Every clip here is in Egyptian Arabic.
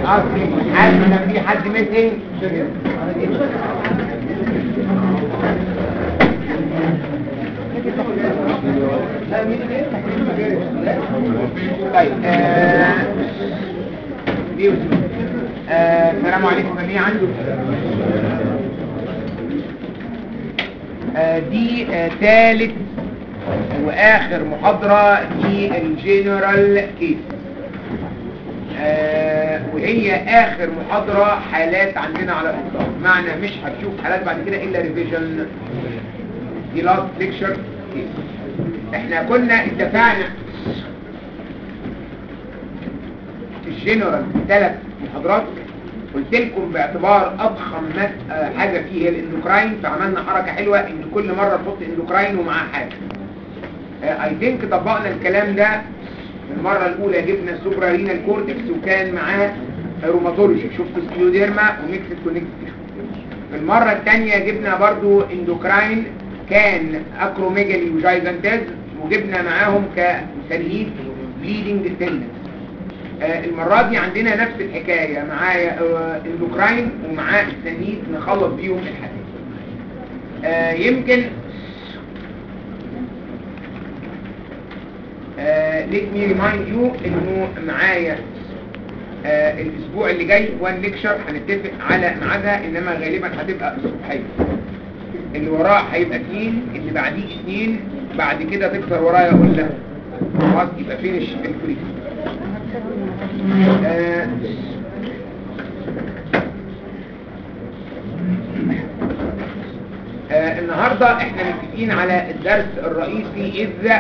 اصلي حد ما في حد ميسنج طيب آه، ليه وسيم؟ آه، السلام عليكم جميعا آه، دي آه، ثالث واخر محاضرة للجنرال كيس آه، وهي اخر محاضرة حالات عندنا على الاطلاق معنى مش هتشوف حالات بعد كده الا ريفيجن دي لاست ليكشر كيس احنا كنا اتفقنا الجنرال ثلاث محاضرات قلت لكم باعتبار اضخم مس- آه، حاجة فيه هي الاندوكراين فعملنا حركة حلوة ان كل مرة نحط اندوكراين ومعاه حاجة اي ثينك طبقنا الكلام ده المرة الاولى جبنا السوبرا رينال كورتكس وكان معاه روماتولوجي شفت سكيوديرما وميكس كونكت في المرة الثانية جبنا برضو اندوكراين كان اكروميجالي وجايجانتاز وجبنا معاهم كتنهيد بليدنج تندنس آه، المرة دي عندنا نفس الحكاية معايا آه، اندوكراين ومعاه التنهيد نخلص بيهم الحديث آه، يمكن let me remind you انه معايا آه، الاسبوع اللي جاي وان ليكشر هنتفق على ميعادها انما غالبا هتبقى الصبحيه اللي وراه هيبقى اثنين اللي بعديه اثنين بعد كده تكسر ورايا اقول لك خلاص يبقى فينش الفريق آه، آه، النهاردة احنا متفقين على الدرس الرئيسي إذ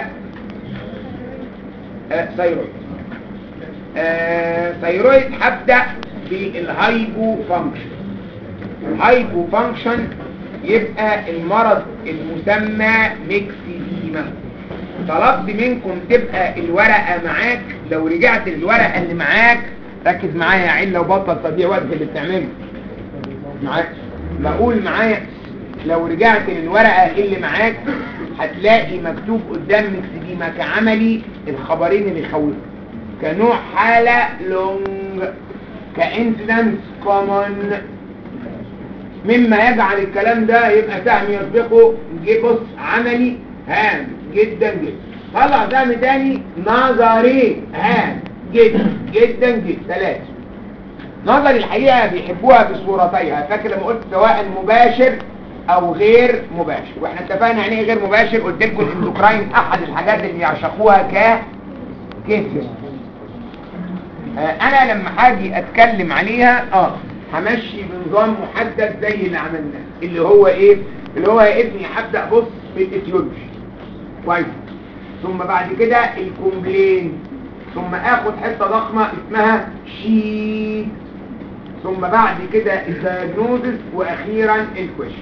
آه، ثيرويد آه، ثيرويد هبدأ بالهايبو فانكشن الهايبو فانكشن يبقى المرض المسمى ميكسيديما طلبت منكم تبقى الورقة معاك لو رجعت للورقة اللي معاك ركز معايا يا عيل لو بطل تضييع وقت في اللي بتعمله معاك بقول معايا لو رجعت للورقة اللي معاك هتلاقي مكتوب قدام مكسديما كعملي الخبرين اللي يخوفوا كنوع حالة لونج كإنسيدنس كومن مما يجعل الكلام ده يبقى سهم يسبقه جه بص عملي هام جدا جدا طلع سهم تاني نظري هام جدا جدا جدا ثلاثة نظري الحقيقة بيحبوها في صورتيها فاكر لما قلت سواء مباشر او غير مباشر واحنا اتفقنا يعني ايه غير مباشر قلت لكم الاندوكراين احد الحاجات اللي يعشقوها ك كيسس آه انا لما هاجي اتكلم عليها اه همشي بنظام محدد زي اللي عملناه اللي هو ايه اللي هو يا ابني هبدا بص بالاتيولوجي كويس ثم بعد كده الكومبلين ثم اخد حته ضخمه اسمها شيت ثم بعد كده الدياجنوزس واخيرا الكويشن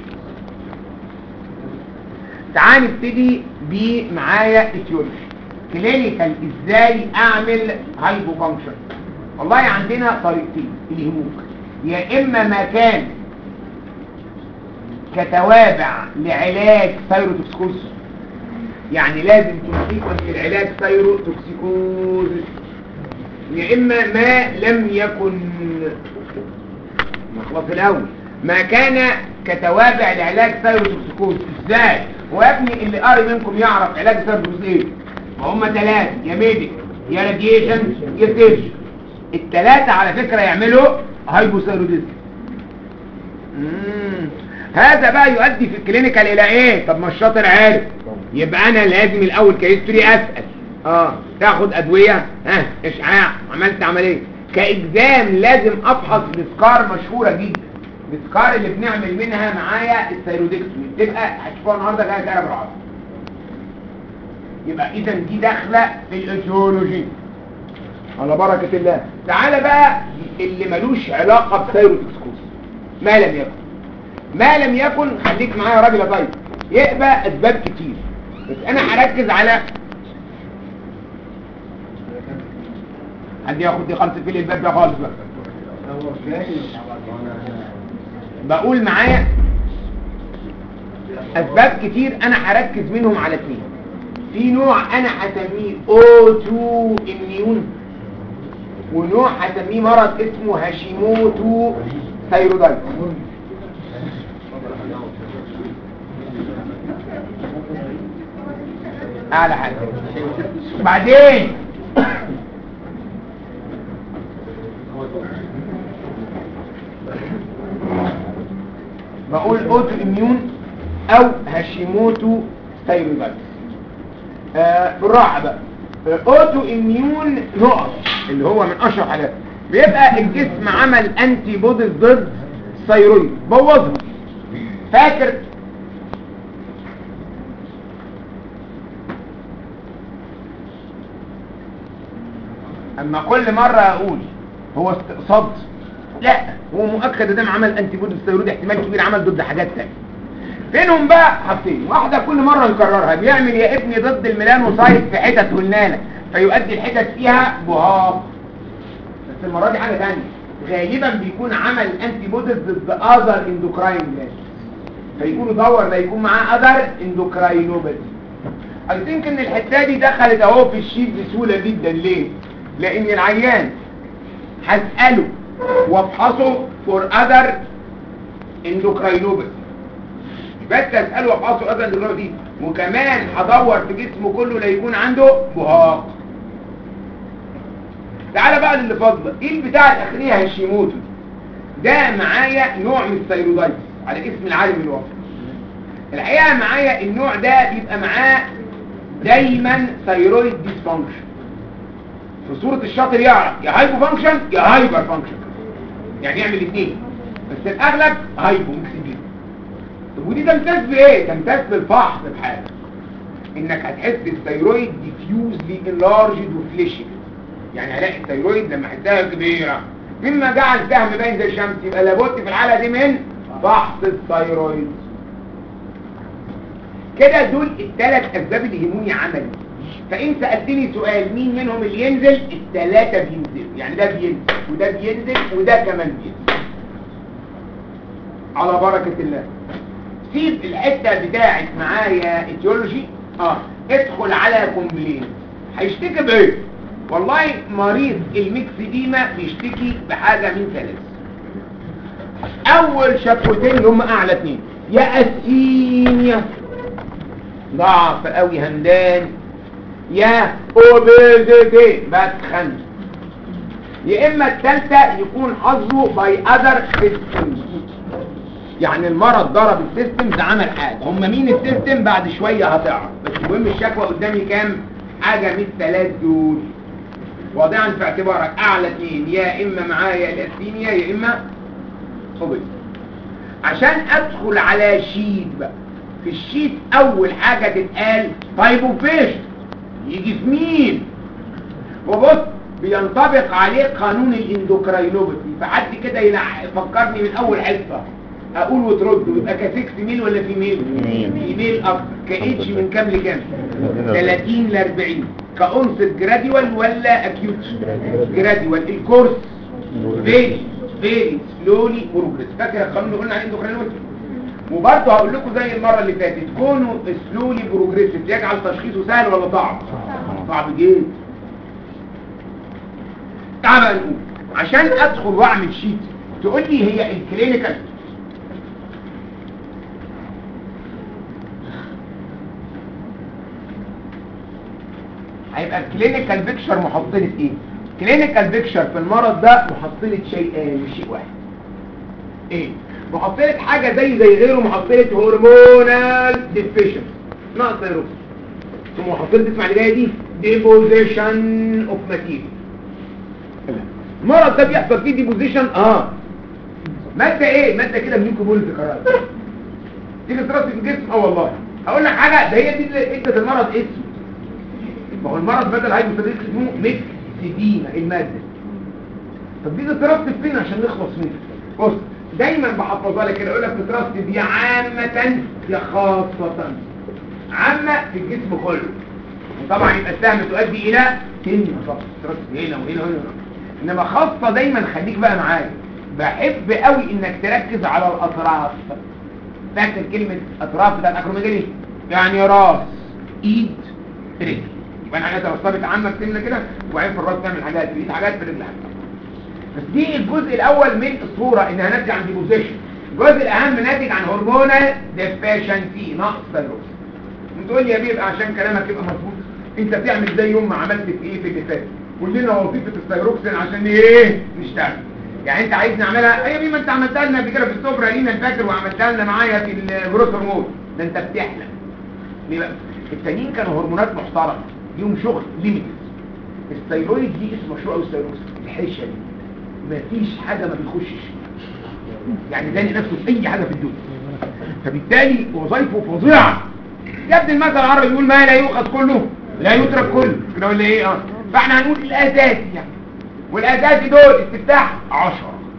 تعال نبتدي بمعايا اتيولوجي كلينيكال ازاي اعمل هايبو فانكشن والله عندنا طريقتين اللي يهموك يا اما مكان كتوابع لعلاج ثيروتوكسيكوز يعني لازم تنسيكونس العلاج ثيروتوكسيكوز يا اما ما لم يكن نخلص الاول ما كان كتوابع لعلاج ثيروتوكسيكوز ازاي هو يا ابني اللي قاري منكم يعرف علاج ثيروتوكسيكوز ايه ما هم ثلاثه يا ميديك يا راديشن يا سيرجن الثلاثه على فكره يعملوا هايبوثيروديزم مم. هذا بقى يؤدي في الكلينيكال الى ايه طب ما الشاطر عارف يبقى انا لازم الاول كهيستوري اسال اه تاخد ادويه ها اشعاع عملت عمليه كاجزام لازم افحص بسكار مشهوره جدا بسكار اللي بنعمل منها معايا الثيرودكتومي تبقى هتشوفوها النهارده جايه جايه بالعرض يبقى اذا دي داخله في الايتيولوجي على بركه الله تعالى بقى اللي ملوش علاقه بثيروتوكسيكوز ما لم يكن ما لم يكن خليك معايا يا راجل يا طيب يبقى اسباب كتير بس انا هركز على حد ياخد دي خمسة فيل الباب ده خالص بقى بقول معايا اسباب كتير انا هركز منهم على اثنين في نوع انا هسميه O2 immune ونوع هسميه مرض اسمه هاشيموتو ثايرويدايتس اعلى حاجه بعدين بقول اوتو اميون او هاشيموتو ثايرويدايتس آه بالراحه بقى آه، اوتو اميون نقط اللي هو من اشهر حاجات بيبقى الجسم عمل انتي بوديز ضد الثيرويد بوظها فاكر اما كل مرة اقول هو استقصاد لا هو مؤكد ده عمل انتي بودي ستيرويد احتمال كبير عمل ضد حاجات تانية فينهم بقى حاجتين واحدة كل مرة نكررها بيعمل يا ابني ضد الميلانوسايت في حتت والنالة فيؤدي الحتت فيها بهاق بس المرة دي حاجة تانية غالبا بيكون عمل انتي بوديز ضد اذر اندوكراين جلاند فيكون يدور لا يكون معاه اذر اندوكراينوباثي اي ثينك ان الحته دي دخلت اهو في الشيت بسهوله جدا ليه لان العيان هساله وافحصه فور اذر اندوكراينوباثي بس اساله وافحصه اذر اندوكراينوباثي وكمان هدور في جسمه كله لا يكون عنده بهاق تعالى بقى للي فاضله ايه البتاع الاخريه هاشيموتو ده معايا نوع من الثيرويدايتس على اسم العالم الوفي الحقيقه معايا النوع ده بيبقى معاه دايما ثيرويد ديسفانكشن في صورة الشاطر يعرف يا هايبو فانكشن يا هايبر فانكشن يعني يعمل الاثنين بس الاغلب هايبو ميكس بيه طب ودي تمتاز بايه تمتاز بالفحص بحاجه انك هتحس الثيرويد ديفيوزلي انلارجد وفليشنج يعني هلاقي الثيرويد لما احسها كبيره مما جعل سهم باين زي الشمس يبقى لابد في الحاله دي من فحص الثيرويد كده دول الثلاث اسباب اللي يهموني عملي فإن سألتني سؤال مين منهم اللي ينزل الثلاثة بينزلوا يعني ده بينزل وده بينزل وده كمان بينزل على بركة الله سيب الحتة بتاعت معايا اتيولوجي اه ادخل على كومبلين هيشتكي بايه والله مريض الميكس ديما بيشتكي بحاجة من ثلاث اول شكوتين اللي هم اعلى اتنين يا اسينيا ضعف قوي همدان يا اوبيزيتي بتخن يا اما الثالثه يكون حظه باي اذر سيستمز يعني المرض ضرب السيستمز عمل حاجه هم مين السيستم بعد شويه هتعرف بس المهم الشكوى قدامي كام حاجه من الثلاث دول واضعا في اعتبارك اعلى اثنين يا اما معايا الاسينيا يا اما اوبيز عشان ادخل على شيت بقى في الشيت اول حاجه تتقال تايب اوف بيشنت يجي في مين وبص بينطبق عليه قانون الاندوكراينوباثي فحد كده يفكرني من اول حصه اقول وترد ويبقى كسكس ميل ولا في ميل في ميل اكتر كايدج من كام لكام 30 ل 40 كأنصت جراديوال ولا اكيوت جراديوال الكورس فيري فيري سلولي بروجريس فاكر القانون اللي قلنا عليه اندوكراينوباثي وبرضه هقول لكم زي المرة اللي فاتت كونوا سلولي بروجريسيف يجعل تشخيصه سهل ولا صعب صعب جدا تعال بقى نقول عشان ادخل واعمل شيت تقول لي هي الكلينيكال هيبقى الكلينيكال بيكشر محصلة ايه كلينيكال بيكشر في المرض ده محصلة شيئين مش شيء واحد ايه محصلة حاجة زي زي غيره محصلة هرمونال ديفيشن ناقص ايروس ثم محصلة تسمع اللي جاية دي ديبوزيشن اوف ماتيريال المرض ده بيحصل فيه ديبوزيشن اه مادة ايه مادة كده بنيكو بول في قرار تيجي ترصي في الجسم اه والله هقول لك حاجة ده هي دي اللي ادت المرض اسمه ما هو المرض بدل هايبوثيريك اسمه ميكس سيدينا المادة طب دي تترصف فين عشان نخلص منها بص دايما بحفظها لك كده اقول لك تترصف يا عامة يا خاصة عامة في الجسم كله وطبعا يبقى السهم تؤدي الى كلمة فقط تترصف هنا وهنا وهنا انما خاصة دايما خليك بقى معايا بحب قوي انك تركز على الاطراف فاكر كلمة اطراف بتاع الاكروميجالي يعني راس ايد رجل يبقى انا حاجات رصبت عامة بتملى كده وبعدين في الراس تعمل حاجات في الايد حاجات في الرجل حاجات بس دي الجزء الاول من الصوره انها ناتجه عن ديبوزيشن الجزء الاهم ناتج عن هرمونال ديفيشنسي نقص ثيروكسين تقول لي يا بيه يبقى عشان كلامك يبقى مظبوط انت تعمل زي يوم ما عملت في ايه في اللي فات قول لنا وظيفه الثيروكسين عشان ايه نشتغل يعني انت عايز نعملها اي بيه ما انت عملتها لنا قبل كده في السوبرا لينا فاكر وعملتها لنا معايا في الجروث هرمون ده انت بتحلم ليه بقى التانيين كانوا هرمونات محترمه ليهم شغل ليميتد الثيرويد دي اسمه مشروع قوي الثيروكسين الحشه دي مفيش حاجه ما بيخشش يعني زاني نفسه في اي حاجه في الدنيا فبالتالي وظائفه فظيعه يا ابن المثل العربي يقول ما لا يؤخذ كله لا يترك كله كده ولا ايه اه فاحنا هنقول الاساسي يعني والاساسي دول استفتاح 10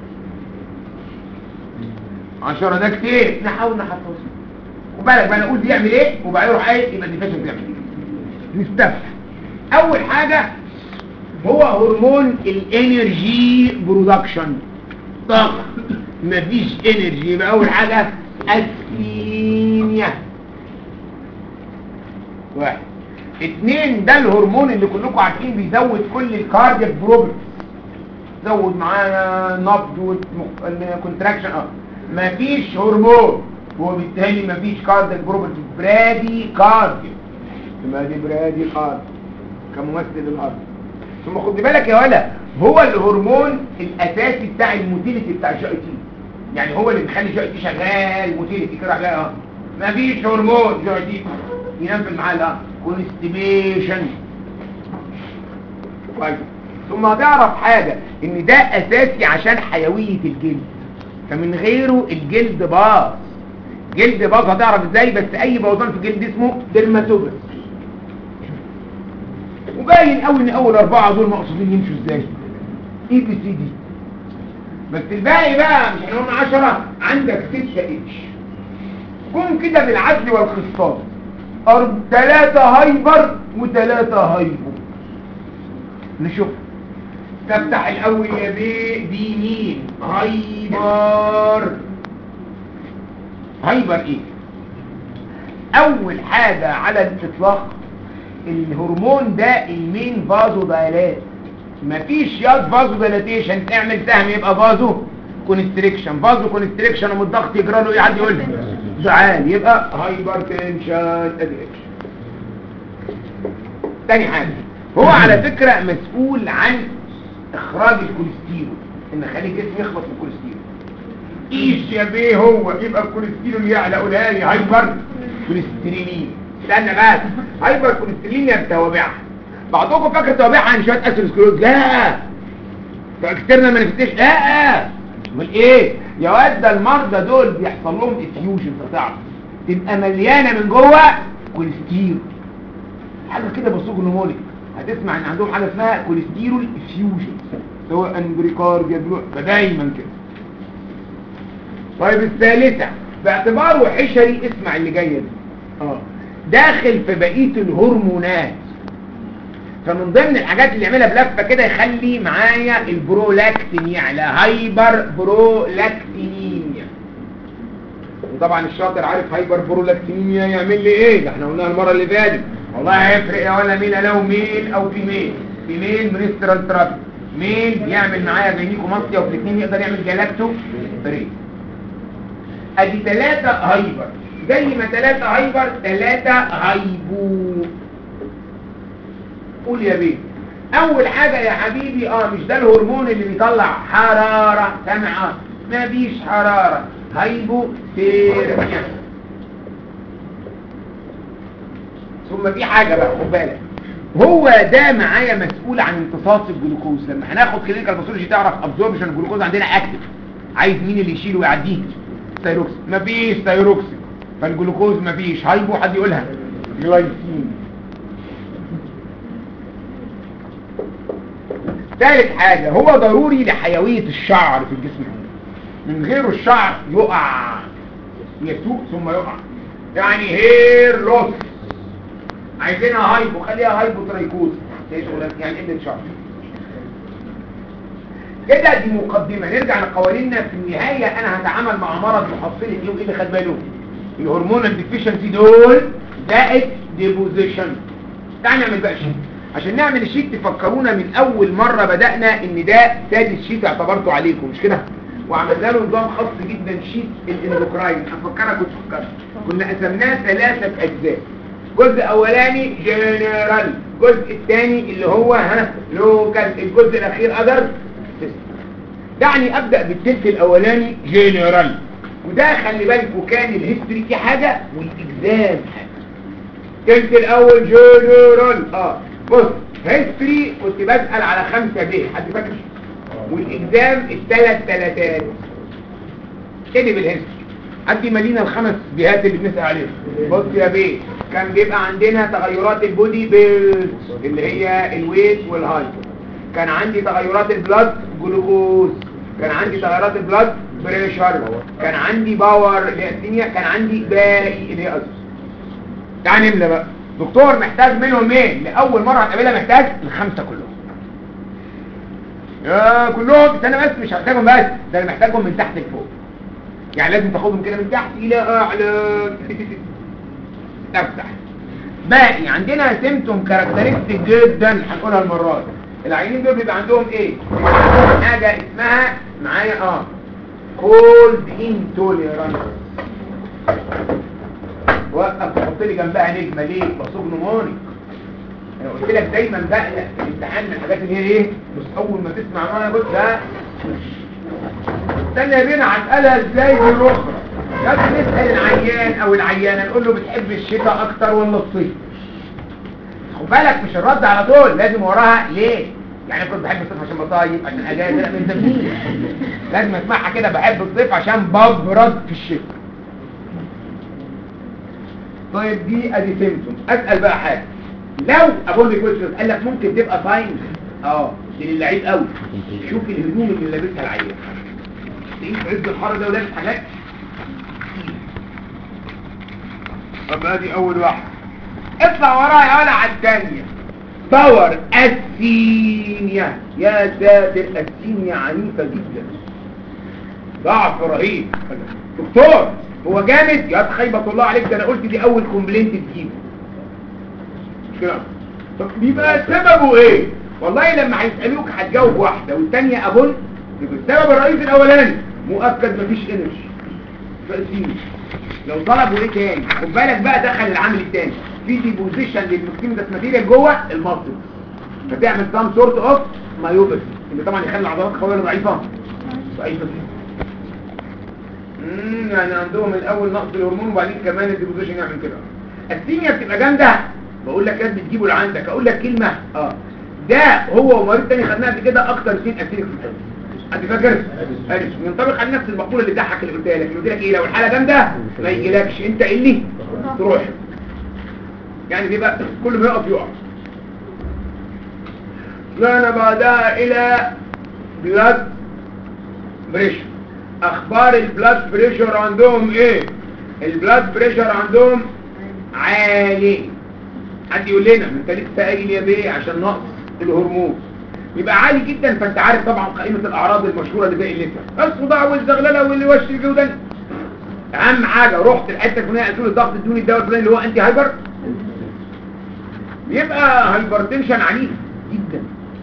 10 ده كتير نحاول نحفظه وبالك بقى نقول بيعمل ايه وبعدين يروح ايه يبقى الديفيشن بيعمل ايه نستفتح اول حاجه هو هرمون الانرجي برودكشن طاقه مفيش انرجي يبقى اول حاجه اسينيا واحد اتنين ده الهرمون اللي كلكم عارفين بيزود كل الكاردياك بروبلم زود معانا نبض والكونتراكشن اه مفيش هرمون وبالتالي مفيش كاردياك بروبلم برادي كاردياك ما دي برادي كاردياك كممثل الارض ثم خد بالك يا ولا هو الهرمون الاساسي بتاع الموتيليتي بتاع الجي اي تي يعني هو اللي بيخلي الجي اي تي شغال موتيليتي كده عليها اه مفيش هرمون جي اي تي ينفذ معاه لا كونستيبيشن كويس ثم هتعرف حاجة ان ده اساسي عشان حيوية الجلد فمن غيره الجلد باظ جلد باظ هتعرف ازاي بس اي بوظان في الجلد اسمه ديرماتوبس وباين قوي ان اول اربعة دول مقصودين يمشوا ازاي اي بي سي دي بس الباقي بقى مش احنا قلنا 10 عندك 6 اتش قوم كده بالعدل والخصاص ثلاثة هايبر وثلاثة هايبو نشوف تفتح الاول يا بيه دي مين هايبر هايبر ايه اول حاجة على الاطلاق الهرمون ده المين فازو دايلات مفيش ياض فازو دايلاتيشن تعمل سهم يبقى فازو كونستريكشن فازو كونستريكشن ومن الضغط يجرى له ايه حد يقول لي زعال يبقى هايبر تنشن ادريكشن تاني حاجة هو على فكرة مسؤول عن اخراج الكوليسترول ان خلي الجسم يخلص من الكوليسترول ايش يا بيه هو يبقى الكوليسترول يعلى قولها لي هايبر كوليسترولين استنى بس هايبر كوليسترولين يا توابعها بعضكم فاكر توابعها عن شويه اسيروسكلوز لا فاكترنا مانيفستيشن لا امال ايه يا واد ده المرضى دول بيحصل لهم افيوجن فتعرف تبقى مليانه من جوه كوليسترول حاجه كده بسوجنوموليك هتسمع ان عندهم حاجه اسمها كوليسترول افيوجن سواء بريكارديا فدايما كده طيب الثالثه باعتباره حشري اسمع اللي جايه دي اه داخل في بقيه الهرمونات فمن ضمن الحاجات اللي يعملها بلفه كده يخلي معايا البرولاكتين يعلى هايبر برولاكتينيميا وطبعا الشاطر عارف هايبر برولاكتينيميا يعمل لي ايه ده احنا قلناها المره اللي فاتت والله هيفرق يا ولا مين لو ميل او فيميل فيميل منسترال ترابي ميل بيعمل معايا جاينيكو ماسيا وفي الاثنين يقدر يعمل جالاكتو فري ادي ثلاثة هايبر زي ما ثلاثة هايبر ثلاثة هايبو قول يا بيه اول حاجة يا حبيبي اه مش ده الهرمون اللي بيطلع حرارة سمعة ما فيش حرارة هايبو ثيرميا ثم في حاجة بقى خد بالك هو ده معايا مسؤول عن امتصاص الجلوكوز لما هناخد كلينيكال باثولوجي تعرف ابزوربشن الجلوكوز عندنا اكتف عايز مين اللي يشيله ويعديه ثايروكسين مفيش ثايروكسين فالجلوكوز مفيش هايبو حد يقولها جلايسين ثالث حاجة هو ضروري لحيوية الشعر في الجسم من غيره الشعر يقع يسوق ثم يقع يعني هير لوس عايزينها هايبو خليها هايبو ترايكوز ايه شغلانه يعني قله شعر كده دي مقدمة نرجع لقوانيننا في النهاية انا هتعامل مع مرض محصلة ايه وايه اللي خد باله الهرمون الديفيشنسي دول زائد ديبوزيشن تعال نعمل بقى شيء عشان نعمل الشيت تفكرونا من اول مرة بدأنا ان ده سادس شيت اعتبرته عليكم مش كده وعملنا له نظام خاص جدا شيت الاندوكراين هفكرك وتفكرك كنا قسمناه ثلاثة اجزاء جزء اولاني جنرال الجزء الثاني اللي هو ها لوكال الجزء الاخير اذر دعني ابدا بالتلت الاولاني جنرال وده خلي بالكوا كان الهيستوري دي حاجه والاكزام حاجه التلت الاول جنرال اه بص هيستوري كنت بسال على خمسه ب حد فاكر والاكزام الثلاث ثلاثات كده بالهيستوري عندي مالينا الخمس بيهات اللي بنسأل عليهم بص يا بيه كان بيبقى عندنا تغيرات البودي بيلز اللي هي الويت والهايت كان عندي تغيرات البلاد جلوكوز كان عندي تغيرات البلاد بريشر كان عندي باور اللي هي الثانيه كان عندي باقي اللي هي أزوز تعال نملى بقى دكتور محتاج منهم ايه لاول مره هتقابلها محتاج الخمسه كلهم يا كلهم استنى بس مش هحتاجهم بس ده انا محتاجهم من تحت لفوق يعني لازم تاخدهم كده من تحت الى اعلى افتح باقي عندنا سيمتوم كاركترستيك جدا هنقولها المرات العينين دول بيبقى عندهم ايه عندهم حاجه اسمها معايا اه كولد انتوليرانس وقف تحط لي جنبها نجمه ليه بصوب نموني انا قلت لك دايما بقلق في الامتحان من الحاجات اللي هي ايه بس اول ما تسمع معايا بص ده استنى بينا هسألها ازاي بالاخرى لازم نسأل العيان او العيانة نقول له بتحب الشتاء اكتر ولا الصيف خد بالك مش الرد على طول لازم وراها ليه يعني كنت بحب الصيف عشان بطايب عشان اجازه لا من زمان لازم اسمعها كده بحب الصيف عشان ببرد في الشتاء طيب دي ادي سيمتوم اسال بقى حاجه لو اقول لك كويس قال لك ممكن تبقى ساين اه دي للعيب قوي شوف الهدوم اللي لابسها العيان تلاقيه في عز الحر ده ولابس حاجات طب ادي اول واحد اطلع ورايا ولا على الثانيه باور السينيا يا ساتر السينيا عنيفه جدا ضعف رهيب دكتور هو جامد يا خيبة الله عليك ده انا قلت دي اول كومبلينت تجيبه مش كده طب بيبقى سببه ايه والله لما هيسألوك هتجاوب واحدة والتانية اظن يبقى السبب الرئيسي الاولاني مؤكد مفيش انرجي تأثير لو طلبوا ايه تاني خد بالك بقى دخل العامل التاني في ديبوزيشن للمسكين ده ماتيريال جوه المصل فتعمل سام سورت اوف مايوباثي اللي طبعا يخلي العضلات قويه ولا ضعيفه ضعيفه امم يعني عندهم الاول نقص الهرمون وبعدين كمان الديبوزيشن يعمل كده السيميا بتبقى جامده بقول لك ياد بتجيبه لعندك اقول لك كلمه اه ده هو ومريض تاني خدناها قبل كده اكتر سين اسيرك في الحلم انت فاكر ارش ينطبق على نفس المقوله اللي ضحك اللي قلتها لك قلت لك ايه لو الحاله جامده ما يجيلكش انت اللي تروح يعني بيبقى كل ما يقف يقع طلعنا بعدها الى بلاد بريشر اخبار البلاد بريشر عندهم ايه البلاد بريشر عندهم عالي حد يقول لنا انت لسه قايل يا بيه عشان نقص الهرمون يبقى عالي جدا فانت عارف طبعا قائمة الاعراض المشهورة اللي زي الليتر الصداع والزغلله واللي وش الجودان اهم حاجة رحت الحته الفلانيه قالوا لي الضغط ادوني الدواء الفلاني اللي هو انتي هايبر يبقى هايبرتنشن عنيف جدا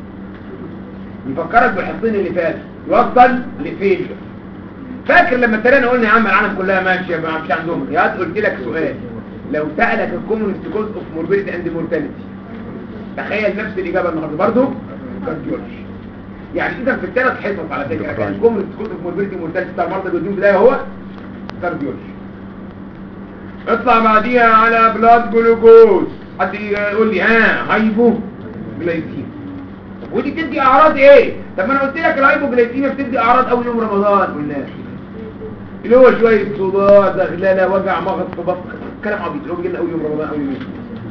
يفكرك بالحصين اللي فاتوا يوصل لفيلر فاكر لما ابتدينا قلنا يا عم العالم كلها ماشيه ما مش عندهم يا قلت لك سؤال لو سالك الكومونست كوز اوف موربيديتي اند مورتاليتي تخيل نفس الاجابه النهارده برضه كارديولوجي يعني اذا في الثلاث حصص على فكره كان الكومونست كوز اوف موربيديتي مورتاليتي بتاع المرضى اللي بدون بدايه هو كارديولوجي اطلع بعديها على بلاد جلوكوز حد يقول لي ها هايبو جلايسيميا ودي بتدي اعراض ايه طب ما انا قلت لك الهايبوجلايسيميا بتدي اعراض اول يوم رمضان قلنا اللي هو شويه صداع زغلله وجع مغص في بطن كلام عبيط اللي هو بيجي لنا اول يوم رمضان اول يوم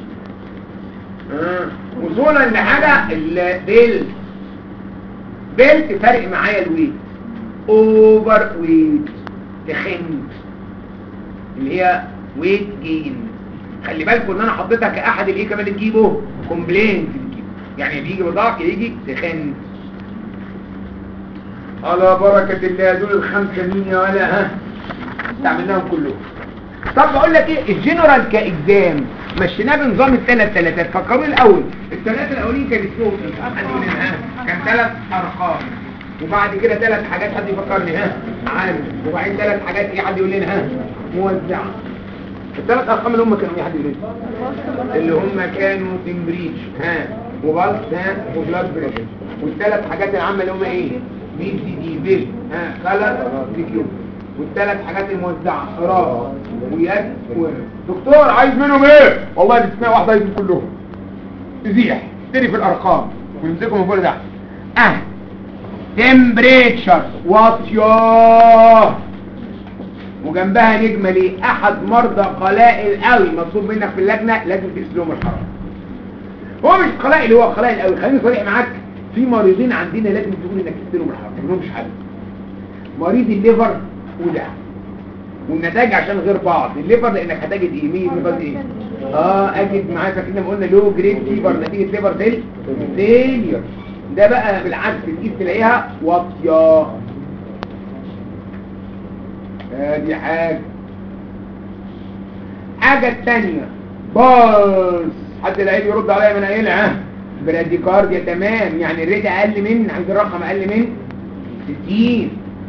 آه. وصولا لحاجه البيل بيل تفرق معايا الويت اوفر ويت تخنت اللي هي ويت جين خلي بالكم ان انا حطيتها كاحد الايه كمان تجيبه كومبلينت يعني بيجي بضعف يجي تخن على بركة الله دول الخمسة مين يا ولا ها استعملناهم كلهم طب بقول لك ايه الجنرال كاكزام مشيناه بنظام الثلاث ثلاثات فكروا الاول الثلاثه الاولين كان اسمهم ايه حد يقول لنا ها كان ثلاث ارقام وبعد كده ثلاث حاجات حد يفكرني ها عامل وبعدين ثلاث حاجات ايه حد يقول لنا ها موزعه الثلاث ارقام اللي هم كانوا ايه حد يقول لنا اللي هم كانوا تمبريتش ها وبلس ها وبلاد بريشر والثلاث حاجات العامه اللي هم ايه بي سي دي بيل ها كلر كيو والثلاث حاجات الموزعه قراءه ويد و... دكتور عايز منهم ايه والله بتسمع واحده عايز كلهم تزيح تري في الارقام ونمسكهم من فوق لتحت اه تمبريتشر واطياه وجنبها نجمه ليه احد مرضى قلائل قوي مطلوب منك في اللجنه لازم تقيس لهم الحراره هو مش قلائل هو قلائل قوي خليني صريح معاك في مريضين عندنا لازم تقول انك تقيس لهم الحراره ما لهمش حل مريض الليفر وده والنتائج عشان غير بعض الليفر لانك هتجد ايه مين الليفر ايه اه اجد معاك فاكرين لما قلنا لو جريد فيبر نتيجه ليفر سيل فيلير ده بقى بالعكس تقيس تلاقيها واطيه ادي حاجه حاجه الثانيه بالس حد لقيت يرد عليا من قايلها براديكارديا تمام يعني الريت اقل من عايز الرقم اقل من 60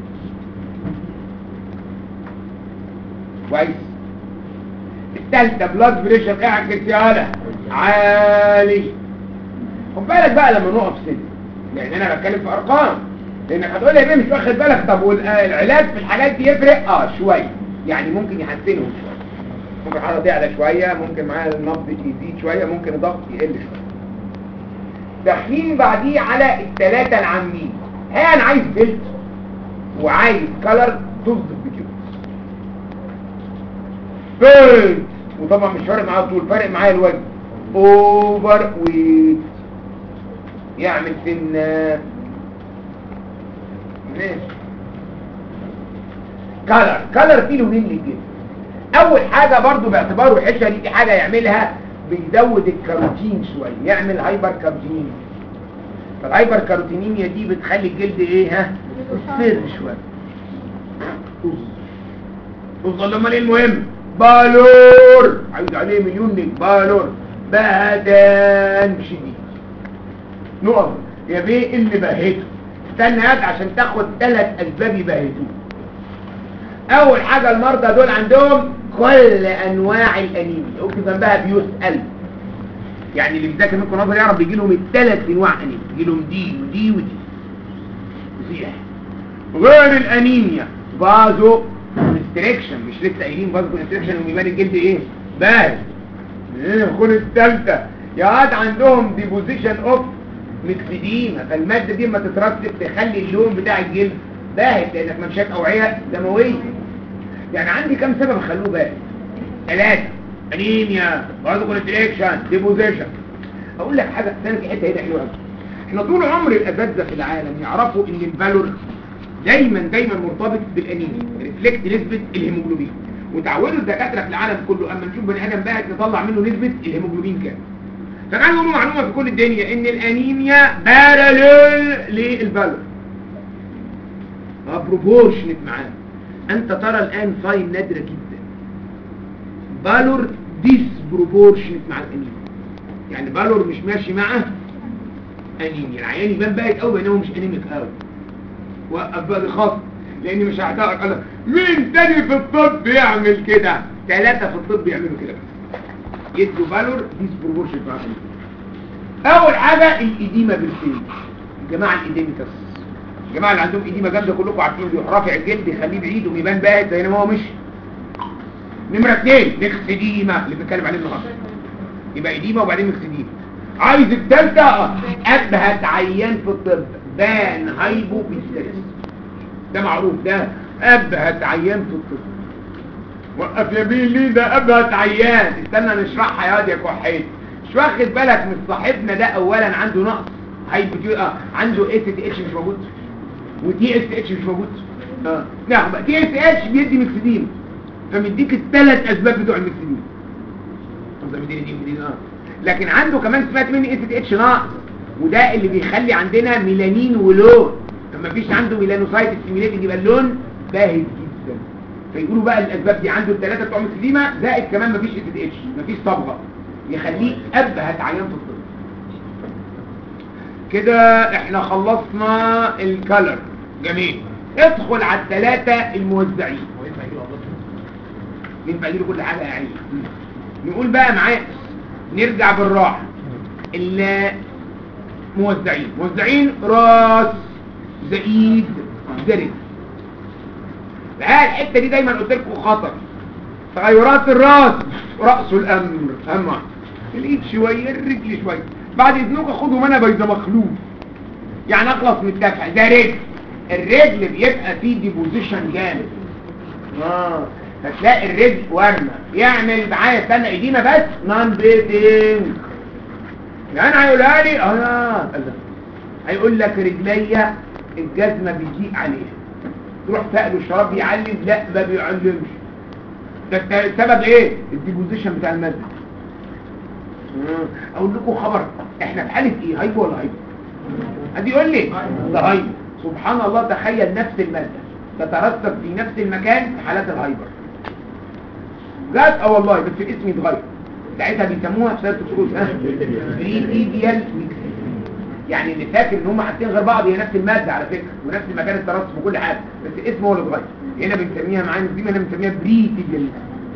كويس الثالثه بلاد بريشر اعكس يالا عالي خد بالك بقى لما نقف سن لان انا بتكلم في ارقام لانك هتقول لي ليه مش واخد بالك طب والعلاج في الحاجات دي يفرق اه شويه يعني ممكن يحسنهم شويه ممكن الحراره تعلى شويه ممكن معاه النبض يزيد شويه ممكن الضغط يقل شويه داخلين بعديه على الثلاثه العامين ها انا عايز بيلت وعايز كلر تظبط بكده بيلت وطبعا مش فارق معاه طول فارق معايا الوزن اوفر ويت يعمل سنه ماشي كلر كلر فيه لونين للجسم اول حاجة برضو باعتباره حشة دي حاجة يعملها بيزود الكاروتين شوية يعمل هايبر كاروتينيميا فالهايبر كاروتينيميا دي بتخلي الجلد ايه ها يصفر شوية توصل لما ايه المهم بالور عايز عليه مليون نجم بالور بهدان شديد نقف يا بيه إيه اللي بهته استنى هات عشان تاخد ثلاث اسباب يبهتوه اول حاجة المرضى دول عندهم كل انواع الانيميا اكتب جنبها بيسأل يعني اللي بيذاكر منكم نظر يعرف بيجي لهم الثلاث انواع انيميا بيجي لهم دي ودي ودي صحيح غير الانيميا فازو كونستريكشن مش لسه قايلين فازو كونستريكشن ويبان الجلد ايه باهت ايه خد الثالثه يا واد عندهم ديبوزيشن اوف مكسديما فالماده دي لما تترسب تخلي اللون بتاع الجلد باهت لانك منشات اوعيه دمويه يعني عندي كم سبب خلوه باهت ثلاثه انيميا برضه كونستريكشن ديبوزيشن اقول لك حاجه ثانيه في حته هنا حلوه قوي احنا طول عمر الاساتذه في العالم يعرفوا ان الفالور دايما دايما مرتبط بالانيميا ريفلكت نسبه الهيموجلوبين وتعودوا الدكاتره في العالم كله اما نشوف بني ادم باهت نطلع منه نسبه الهيموجلوبين كام فكانوا يقولوا معلومه في كل الدنيا ان الانيميا باراليل للفالور بروبورشنت معاه انت ترى الان ساين نادره جدا بالور ديسبروبورشنت مع الانيميا يعني بالور مش ماشي معه انيميا العيان يبان بايت قوي بينما مش انيميك قوي وقف بقى خط لان مش هعتقد انا مين تاني في الطب يعمل كده ثلاثة في الطب يعملوا كده بس يدوا بالور ديسبروبورشنت مع الانيميا اول حاجة الايديما بالفيل الجماعة الايديميكس الجماعة اللي عندهم ايديما جامدة كلكم عارفين بيروح رافع الجلد يخليه بعيد ويبان باهت بينما هو مش نمرة اثنين ميكسديما اللي بنتكلم عليه النهارده يبقى ايديما وبعدين ميكسديما عايز الثالثة ابهت عيان في الطب بان هايبو بيسترس ده معروف ده ابهت عيان في الطب وقف يا بيه ليه ده ابهت عيان استنى نشرحها يا واد يا كحيل مش واخد بالك من صاحبنا ده اولا عنده نقص هايبو اه عنده اس تي اتش مش موجود وتي اس اتش مش موجود اه نعم تي اس اتش بيدي ميكسدين فمديك الثلاث اسباب بتوع الميكسدين طب مديني دي مديني اه لكن عنده كمان سمعت مني اس تي اتش ناقص وده اللي بيخلي عندنا ميلانين ولون لما فيش عنده ميلانوسايت ستيميليتنج يبقى اللون باهت جدا فيقولوا بقى الاسباب دي عنده الثلاثه بتوع ميكسديما زائد كمان مفيش اس تي اتش مفيش صبغه يخليه ابهت عيان في الطب كده احنا خلصنا الكلر جميل ادخل على الثلاثة الموزعين ينفع يجيله كل حاجة يعني نقول بقى معاه نرجع بالراحة الموزعين موزعين راس زائد زرد بقى الحتة دي دايما قلت لكم خطر تغيرات الراس رأس الأمر أهم واحد. الايد شوية الرجل شوية بعد اذنك خدهم انا بيضة مخلوف يعني اخلص من الدفع ده رجل الرجل بيبقى فيه ديبوزيشن جامد اه فتلاقي الرجل ورمة يعمل معايا استنى ايدينا بس نون بيتنج يعني هيقولها لي اه هيقول لك رجليا الجزمة بيضيق عليها تروح تقل الشراب بيعلم لا ما بيعلمش ده السبب ايه الديبوزيشن بتاع المادة اقول لكم خبر احنا في حالة ايه هايبو ولا هايبو ادي يقول لي ده هايبو سبحان الله تخيل نفس المادة تترسب في نفس المكان في حالات الهايبر جات اه والله بس الاسم يتغير ساعتها بيسموها في سيرة الكروز ها بريتيبيال يعني اللي فاكر ان هم حاطين غير بعض هي نفس المادة على فكرة ونفس المكان الترسب وكل حاجة بس الاسم هو اللي اتغير هنا بنسميها معانا دي هنا بنسميها بريتيبيال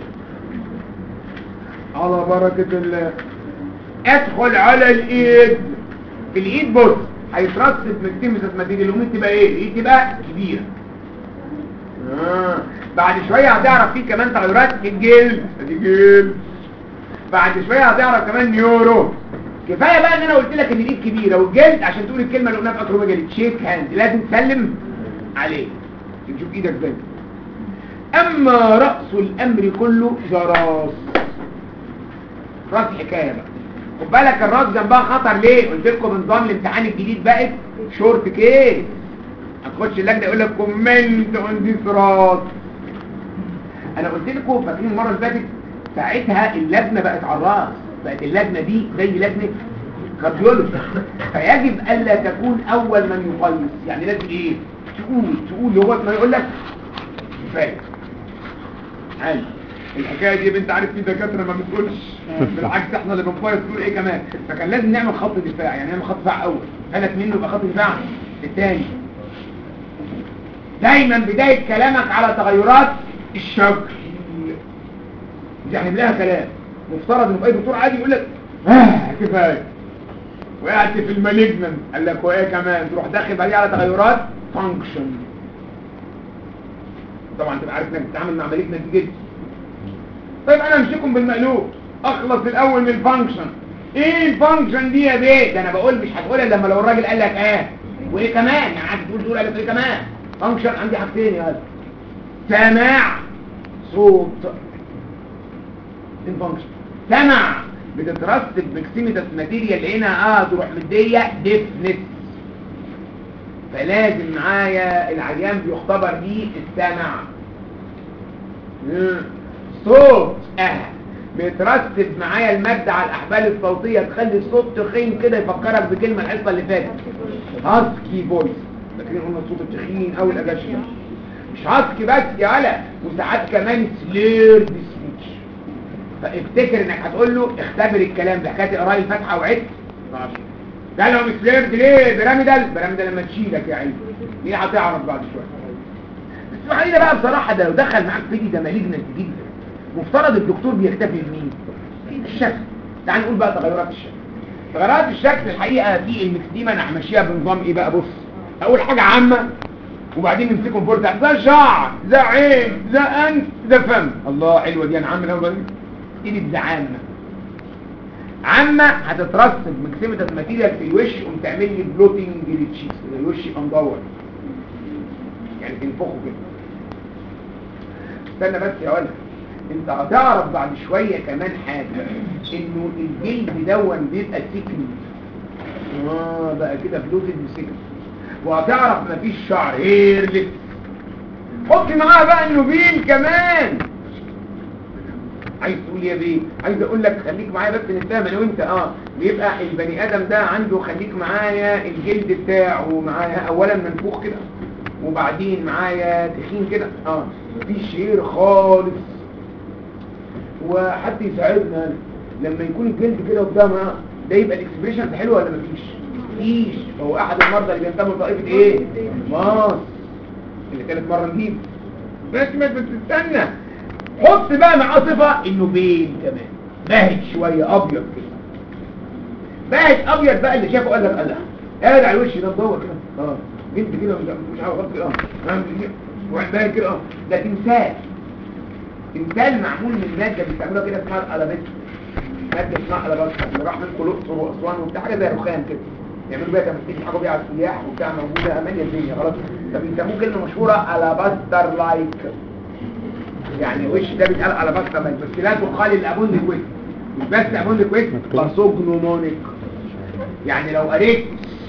على بركة الله ادخل على الايد الايد بص هيترسب مكتمسة مدينة الأمين تبقى ايه الايد تبقى كبيرة آه. بعد شوية هتعرف فيه كمان تغيرات في الجلد ادي جلد بعد شوية هتعرف كمان نيورو كفاية بقى ان انا قلت لك ان الايد كبيرة والجلد عشان تقول الكلمة اللي قلناها في اكروميجالي تشيك هاند لازم تسلم عليه نشوف ايدك ازاي اما رأس الامر كله ده راس راس حكاية بقى خد بالك الراس جنبها خطر ليه قلت لكم نظام الامتحان الجديد بقت شورت كيس هتخش اللجنه يقول لك كومنت اون ذيس راس انا قلت لكم فاكرين المره اللي فاتت ساعتها اللجنه بقت على الراس بقت اللجنه دي زي لجنه كارديولوجي فيجب الا تكون اول من يقيس يعني لازم ايه تقول تقول لغايه ما يقول لك كفايه عادي الحكايه دي يا بنت عارف في دكاتره ما بتقولش بالعكس احنا اللي بنفايز تقول ايه كمان فكان لازم نعمل خط دفاع يعني نعمل خط دفاع اول فلت منه يبقى خط دفاع الثاني دايما بدايه كلامك على تغيرات الشكل دي هنملاها كلام مفترض ان اي دكتور عادي يقول لك اه كفايه وقعت في المالجنن قال لك وايه كمان تروح داخل بعديها على تغيرات فانكشن طبعا تبقى عارف انك بتتعامل مع مالجنن جدا طيب انا امسكهم بالمقلوب اخلص الاول من الفانكشن ايه الفانكشن دي يا بيه ده انا بقول مش هتقولها لما لو الراجل قال لك اه وايه كمان يعني عايز تقول تقول قال لك ايه كمان فانكشن عندي حاجتين يا هذا سماع صوت الفانكشن سمع بتترسب بكسيميتاس ماتيريال هنا اه تروح مديه ديفنس فلازم معايا العيان بيختبر بيه السمع مم. صوت اه بيترتب معايا المادة على الأحبال الصوتية تخلي الصوت تخين كده يفكرك بكلمة الحصة اللي فاتت هاسكي فويس لكن قلنا الصوت التخين أو الأجاش مش هاسكي بس يا ولا وساعات كمان سليرد سبيتش فافتكر انك هتقول له اختبر الكلام ده حكايه اقرا الفاتحه وعدت ده لو مش سليرد ليه بيراميدال بيراميدال لما تشيلك يا عيني دي هتعرف بعد شويه بس خلينا بقى بصراحه ده لو دخل معاك فيدي ده مالجنت جدا مفترض الدكتور بيكتفي بمين الشكل تعال نقول بقى تغيرات الشكل تغيرات الشكل الحقيقه في المكسديمه انا همشيها بنظام ايه بقى بص اول حاجه عامه وبعدين نمسكهم فورتا ده شعر ده عين ده انف ده فم الله حلوه دي انا عامل الاول ايدي ده عامه عامه هتترسب مكسيمه الماتيريال في الوش وتعمل لي بلوتنج للتشيز الوش يبقى مدور يعني تنفخه كده استنى بس يا ولد انت هتعرف بعد شوية كمان حاجة انه الجلد دون بيبقى سكن اه بقى كده فلوتد بسكن وهتعرف مفيش شعر هيرلس حط معاها بقى النوبيل كمان عايز تقول يا بيه عايز اقول لك خليك معايا بس نتفاهم انا وانت اه بيبقى البني ادم ده عنده خليك معايا الجلد بتاعه معايا اولا منفوخ كده وبعدين معايا تخين كده اه مفيش هير خالص وحد يساعدنا لما يكون الجلد كده قدامها ده يبقى الاكسبريشن حلو ولا مفيش مفيش فهو احد المرضى اللي بينتموا لطائفه ايه ماس اللي ثالث مره نجيب بس ما بتستنى حط بقى معاه صفه انه بين كمان باهت شويه ابيض كده باهت ابيض بقى اللي شافه قال لك الله قاعد على الوش ده مدور كده اه بنت كده مش مش عارف غلط كده اه فاهم كده واحد باهت كده اه ده تمثال تمثال معمول من ماده بيستعملوها كده اسمها الالابيت ماده اسمها الالابيت اللي راح منكم الاقصر واسوان وبتاع حاجه زي رخام كده يعملوا بيها تماثيل يحكوا بيها على السياح وبتاع موجوده ماليه الدنيا خلاص فبيسموه كلمه مشهوره الاباستر لايك يعني وش ده بيتقال الاباستر لايك بس لا تقال الابون ليكويد مش بس ابون ليكويد باسوجنومونيك يعني لو قريت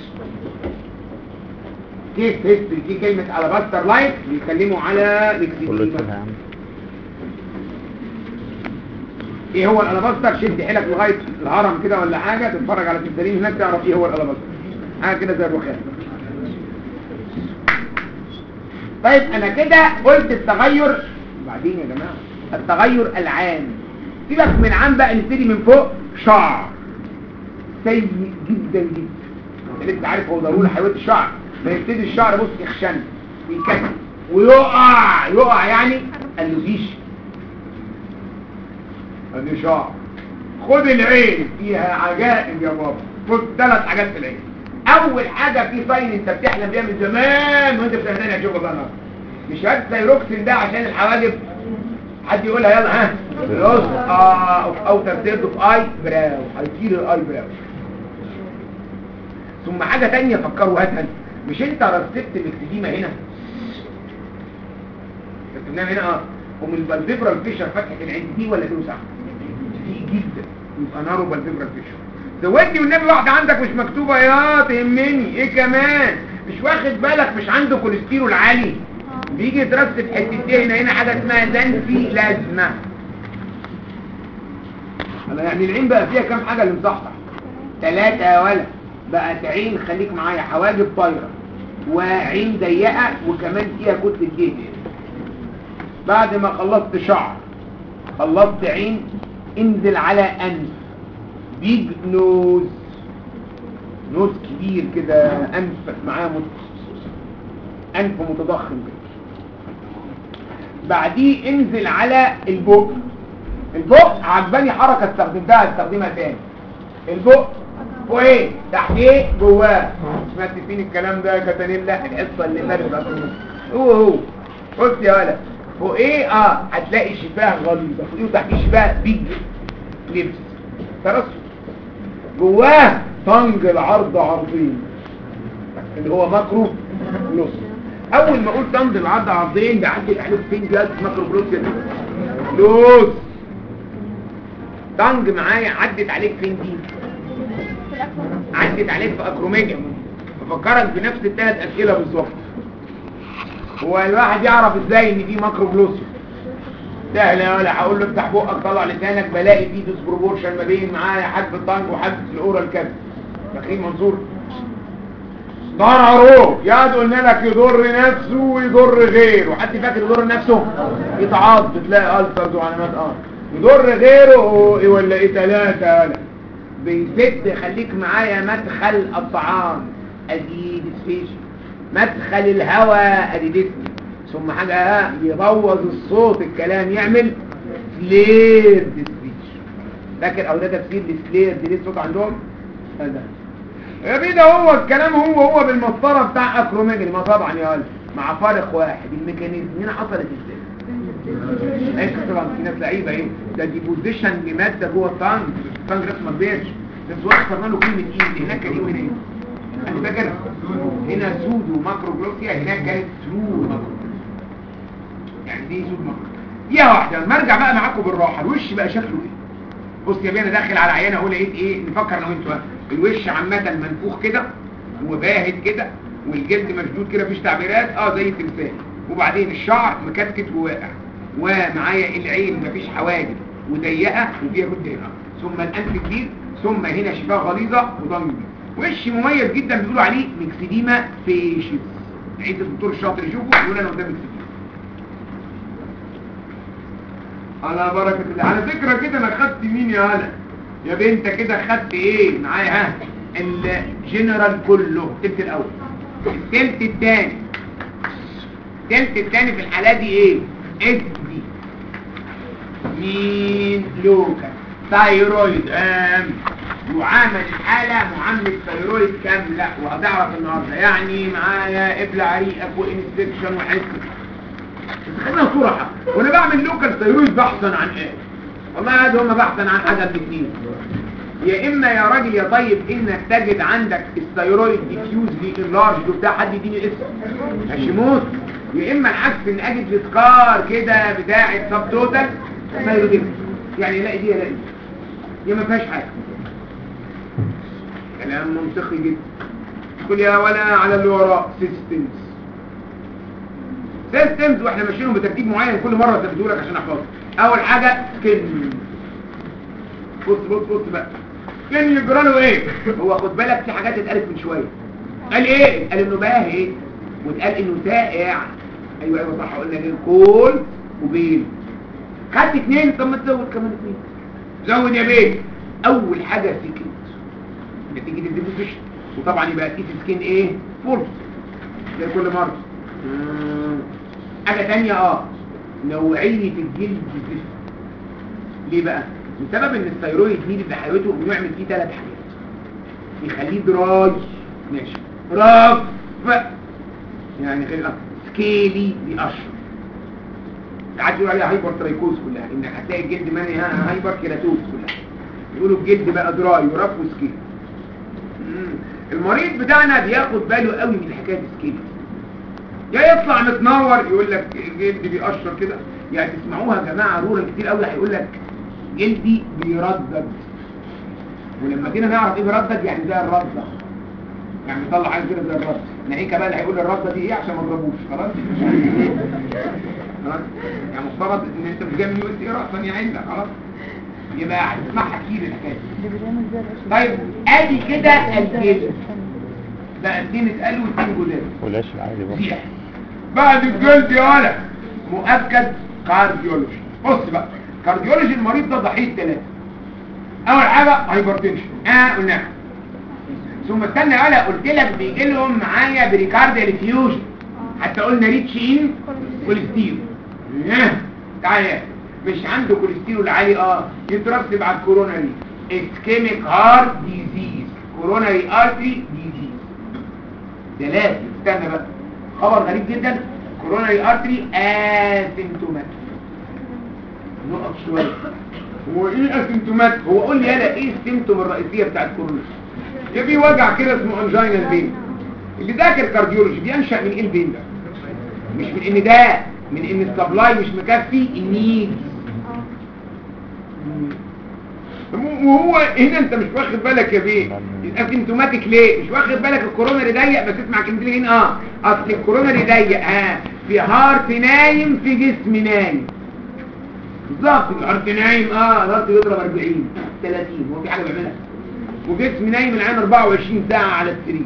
كيس هيستري في كلمه الاباستر لايك بيتكلموا على كله الاكسيديما كده يا عم ايه هو الالاباستر شد حيلك لغايه الهرم كده ولا حاجه تتفرج على التمثالين هناك تعرف ايه هو الالاباستر حاجه كده زي الرخام طيب انا كده قلت التغير بعدين يا جماعه التغير العام سيبك من عام بقى نبتدي من فوق شعر سيء جدا جدا اللي انت عارف هو ضروري حيويه الشعر ما يبتدي الشعر بص يخشن ويكتل ويقع يقع يعني اللوزيش ادي شعر خد العين فيها عجائب يا بابا خد ثلاث حاجات في العين اول حاجه في صين انت بتحلم بيها من زمان وانت بتهداني يا شغل بقى مش هات سيروكسين ده عشان الحواجب حد يقولها يلا ها بص اه او تبتدوا في اي براو هيطير الاي براو ثم حاجه تانية فكروا هاتها مش انت رصدت الاكتديمه هنا رصدناها هنا اه ومن البالفيبرال فيشر فتحه العين دي ولا دي وسعها دي جدا يبقى نارو بالفيبرال فيشر زودني والنبي واحده عندك مش مكتوبه يا تهمني ايه كمان مش واخد بالك مش عنده كوليسترول عالي بيجي يترسب حتتين هنا حاجه اسمها دنفي لازمه انا يعني العين بقى فيها كام حاجه اللي مصحصح ثلاثه يا ولد بقت عين خليك معايا حواجب طايره وعين ضيقه وكمان فيها كتله جلد بعد ما خلصت شعر خلصت عين انزل على انف بيج نوز نوز كبير كده انفك معاه مت... انف متضخم كده بعديه انزل على البق البق عجباني حركه استخدمتها استخدمها تاني البق فوق ايه تحت ايه جواه سمعت فين الكلام ده يا كتانيلا الحصه اللي فاتت بقى هو هو بص يا ولد فوق ايه اه هتلاقي شفاه غليظه فوقيه وتحتيه شفاه بيج لبس ترسم جواه طنج العرض عرضين اللي هو ماكرو نص اول ما اقول طنج العرض عرضين بعدل عليه فين جهاز ماكرو بلوس لوس طنج معايا عدت عليك فين دي عدت عليك في اكروميجا بفكرك بنفس الثلاث اسئله بالظبط هو الواحد يعرف ازاي ان دي ماكرو بلوس سهل يا ولا هقول له افتح بقك طلع لسانك بلاقي فيه ديسبروبورشن ما بين معايا حد الطنج وحد الاورال كاب داخلين منصور ضرره يا قلنا لك يضر نفسه ويضر غيره حد فاكر يضر نفسه يتعض تلاقي الفرز وعلامات اه يضر غيره ايه ولا ايه ثلاثه ولا بيسد خليك معايا مدخل الطعام ادي ديسفيشن مدخل الهواء ادي ديسني ثم حاجة يبوظ الصوت الكلام يعمل سلير ديسبيش فاكر او ده تفسير لسلير دي ليه صوت عندهم هذا يا بيه ده هو الكلام هو هو بالمسطرة بتاع اكروميجري ما طبعا يا ولد مع فارق واحد الميكانيزم هنا حصلت ازاي ايه طبعا في ناس لعيبه ايه ده دي بوزيشن لماده جوه الطنج الطنج ده ما كبيرش بس واحد له كلمه ايد هناك ايه وهنا ايه انا فاكر هنا سودو ماكرو جلوسيا هناك كانت ترو ماكرو يعني دي سود ماكرو يا واحده لما ارجع بقى معاكم بالراحه الوش بقى شكله ايه بص يا بيه انا داخل على عيانه اقول لقيت ايه نفكر انا وانتوا الوش عامه منفوخ كده وباهت كده والجلد مشدود كده مفيش تعبيرات اه زي التمثال وبعدين الشعر مكتكت وواقع ومعايا العين مفيش حواجب وضيقه وفيها جد هنا ثم الانف كبير ثم هنا شفاه غليظه وضم وش مميز جدا بيقولوا عليه ميكسيديما فيشيس عيد الدكتور الشاطر يشوفه يقول انا قدام ميكسيديما على بركة الله على فكرة كده انا خدت مين يا هلا يا بنت كده خدت ايه معايا ها الجنرال كله التلت الاول التلت الثاني التلت الثاني في الحالة دي ايه اس دي مين لوكا ثايرويد ام يعامل الحالة معاملة ثايرويد كاملة وهتعرف النهاردة يعني معايا ابلع ريقك وانسبكشن وحس خلينا صراحة وانا بعمل لوكال ثايرويد بحثا عن ايه والله هذا هم بحثا عن حاجة من اثنين يا اما يا راجل يا طيب انك تجد عندك الثايرويد ديفيوزلي انلارج وبتاع حد يديني اسم هشيموت يا اما العكس ان اجد الاسكار كده بتاع السب توتال ثايرويد يعني الاقي دي الاقي دي يا ما فيهاش حاجه كلام منطقي جدا تقول يا ولا على اللي وراه سيستمز سيستمز واحنا ماشيينهم بترتيب معين كل مره ثبته لك عشان احفظه اول حاجه سكن بص بص بص بقى سكن يجراله ايه هو خد بالك في حاجات اتقالت من شويه قال ايه قال انه باهي واتقال انه سائع ايوه ايوه صح قلنا ايه كول وبين خدت اتنين طب ما تزود كمان اتنين زود يا بيه اول حاجه سكن نتيجه الديبوزيشن وطبعا يبقى كيس سكين ايه فورس زي كل مره مم. حاجه تانية اه نوعيه الجلد زفت ليه بقى بسبب ان الثيرويد ميل اللي حيوته بيعمل فيه ثلاث حاجات يخليه دراي ماشي رف يعني خليه سكيلي بيقشر ساعات يقولوا عليها هايبر ترايكوز كلها انك هتلاقي الجلد ماني ها هايبر كيراتوز كلها يقولوا الجلد بقى دراي ورف وسكيلي مم. المريض بتاعنا بياخد باله قوي من حكايه السكيلي يا يطلع متنور يقول لك جلدي بيقشر كده يعني تسمعوها يا جماعه رورا كتير قوي هيقول لك جلدي بيردد ولما جينا نعرف ايه بيردد يعني زي الرده يعني يطلع حاجه كده زي الرده ناهيك بقى اللي هيقول الرده دي ايه عشان ما نضربوش خلاص خلاص يعني مفترض ان انت مش جاي من يو اس اي راسا يا عينك خلاص يبقى هتسمعها كتير الحكايه طيب ادي كده الجلد بقى اتنين اتقالوا واتنين جداد ولاش العادي برضه فيها بعد الجلد يا ولد مؤكد كارديولوجي بص بقى كارديولوجي المريض ده ضحيه ثلاثه اول حاجه هايبرتنشن اه قلناها ثم استنى يا ولد قلت لك بيجي لهم معايا بريكارديال فيوجن حتى قلنا ريتش ان كوليستيرول آه، تعالى مش عنده كوليسترول عالي اه يترتب على الكوروناري اسكيميك هارت ديزيز كوروناري ارتري ديزيز ده لازم استنى بقى خبر غريب جدا كوروناري ارتري اسيمتوماتيك نقف شويه هو ايه اسيمتومات هو قول لي يالا ايه السيمتوم الرئيسيه بتاعت كورونا يا في وجع كده اسمه انجينا بين اللي ذاكر كارديولوجي بينشا من ايه البين ده مش من ان ده من ان السبلاي مش مكفي النيد وهو هنا انت مش واخد بالك يا بيه الاسيمتوماتيك ليه مش واخد بالك الكوروناري ضيق بس اسمع كلمتين هنا اه اصل الكوروناري ضيق اه في هارت نايم في جسم نايم بالظبط الهارت نايم اه الهارت بيضرب 40 30 هو في حاجه بيعملها وجسم نايم العين 24 ساعه على السرير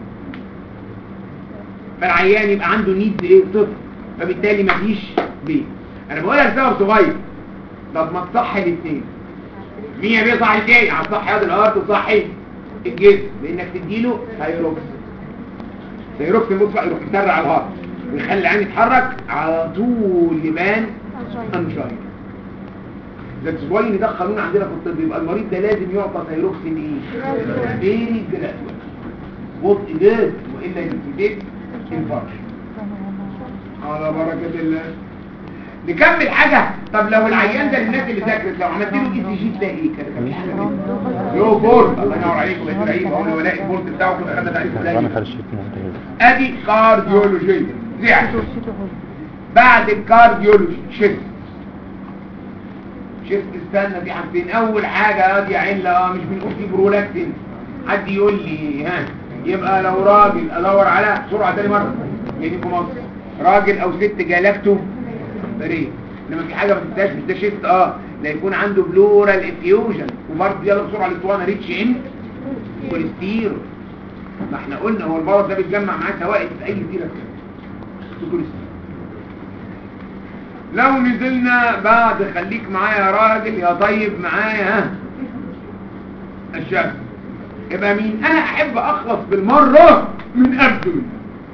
فالعيان يبقى عنده نيد ايه صفر فبالتالي مفيش بيه انا بقولها لسبب صغير طب ما تصحي الاثنين مين يا بيه صحي الاثنين هتصحي هذا الهارت وصحي الجسم بانك تديله ثايروكس ثايروكس المطفى يروح يسرع الهارت ويخلي العين يتحرك على طول يبان انشاين ده ان ده قانون عندنا في الطب يبقى المريض ده لازم يعطى ثايروكسين ايه فيري جرادوال بطء جدا والا ينتج انفاركشن على بركه الله نكمل حاجة طب لو العيان ده للناس اللي ذاكرت لو عملت له اي سي جي تلاقي ايه كده كان في حاجة كده. لو بورد الله ينور عليكم يا ابراهيم اقول له الاقي البورد بتاعه كده خدنا تعريف انا قليل خرشت ممتاز ادي كارديولوجي زعل بعد الكارديولوجي شيست شيست استنى في حاجتين اول حاجة ادي عله اه مش بنقول في برولاكتين حد يقول لي ها يبقى لو راجل ادور على سرعة تاني مرة يعني في مصر راجل او ست جالكته بريء انما في حاجة ما تنساش مش ده شيست اه لا يكون عنده بلورال افيوجن وبرضه يلا بسرعة الاسطوانة ريتش ان كوليستيرول ما احنا قلنا هو المرض ده بيتجمع معاه سوائل في اي سيرة كوليستيرول لو نزلنا بعد خليك معايا يا راجل يا طيب معايا ها الشاب يبقى مين انا احب اخلص بالمرة من ابدومين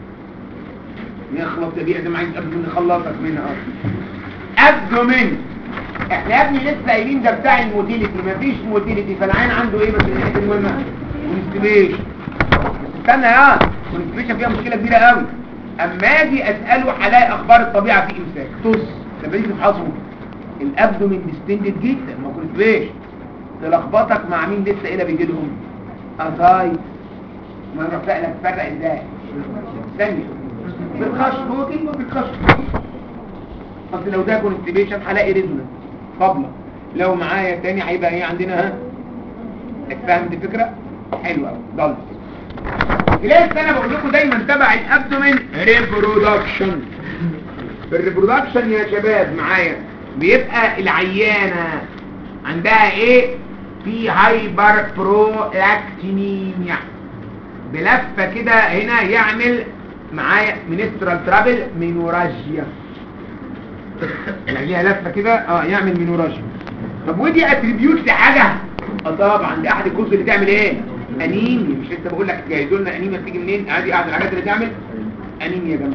يخلص يا بيه ده معايز ابدومين نخلصك منها اصلا ابدومين احنا يا ابني لسه قايلين ده بتاع الموتيليتي مفيش موتيليتي فالعين عنده ايه بس الحته المهمه كونستيبيشن استنى يا كونستيبيشن فيها مشكله كبيره قوي اما اجي اساله هلاقي اخبار الطبيعه في امساك طز لما يجي تفحصه الابدومين ديستندد جدا ما كونستيبيشن تلخبطك مع مين لسه ايه بيجي لهم اسايد ما انا فعلا تفرق ازاي ثانيه بالخش هو كلمه بالخش اصل لو ده كونستيبيشن هلاقي ريزونانس قبله لو معايا تاني هيبقى ايه عندنا ها فهمت الفكره حلوه قوي ضل لسه انا بقول لكم دايما تبع الابدومين ريبرودكشن الريبرودكشن يا شباب معايا بيبقى العيانه عندها ايه في هايبر برولاكتينيميا بلفه كده هنا يعمل معايا منسترال ترابل مينوراجيا يعني ليها لفه كده اه يعمل مينوراجيا طب ودي اتريبيوت لحاجه اه طبعا دي احد الكوز اللي تعمل ايه انيميا مش لسه بقول لك جايزوا لنا انيميا بتيجي منين ادي احد الحاجات اللي تعمل انيميا جامده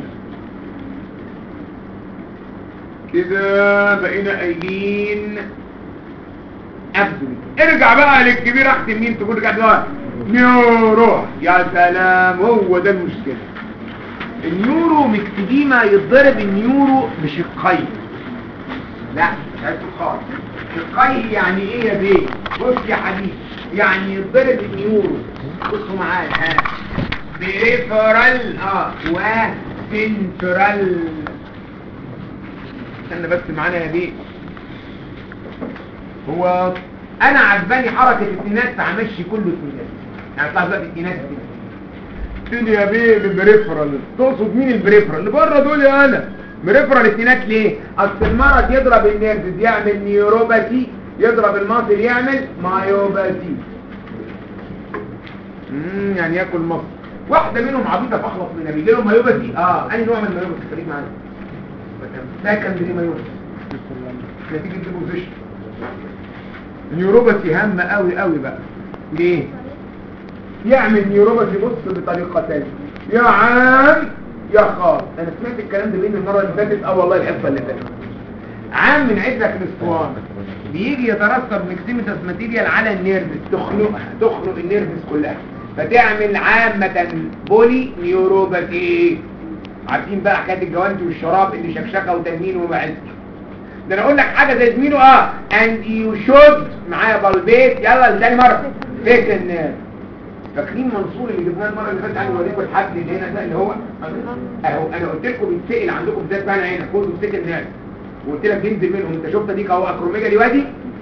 كده بقينا قايلين ابدومين ارجع بقى للكبير اختم مين تقول رجعت بقى نيورو يا سلام هو ده المشكله النيورو مكتديما يتضرب النيورو بشقين لا مش عايز خالص شقيه يعني ايه يا بيه بص يا حبيبي يعني يتضرب النيورو بصوا معايا ها بريفرال اه وسنترال استنى بس معانا يا بيه هو انا عجباني حركه الاتنينات فهمشي كله اتنينات يعني طلع بقى اتنينات تقول يا بيه البريفرال تقصد مين البريفرال اللي بره دول يا انا بريفرال اتنينات ليه اصل المرض يضرب النيرفز يعمل نيوروباثي يضرب المصل يعمل مايوباثي امم يعني ياكل مصل واحده منهم عبيطه فاخلص منها بيجي لهم مايوباثي اه انهي نوع من المايوباثي خليك معايا سكندري مايوباثي نتيجه ديبوزيشن نيوروباثي هامه قوي قوي بقى ليه يعمل نيوروباثي بص بطريقتين يا عام يا خاص انا سمعت الكلام ده بين المره اللي فاتت اه والله الحصه اللي فاتت عام من عدك الاسطوانه بيجي يترسب مكسيمتس ماتيريال على النيرفز تخنقها تخنق النيرفز كلها فتعمل عامة بولي نيوروباثي عارفين بقى حكايه الجوانتي والشراب اللي شكشكه وتنمين ومعز ده انا اقول لك حاجه زي زميله اه اند يو شود معايا بلبيت يلا لتاني مره فكر الناس فاكرين منصور اللي جبناه المره اللي فاتت عنه وليكم الحد اللي هنا ده اللي هو اهو انا قلت لكم بيتسال عندكم بالذات بقى هنا كله بيفتكر الناس وقلت لك بينزل منهم انت شفت ديك اهو اكروميجا وادي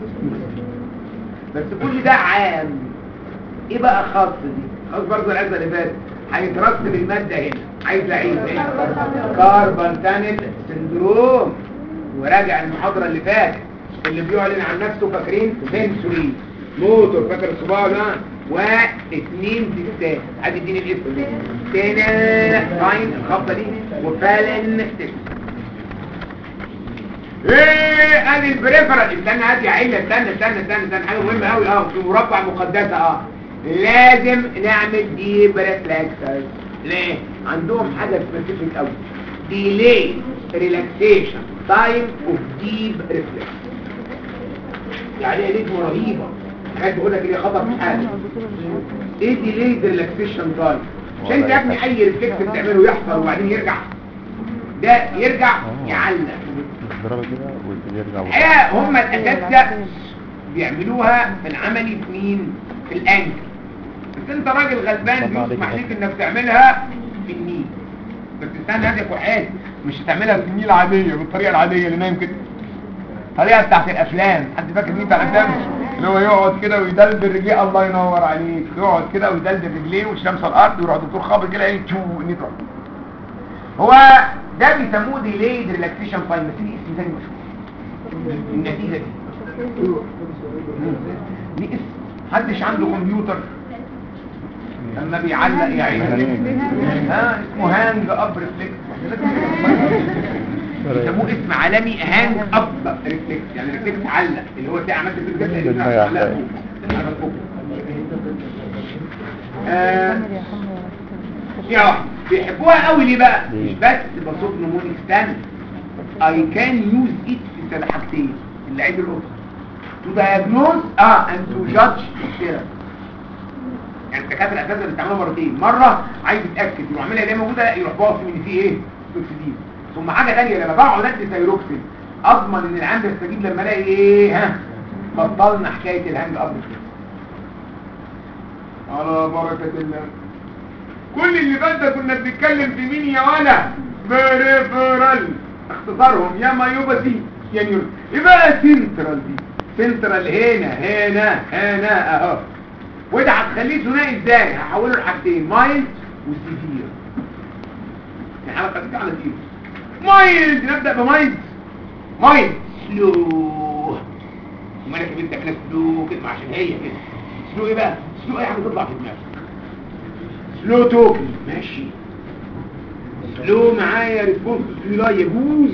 بس كل ده عام ايه بقى خاص دي خاص برضه العزه اللي فاتت هيترسب الماده هنا عايز اعيد كاربون تانل سندروم وراجع المحاضره اللي فاتت اللي بيعلن عن نفسه فاكرين سنسوري موتور فاكر الصباع ده واثنين ستات عادي اديني الاسم تانا ساين الخبطه دي وفالن تست ايه ادي البريفرال استنى هات يا عيله استنى استنى استنى استنى حاجه مهمه قوي اه في مربع مقدسه اه لازم نعمل ديب ريفلكسز ليه عندهم حاجه سبيسيفيك قوي ديلي ريلاكسيشن تايم اوف ديب ريفلكس يعني ايه نجمه رهيبه حاجات بقول لك اللي خطر في حاجه ايه ديلي ريلاكسيشن تايم عشان انت يا ابني اي ريفلكس بتعمله يحصل وبعدين يرجع ده يرجع يعلق ضربة كده ويرجع ايه هم الاساس ده بيعملوها في العملي في مين في الانكل بس انت راجل غلبان بيسمح ليك انك تعملها في النيل بس استنى هادي يا كحال مش هتعملها في النيل عاديه بالطريقه العاديه اللي نايم كده الطريقه بتاعت الافلام حد فاكر مين بتاع الافلام اللي هو يقعد كده ويدلدل رجليه الله ينور عليك يقعد كده ويدلدل رجليه والشمس على الارض ويروح الدكتور خابط كده ايه تشو نيتروح هو ده بيسموه ديليد ريلاكسيشن تايم بس دي اسم تاني مشهور النتيجه دي دي اسم محدش عنده كمبيوتر لما بيعلق يا عيني ها اسمه هانج اب ريفلكس بيسموه اسم عالمي هانج اب ريفلكس يعني ريفلكس علق اللي هو بتاع عملت في الجسد اللي ما بتاع يعلق. علق فوق. علق فوق. آه يا واحد بيحبوها قوي ليه بقى مش بس بصوت نمونيك ستان I can use it في سبع حاجتين اللعيب القطة to diagnose اه and to judge therapy يعني الدكاتره اساسا بتعملها مرتين مره عايز يتاكد يروح عاملها اللي هي موجوده لا يروح باص ان في ايه توكسيدين ثم حاجه ثانيه لما بقعد ادي ثايروكسين اضمن ان العام يستجيب لما الاقي ايه ها بطلنا حكايه الهانج اب على بركه الله كل اللي فات ده كنا بنتكلم في مين يا ولا بريفرال اختصارهم يا مايوباثي يا نيورو ايه بقى سنترال دي سنترال هنا هنا هنا اهو وده هتخليه ثنائي ازاي هحوله لحاجتين مايلد وسيفير يعني حاجه خفيفه على سيفير مايلد نبدا بمايلد مايلد سلو وما انا كمان تعملها سلو كده عشان هي كده سلو ايه بقى سلو اي حاجه تطلع في دماغك سلو توكل ماشي سلو معايا ريسبونس لا يجوز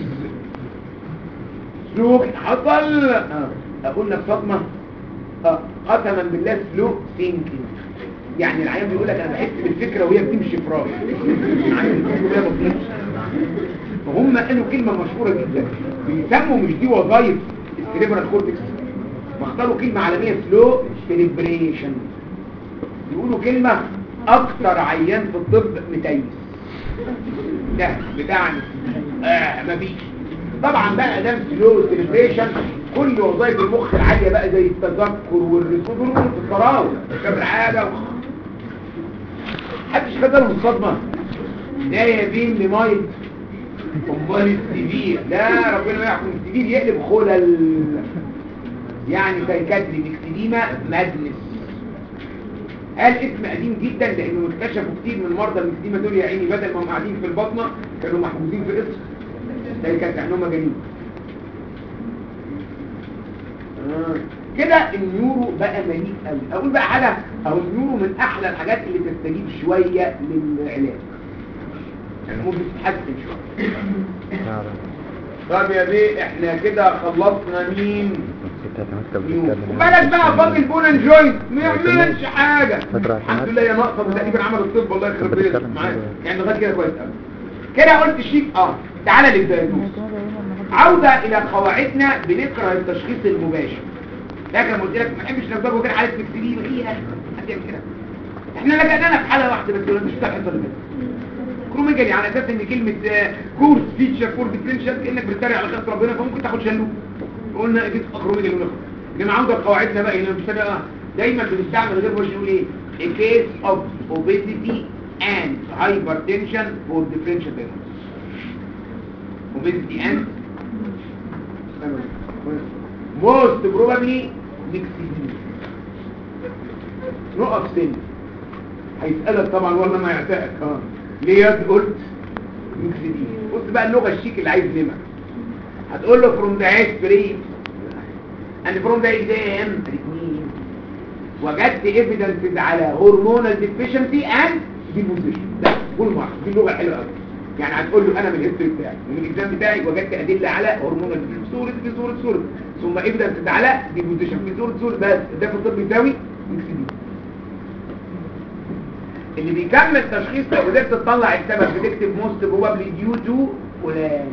سلو حصل آه. اقول لك صدمه آه. قسما بالله سلو ثينكينج يعني العيان بيقول لك انا بحس بالفكره وهي بتمشي في راسي العيان بيقول لها ما بتمشيش. فهم قالوا كلمه مشهوره جدا بيسموا مش دي وظايف السيريبرال كورتكس واختاروا كلمه عالميه سلو سيليبريشن يقولوا كلمه اكتر عيان في الطب متيس ده بتاعنا آه مفيش طبعا بقى ده سلو سيليبريشن كل وظائف المخ العاليه بقى زي التذكر والريكول في التراوح شاف العاده محدش خد باله من الصدمه ده يا بين لمايد امال السبيل لا ربنا ما يحكم السبيل يقلب خلل يعني سايكاتري مكسديما مادنس قال اسم قديم جدا لانه اكتشفوا كتير من مرضى المكسديما دول يا عيني بدل ما هم قاعدين في البطنه كانوا محجوزين في قصر ده كانت عنهم مجانين آه. كده النيورو بقى مليء قوي اقول بقى حاجه اهو النيورو من احلى الحاجات اللي تستجيب شويه للعلاج يعني ممكن تتحسن شويه نعم طب يا بيه احنا كده خلصنا مين كنت هتمسك نيورو بتتكلم وبالك بقى فاضل بون اند جوينت ما يعملش حاجه فترة الحمد لله يا ناقصه تقريبا عمل الطب الله يخرب بيتك بتتكلم معايا كده. يعني لغايه كده كويس قوي كده قلت شيك اه تعالى للدايجنوز عودة إلى قواعدنا بنكره التشخيص المباشر لكن لما قلت لك ما بحبش نفسك وكده حالة مكسلين هي حد يعمل كده احنا لجأنا لك في حالة واحدة بس مش بتاع الحصة اللي فاتت كروميجالي على اساس ان كلمة كورس فيتشر فور ديفرنشال كأنك بتتريق على خلق ربنا فممكن تاخد شلو قلنا اجيب كروميجالي ونخلص لما عودة لقواعدنا بقى هنا مش فاهم دايما بنستعمل غير وش نقول ايه a case of obesity and hypertension for differential diagnosis obesity and most probably مكسيدين نقف سن هيسألك طبعا ولا ما يعتقك اه ليه يا قلت مكسيدين بص بقى اللغة الشيك اللي عايز نمر هتقول له from the history and from the exam الاثنين وجدت evidence على hormonal deficiency and deposition ده كل مرة دي اللغة حلوة قوي يعني هتقول له انا من الهيستوري بتاعي ومن الاكزام بتاعي وجدت ادله على هرمونال في صوره في صوره صوره ثم ايفيدنس على ديبوزيشن في صوره صوره بس ده في الطب يساوي ميكس دي اللي بيكمل تشخيص لو قدرت تطلع السبب بتكتب موست بروبابلي ديو تو فلان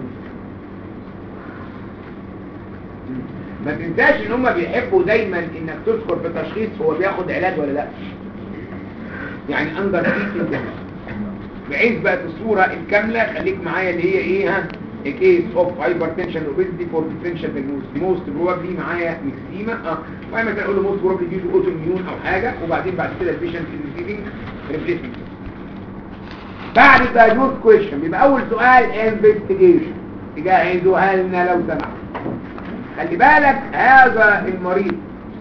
ما تنساش ان هم بيحبوا دايما انك تذكر في تشخيص هو بياخد علاج ولا لا يعني اندر تريتمنت بعيد بقى الصورة الكاملة خليك معايا اللي هي ايه ها a case of hypertension obesity for differential diagnosis most probably معايا مكسيمة اه وأما تقول له most probably due to autoimmune او حاجة وبعدين بعد كده البيشنت is receiving replacement بعد diagnosis question بيبقى اول سؤال investigation تجهزوها لنا لو سمحت خلي بالك هذا المريض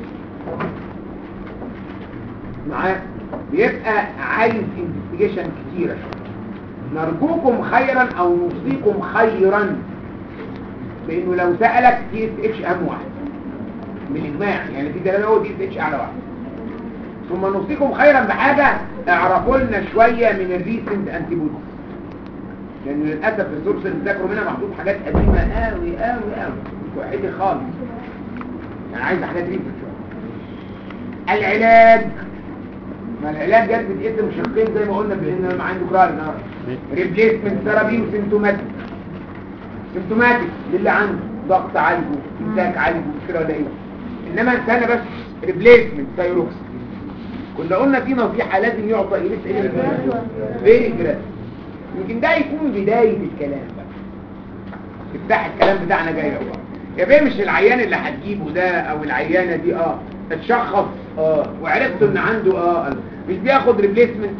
معاه بيبقى عايز انفستيجيشن كتيرة نرجوكم خيرا او نوصيكم خيرا بانه لو سألك تي اس اتش اهم واحد بالاجماع يعني في دلاله هو تي اس اتش اعلى واحد ثم نوصيكم خيرا بحاجة اعرفوا لنا شوية من الريسنت انتي بوديز لان للاسف السورس اللي بتذاكروا منها محطوط حاجات قديمة قوي قوي قوي مش وحيدي خالص يعني عايز حاجات ريسنت شوية العلاج ما العلاج جت بتقسم شقين زي ما قلنا بان لما عنده كرار ريبليسمنت ثيرابي وسيمتوماتيك سيمتوماتيك للي عنده ضغط عالجه امساك عالجه كده ولا ايه انما انت انا بس ريبليسمنت ثايروكس كنا قلنا في نصيحه لازم يعطى اليس ايه فيري جراس يمكن ده يكون بدايه الكلام بقى افتح الكلام بتاعنا جاي اهو يا بيه مش العيان اللي هتجيبه ده او العيانه دي اه اتشخص اه وعرفت ان عنده اه مش بياخد ريبليسمنت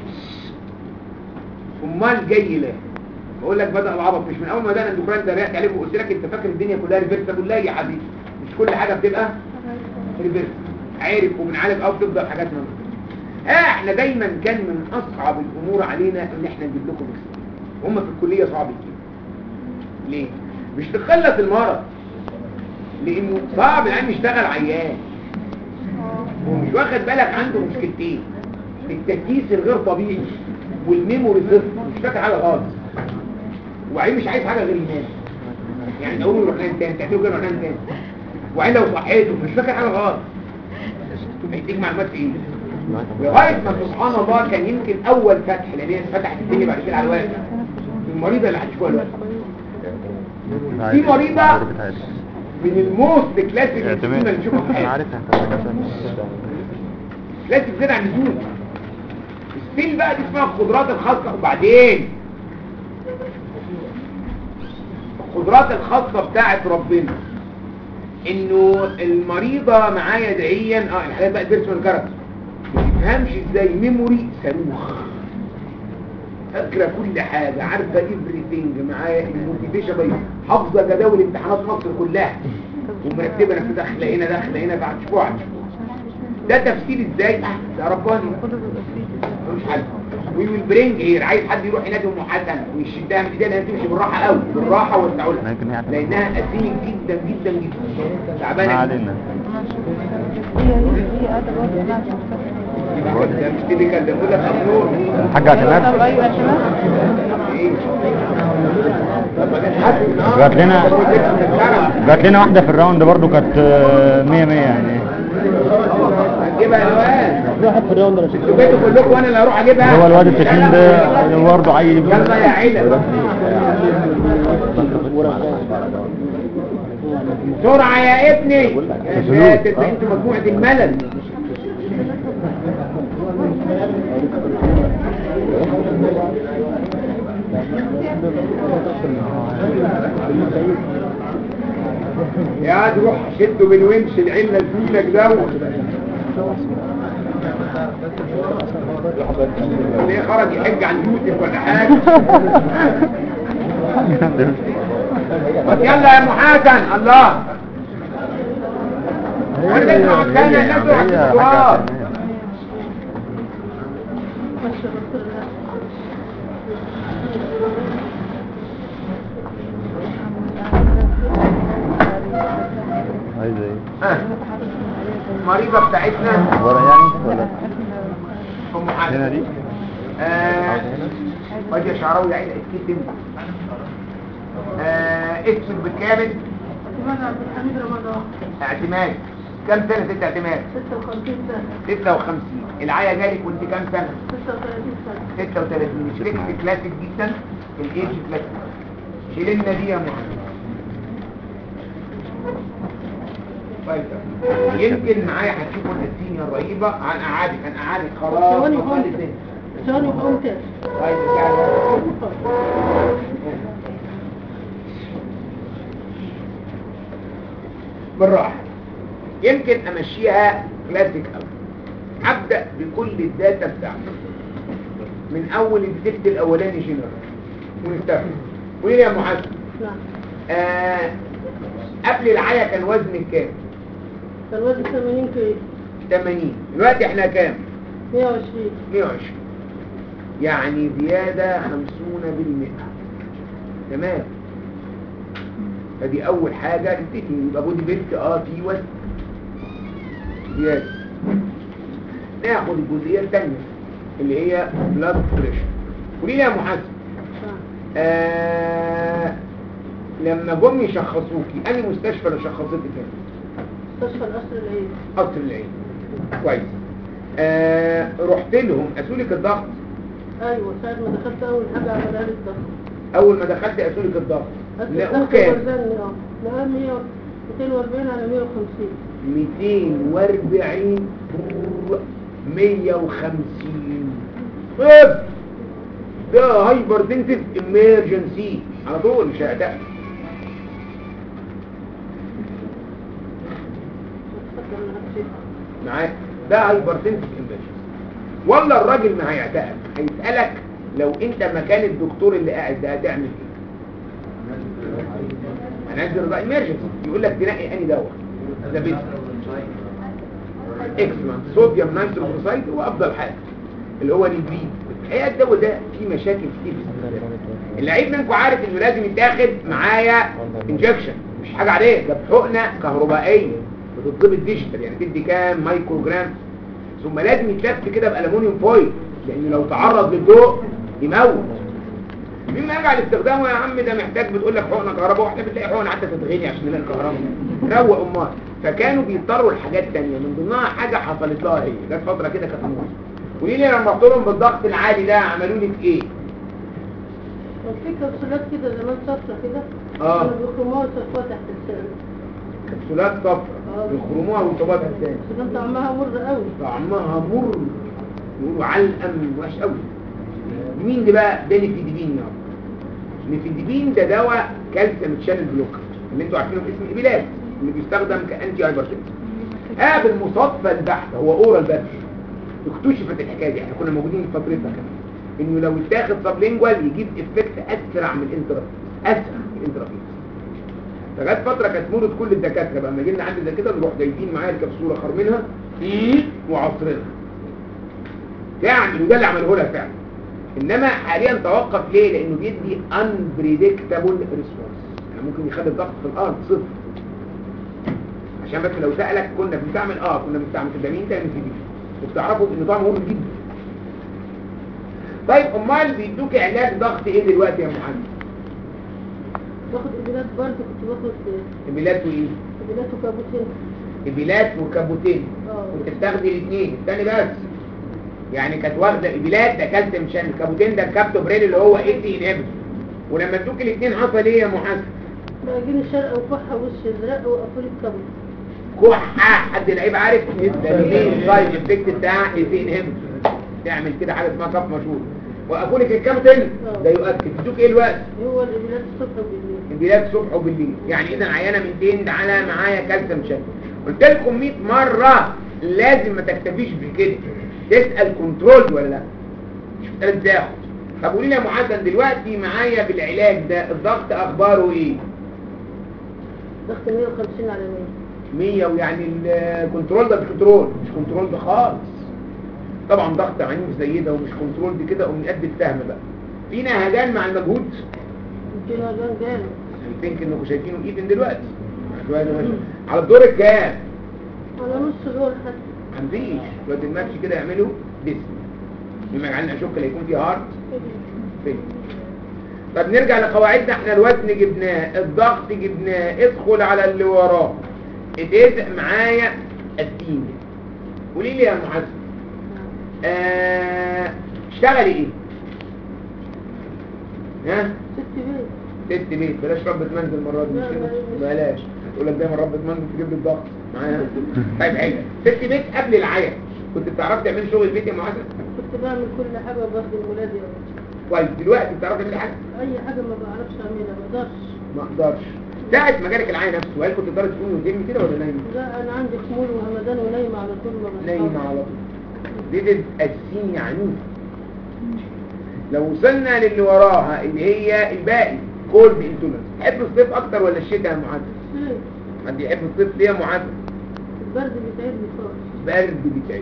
امال جاي ليه بقول لك بدا العبط مش من اول ما بدانا الاندوكراين ده ريحت عليه وقلت لك انت فاكر الدنيا كلها ريفرسبل لا يا حبيبي مش كل حاجه بتبقى ريفرس عارف وبنعالج او بتفضل حاجات من اه احنا دايما كان من اصعب الامور علينا ان احنا نجيب لكم اكسجين هم في الكليه صعب جدا ليه مش تخلص المرض لانه صعب الان يشتغل عيان ومش واخد بالك عنده مشكلتين التركيز الغير طبيعي والميموري صفر مش فاكر حاجه خالص وبعدين مش عايز حاجه غير ينام يعني اقول له يروح نام تاني تعمله كده يروح نام تاني وبعدين لو صحيته مش فاكر حاجه خالص هيديك معلومات في ايه لغايه ما سبحان الله كان يمكن اول فتح لان هي فتحت الدنيا بعد كده على الوقت المريضه اللي هتشوفها دلوقتي في مريضة من الموست كلاسيك اعتماد اللي نشوفها في انا حياتنا عارفها انت كلاسيك زيادة عن اللزوم الستيل بقى دي اسمها القدرات الخاصة وبعدين القدرات الخاصة بتاعت ربنا انه المريضة معايا دعيا اه الحالات بقى البيرسونال كاركتر ما تفهمش ازاي ميموري صاروخ فاكرة كل حاجة عارفة everything معايا الموتيفيشن باي حافظة جداول امتحانات مصر كلها ومرتبة نفسها داخلة هنا داخلة هنا بعد اسبوع عن اسبوع ده تفسير ازاي اه ده رباني ملوش حل وي ويل برينج هير عايز حد يروح ينادي ام حسن ويشدها من ايديها لانها تمشي بالراحه قوي بالراحه والتعاون لكن هي لانها اسيمك جدا جدا جدا ما تعبانه جدا. علينا ده مش تيبيكال ده بقول لك امور حاجة اعتماد ايه طب ما ده حد جات لنا جات لنا واحدة في الراوند برضو كانت آه، مية مية يعني هنجيبها الوان واحد في الراوند انا انتوا جيتوا كلكم وانا اللي هروح اجيبها هو الواد التخين ده برضه عيل يلا يا عيله بسرعة يا ابني يا ساتر ده انتوا مجموعة الملل يا تروح شدوا من ونش العلة الفيلك دوت ليه خرج يحج عن يوسف ولا حاجة طب يلا يا ام حسن الله انا نسمع الثانية الناس تروح السؤال عايزة ايه ها المريضة بتاعتنا ورا يعني ولا ام هنا حسن دي آه وجه شعراوي عين اتكتم آه اسم بالكامل عبد الحميد رمضان اعتماد كم سنة ست اعتماد 56 سنة 56 العيا جالك وانت كام سنة 36 سنة 36 مش فكر كلاسيك جدا الايدج كلاسيك شيلنا دي يا محمد طيب يمكن معايا هتشوفوا السينيا الرهيبة عن اعادك عن اعادك خلاص ثواني خلاص وقوم الاثنين. ثواني وقوم تاني طيب تعالى. بالراحة يمكن امشيها كلاسيك قوي هبدأ بكل الداتا بتاعتي من اول الديتكت الاولاني جنرال ونستخدم قولي لي يا محاسب نعم آه قبل العيا كان وزنك كام كان وزن 80 كيلو 80 دلوقتي احنا كام 120 120 يعني زيادة 50% تمام فدي اول حاجة تبتدي يبقى بودي بيلت اه في وزن زيادة ناخد الجزئية الثانية اللي هي بلاد بريشر قولي لي يا محاسب نعم آه لما جم يشخصوكي انهي مستشفى اللي شخصتك كام مستشفى القصر العيني قصر العين كويس آه رحت لهم قاسولك الضغط ايوه ساعة ما دخلت اول حاجة عملها لي الضغط اول ما دخلت قاسولك الضغط لقوه الضغط كام وزني اه لقاه 100 240 على 150 240 150 طب ده هايبر تنسيف امرجنسي على طول مش هيعتقد اتفضل انا هكشف معاك ده هايبر تنسيف امرجنسي ولا الراجل ما هيعتقد هيسألك لو انت مكان الدكتور اللي قاعد ده هتعمل ايه هنزل بقى امرجنسي يقول لك تنقي انهي دواء ده بيت اكسلنت صوديوم نيتروكسيد هو افضل حاجه اللي هو البريد الحقيقه الدواء ده فيه مشاكل كتير في الاستخدام اللعيب منكم عارف انه لازم يتاخد معايا انجكشن مش حاجه عاديه ده بحقنه كهربائيه بتضبط ديجيتال يعني تدي كام مايكرو جرام ثم لازم يتلف كده بالومنيوم فويل لان لو تعرض للضوء يموت مما يرجع لاستخدامه يا عم ده محتاج بتقول لك حقنه كهرباء واحنا بتلاقي حقنه حتى تتغني عشان نلاقي كهرباء روق امال فكانوا بيضطروا لحاجات تانية من ضمنها حاجه حصلت لها هي جت فتره كده كانت موت قولي لي لما رحت لهم بالضغط العالي ده عملوا لك ايه كان في كبسولات كده زمان صفرة كده آه. كانوا بيخرموها ويصفوها تحت اللسان كبسولات صفرا آه. يخرموها ويصابها الثاني بس كان طعمها مر قوي طعمها مر يقولوا علقم وحش قوي مين ده بقى ده نيفيديبين يا رب نيفيديبين ده دواء كالسيوم تشانل بلوكر اللي انتوا عارفينه باسم ايبيلاس اللي بيستخدم كانتي هايبرتنسن اه بالمصادفه البحته هو اورال بس اكتشفت الحكايه دي احنا كنا موجودين في فترتها كمان انه لو اتاخد سبلينجوال يجيب افكت اسرع من الانترا اسرع من الانترافيس فجت فتره كانت موضه كل الدكاتره بقى لما جينا عند زي كده نروح جايبين معايا الكبسوله خرمينها وعصرينها يعني وده اللي عمله لها فعلا انما حاليا توقف ليه لانه بيدي unpredictable response يعني ممكن يخلي الضغط في الارض صفر عشان بس لو سألك كنا بنستعمل اه كنا بنستعمل كدامين تاني في دي وبتعرفوا ان طعمه مهم جدا طيب امال بيدوك علاج ضغط ايه دلوقتي يا محمد باخد إبلات برضه كنت باخد ابيلات وايه إبلات وكابوتين ابيلات وكابوتين اه كنت بتاخدي الاثنين الثاني بس يعني كانت واخده ابيلات ده كالسيوم شان الكابوتين ده الكابتوبريل اللي هو اي تي انهبيتور ولما ادوك الاثنين حصل ايه يا محمد بقى جيني شرقة وكحة وش ازرق وقفوا لي الكابوت كحة حد لعيب عارف ده المين سايد افكت بتاع اي تي انهبيتور تعمل كده حاجه اسمها كف مشهور وقفوا لك الكابتن ده يؤكد ادوك ايه الوقت هو الإبلات الصبح وبالليل البلاد صبح وبالليل يعني اذا عيانه من دين تعالى معايا كالسيوم شان قلت لكم 100 مره لازم ما تكتفيش بكده تسال كنترول ولا لا مش بتسال تاخد طب قولي لي يا معدل دلوقتي معايا بالعلاج ده الضغط اخباره ايه ضغط 150 على 100 100 ويعني الكنترول ده مش كنترول مش كنترول ده خالص طبعا ضغط عنيف زي ده ومش كنترول دي كده قوم قد الفهم بقى في نهجان مع المجهود يمكن هجان جامد يمكن انكم شايفينه ايدن دلوقتي شوية ده ماشي. على الدور الكام على نص دول حتى عنديش شوية الماتش كده يعملوا ديسم مما يجعلنا اشك لا يكون فيه هارت فين طب نرجع لقواعدنا احنا الوزن جبناه الضغط جبناه ادخل على اللي وراه اتفق معايا الدين قولي لي يا معز آه، اشتغلي ايه ها ست بيت ست بيت بلاش ربة منزل المرة دي مش لا، كده لا، بلاش هتقول لك دايما ربة منزل تجيب لي الضغط معايا طيب حاجة ست بيت قبل العيا كنت بتعرفي تعملي شغل البيت يا معز كنت بعمل كل حاجة بخدم ولادي كويس دلوقتي بتعرفي تعملي حاجة أي حاجة ما بعرفش أعملها ما أقدرش ما اقدرش ساعة ما جالك العيا نفسه هل كنت تقدري تقومي وتنمي كده ولا نايمة؟ لا أنا عندي خمول وهمدان ونايمة على طول ما بصحاش. نايمة على طول دي بتقسيني عنيف لو وصلنا للي وراها اللي هي الباقي كولد انتولنس تحب الصيف اكتر ولا الشتاء يا معاذ ليه؟ حد يحب الصيف ليه يا معاذ البرد بيتعبني خالص برد بتاعي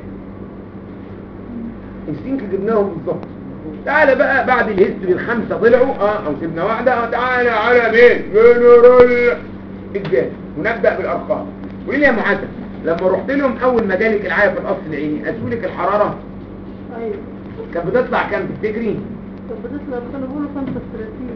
السينك جبناهم بالظبط تعالى بقى بعد الهيستوري الخمسة طلعوا اه او سيبنا واحدة اه تعالى على مين جنرال الجاز ونبدأ بالارقام قولي لي يا معاذ لما رحت لهم اول ما جالك العيا في القصر العيني قاسوا الحرارة أيوة كانت بتطلع كام تفتكري طب بتطلع كانوا بيقولوا 35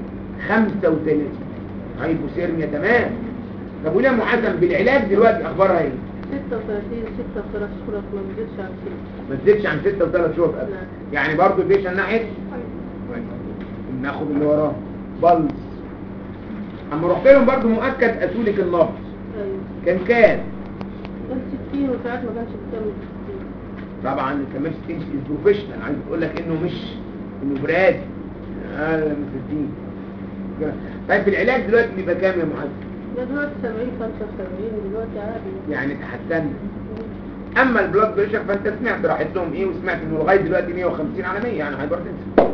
35 هايبوثيرميا تمام طب وليه معزم بالعلاج دلوقتي اخبارها ايه 36 6 3 شهور ما بزيدش عن كده ما تزيدش عن 6 و3 شهور أبدا. لا. يعني برضو البيشن ناحية ناخد اللي وراه بلس اما رحت لهم برضو مؤكد اسولك اللفظ ايوه كان كام كان 60 وساعات ما كانش بكمل 60 طبعا كمان 60 از بروفيشنال عايز اقول لك انه مش انه براد اقل من 60 طيب في العلاج دلوقتي بيبقى كام يا معاذ ده دلوقتي 70 75 دلوقتي عادي يعني تحسن اما البلاد بريشر فانت سمعت راحت لهم ايه وسمعت انه لغايه دلوقتي 150 على 100 يعني هايبرتنسن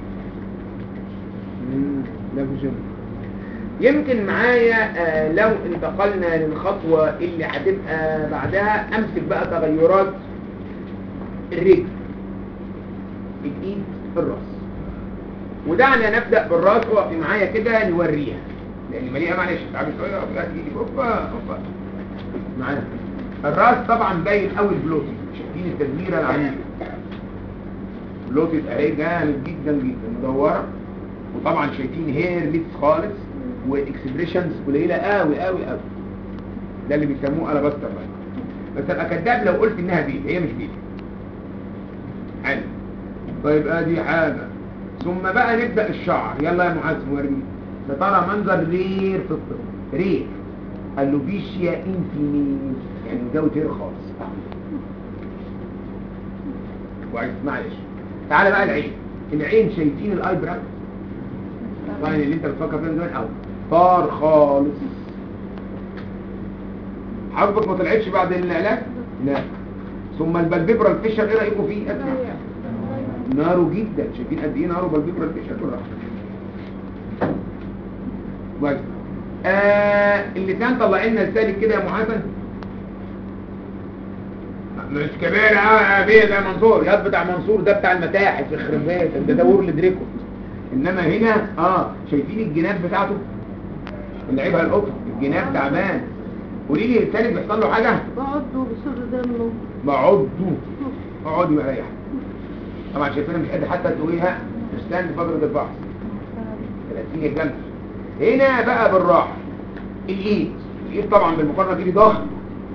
لا فيجن يمكن معايا آه لو انتقلنا للخطوة اللي هتبقى بعدها امسك بقى تغيرات الرجل الايد الراس ودعنا نبدأ بالراس وقفي معايا كده نوريها لان مليئة معلش تعالوا شوية قبل تيجي اوبا اوبا معانا الراس طبعا باين قوي البلوتي شايفين التدميرة العنيفة بلوتي اهي جامد جدا جدا مدورة وطبعا شايفين هير ليتس خالص واكسبريشنز قليله قوي قوي قوي ده اللي بيسموه الاباستر بقى بس ابقى كداب لو قلت انها بيبي هي مش بيبي حلو طيب ادي حاجه ثم بقى نبدا الشعر يلا يا معاذ وريني ده ترى منظر رير في الطب رير اللوبيشيا انفينيس يعني جو تير خالص كويس معلش تعالى بقى العين العين شايفين الاي براو اللاين اللي انت بتفكر فيه دلوقتي اهو طار خالص حضرتك ما طلعتش بعد العلاج لا ثم البلبيبرال فيشر ايه رايكم فيه اسمع ناره جدا شايفين قد ايه ناره بالبيبرال فيشر بالراحه كويس آه اللسان طلع لنا السالك كده يا محسن مش كبير اه بيه ده منصور ياد بتاع منصور ده بتاع المتاحف يخرب بيتك ده دور لدريكو انما هنا اه شايفين الجناب بتاعته اللي عيبها القطه الجناب تعبان قولي لي الثاني بيحصل له حاجه بقعدوا بسر دمه بقعدوا اقعدوا يا ريح طبعا شايفينها مش قادر حتى تقوليها استنى فتره البحث 30 الجنب هنا بقى بالراحه الايد الايد طبعا بالمقارنه دي ضخم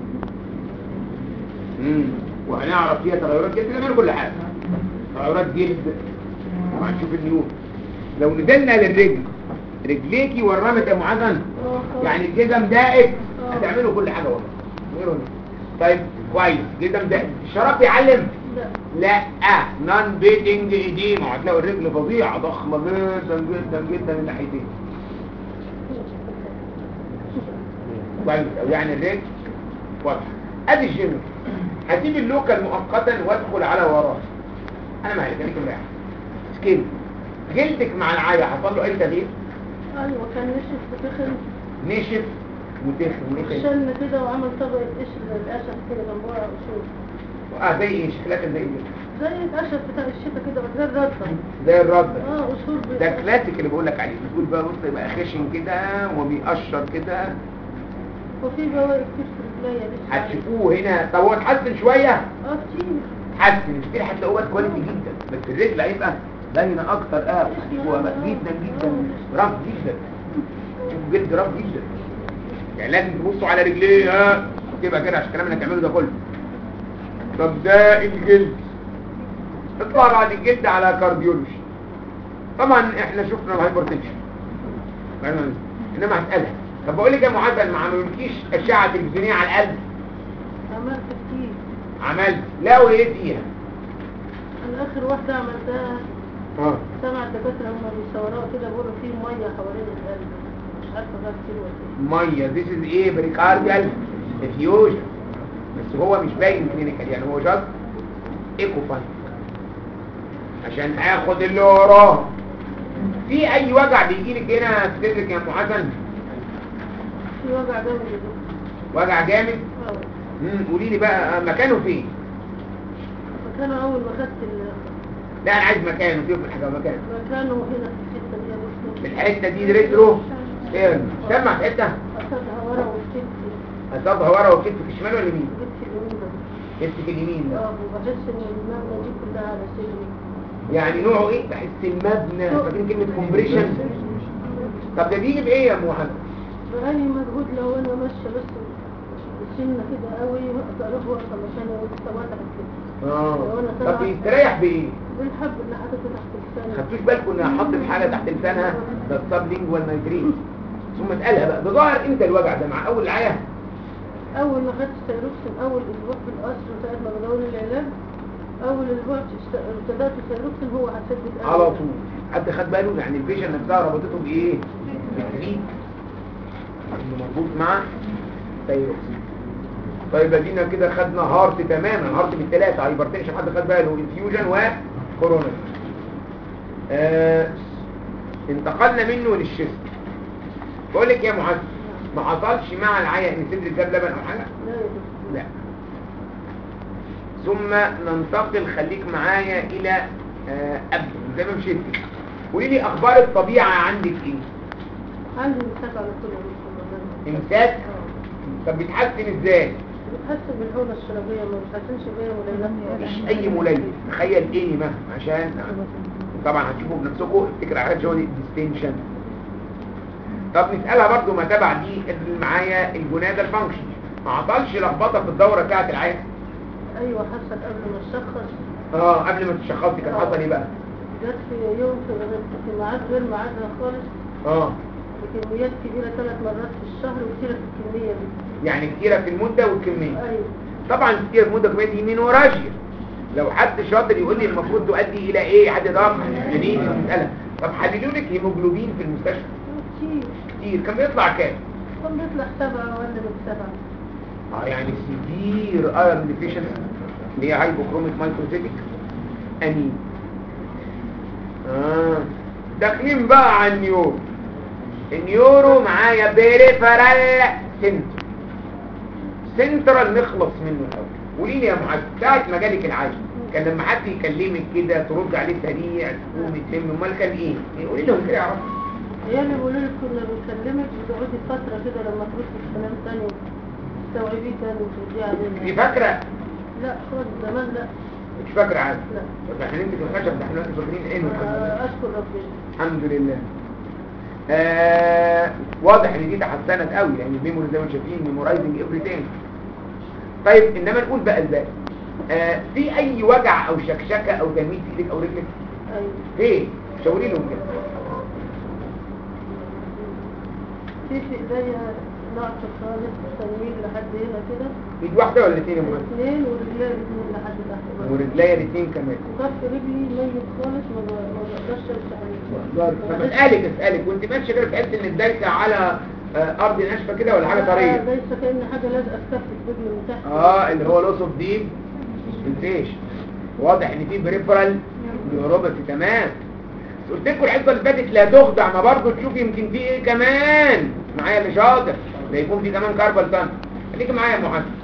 امم وهنعرف فيها تغيرات جلد نعمل كل حاجه تغيرات جلد وهنشوف النيون لو نزلنا للرجل رجليكي ورمت يا معاذ يعني الجزم دائب هتعملوا كل حاجه والله غيره طيب كويس جزم دائب الشراب بيعلم لا لا نون بيتنج ايديما هتلاقوا الرجل فظيعه ضخمه جدا جدا جدا من ناحيتين كويس أو يعني الرجل واضحه ادي الجيم هسيب اللوكال مؤقتا وادخل على وراه انا مالك خليك مريح سكين جلدك مع العايه حصل له اي تغيير ايوه كان نشف وتخن نشف وتخن وتخن شن كده وعمل طبقة قشر زي القشف كده جنبها قشور اه زي ايه شكلها كان زي ايه زي القشف بتاع الشتا كده بس زي الردة زي الرد اه قشور بي- ده كلاسيك اللي بقول لك عليه بتقول بقى بص يبقى خشن كده وبيقشر كده وفي بواقي كتير في رجليا لسه هتشوفوه هنا طب هو اتحسن شويه اه كتير اتحسن كتير هتلاقوه بقى كواليتي جدا بس الرجل هيبقى باينه اكتر اه هو جدا جدا رف جدا شوف جلد رف جدا يعني لازم تبصوا على رجليه ها تبقى كده عشان الكلام اللي هتعمله ده كله طب ده الجلد اطلع بعد الجلد على كارديولوجي طبعا احنا شفنا الهايبرتنشن انما هسألها طب بقول لك يا معدل ما عملولكيش اشعه تلفزيونيه على القلب عملت كتير عملت لا وايه فيها انا اخر واحدة عملتها اه سمع الدكاترة هما بيصوروها كده بيقولوا فيه مية حوالين القلب مش عارفة ده كتير ولا ايه ميه ذيس از ايه بريكارديال افيوجن بس هو مش باين كلينيكال يعني هو جاست ايكو فاين عشان اخد اللي وراه في اي وجع بيجي لك هنا في صدرك يا ام حسن في وجع جامد يا دكتور وجع جامد اه امم قولي لي بقى مكانه فين مكانه اول ما خدت ال- لا انا عايز مكانه فين حاجه مكانه مكانه هنا في الحتة دي يا في دكتور الحته دي ريترو ايه سمع في حته أخدها ورا وكتفي هتصبها ورا وكتفك الشمال ولا اليمين كتفي اليمين ده كتفك اليمين ده اه وبحس ان المبنى دي كلها على صدري يعني نوعه ايه تحس المبنى فاكرين كلمه كومبريشن طب ده بيجي بايه يا ام حسن بقالي مجهود لو انا ماشيه بس سنة كده قوي وقت اروح وقت عشان يتوتر كده اه طب بيستريح بايه بالحب اللي حاططه تحت اللسان خدتوش بالكم ان حط الحاجه تحت لسانها ده السبلينجوال نايتريت ثم اتقالها بقى ده ظاهر امتى الوجع ده مع اول العيا اول ما خدت ستيروكسين اول اسبوع في القصر ساعة ما بدور العلاج اول اسبوع است- ابتدأت ستيروكسين هو هتثبت على طول حد خد باله يعني البيشن نفسها ربطته بايه بالتريت انه مربوط مع ثايروكسين طيب ادينا كده خدنا هارت تماما هارت بالثلاثه هايبرتنشن حد خد باله انفيوجن وكورونا آه انتقلنا منه للشيست بقول لك يا معز ما حصلش مع العيا ان صدرك جاب لبن او حاجه لا يا دكتور لا ثم ننتقل خليك معايا الى آه، قبل زي ما مشيت كده. قولي لي اخبار الطبيعه عندك ايه عندي مساك على طول يا دكتور امساك اه. طب بيتحسن ازاي بتحس بالحولة الشرابية ما بتحسنش بيها مليلات مفيش اي مليل تخيل ايه ما عشان طبعا هتشوفوا بنفسكم افتكر على جوني ديستنشن طب نسالها برضو ما تبع دي اللي معايا الجنادة الفانكشن ما حصلش لخبطه في الدوره بتاعت العيان ايوه حست قبل ما تشخص اه قبل ما تشخصي كان حصل ايه بقى جت في يوم في غير- في ميعاد غير ميعادها خالص اه بكميات كبيرة ثلاث مرات في الشهر وكتيرة في الكمية دي يعني كتيره في المده والكميه ايوه طبعا كتير في المده والكميه دي مينوراجيا لو حد شاطر يقول لي المفروض تؤدي الى ايه حد ضغط جنين المساله طب حللوا لك هيموجلوبين في المستشفى كتير كتير كان بيطلع كام كان بيطلع سبعة ولا من سبعة اه يعني سيفير ايرون ديفيشنسي اللي هي هايبوكروميك مايكروسيتيك انيم اه داخلين بقى على النيورو النيورو معايا بيريفرال سنتر سنترال نخلص منه الاول قولي لي يا معاذ ساعه ما جالك العاج كان لما حد يكلمك كده ترد عليه سريع تقومي تلم امال كان ايه؟ قولي لهم كده يعرفوا عيالي بيقولوا لي كنا بنكلمك بتقعدي فترة كده لما تروحي تنام تاني تستوعبيه تاني وترديه دي علينا فاكره لا خالص زمان لا مش فاكره عادي لا طب احنا نمسك الخشب ده احنا دلوقتي فاكرين ايه من الخشب آه، اشكر ربنا الحمد لله آه واضح ان دي تحسنت قوي يعني الميموري زي ما انتم شايفين ميمورايزنج افري ثينج طيب انما نقول بقى ازاي آه في اي وجع او شكشكه او تنميل في ايدك او رجلك ايوه ايه شاوري لهم كده في في ايديا نقص خالص تنميل لحد هنا كده ايد واحده ولا الاثنين يا مهندس اثنين ورجلي الاثنين لحد تحت برضه. ورجليا الاثنين كمان وكف رجلي ميت خالص ما ب- ما بقدرش امشي عليه طب اسالك اسالك وانت ماشيه كده تحس ان الدايسه على آه ارض ناشفه كده ولا حاجه طريه ليس كأن حاجة لازقة في كف الرجل من تحت اه اللي هو لوس اوف ديب سنسيشن واضح ان في بريفرال نيوروباثي تمام بس قلت لكم الحصه اللي فاتت لا تخدع ما برضه تشوف يمكن في ايه كمان معايا اللي شاطر لا يكون في كمان كاربال تان خليك معايا يا محمد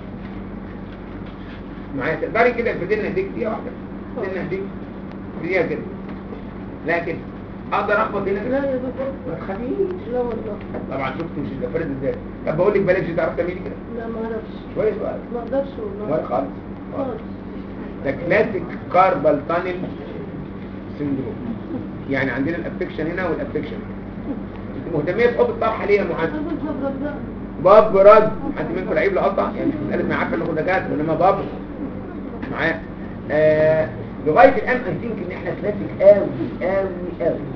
معايا تقدري كده تفدلنا ايديك دقيقه واحده تفدلنا ايديك دقيقه كده لا كده اقدر اخبط هنا لا كده يا دكتور ما تخافيش لا والله طبعا شفت مش الفرد ازاي طب بقول لك بلاش تعرف تعملي كده لا ما اعرفش شويه سؤال ما اقدرش ولا والله خالص خالص ده كلاسيك كاربال تانل سندروم يعني عندنا الافكشن هنا والافكشن انت مهتميه تحط الطرحه ليه يا معاذ أنا بتهرب ده باب رد حد منكم لعيب لقطع يعني مش مساله ما عارفه انكم دكاتره انما باب معايا آه لغايه الان اي ثينك ان احنا كلاسيك قوي قوي قوي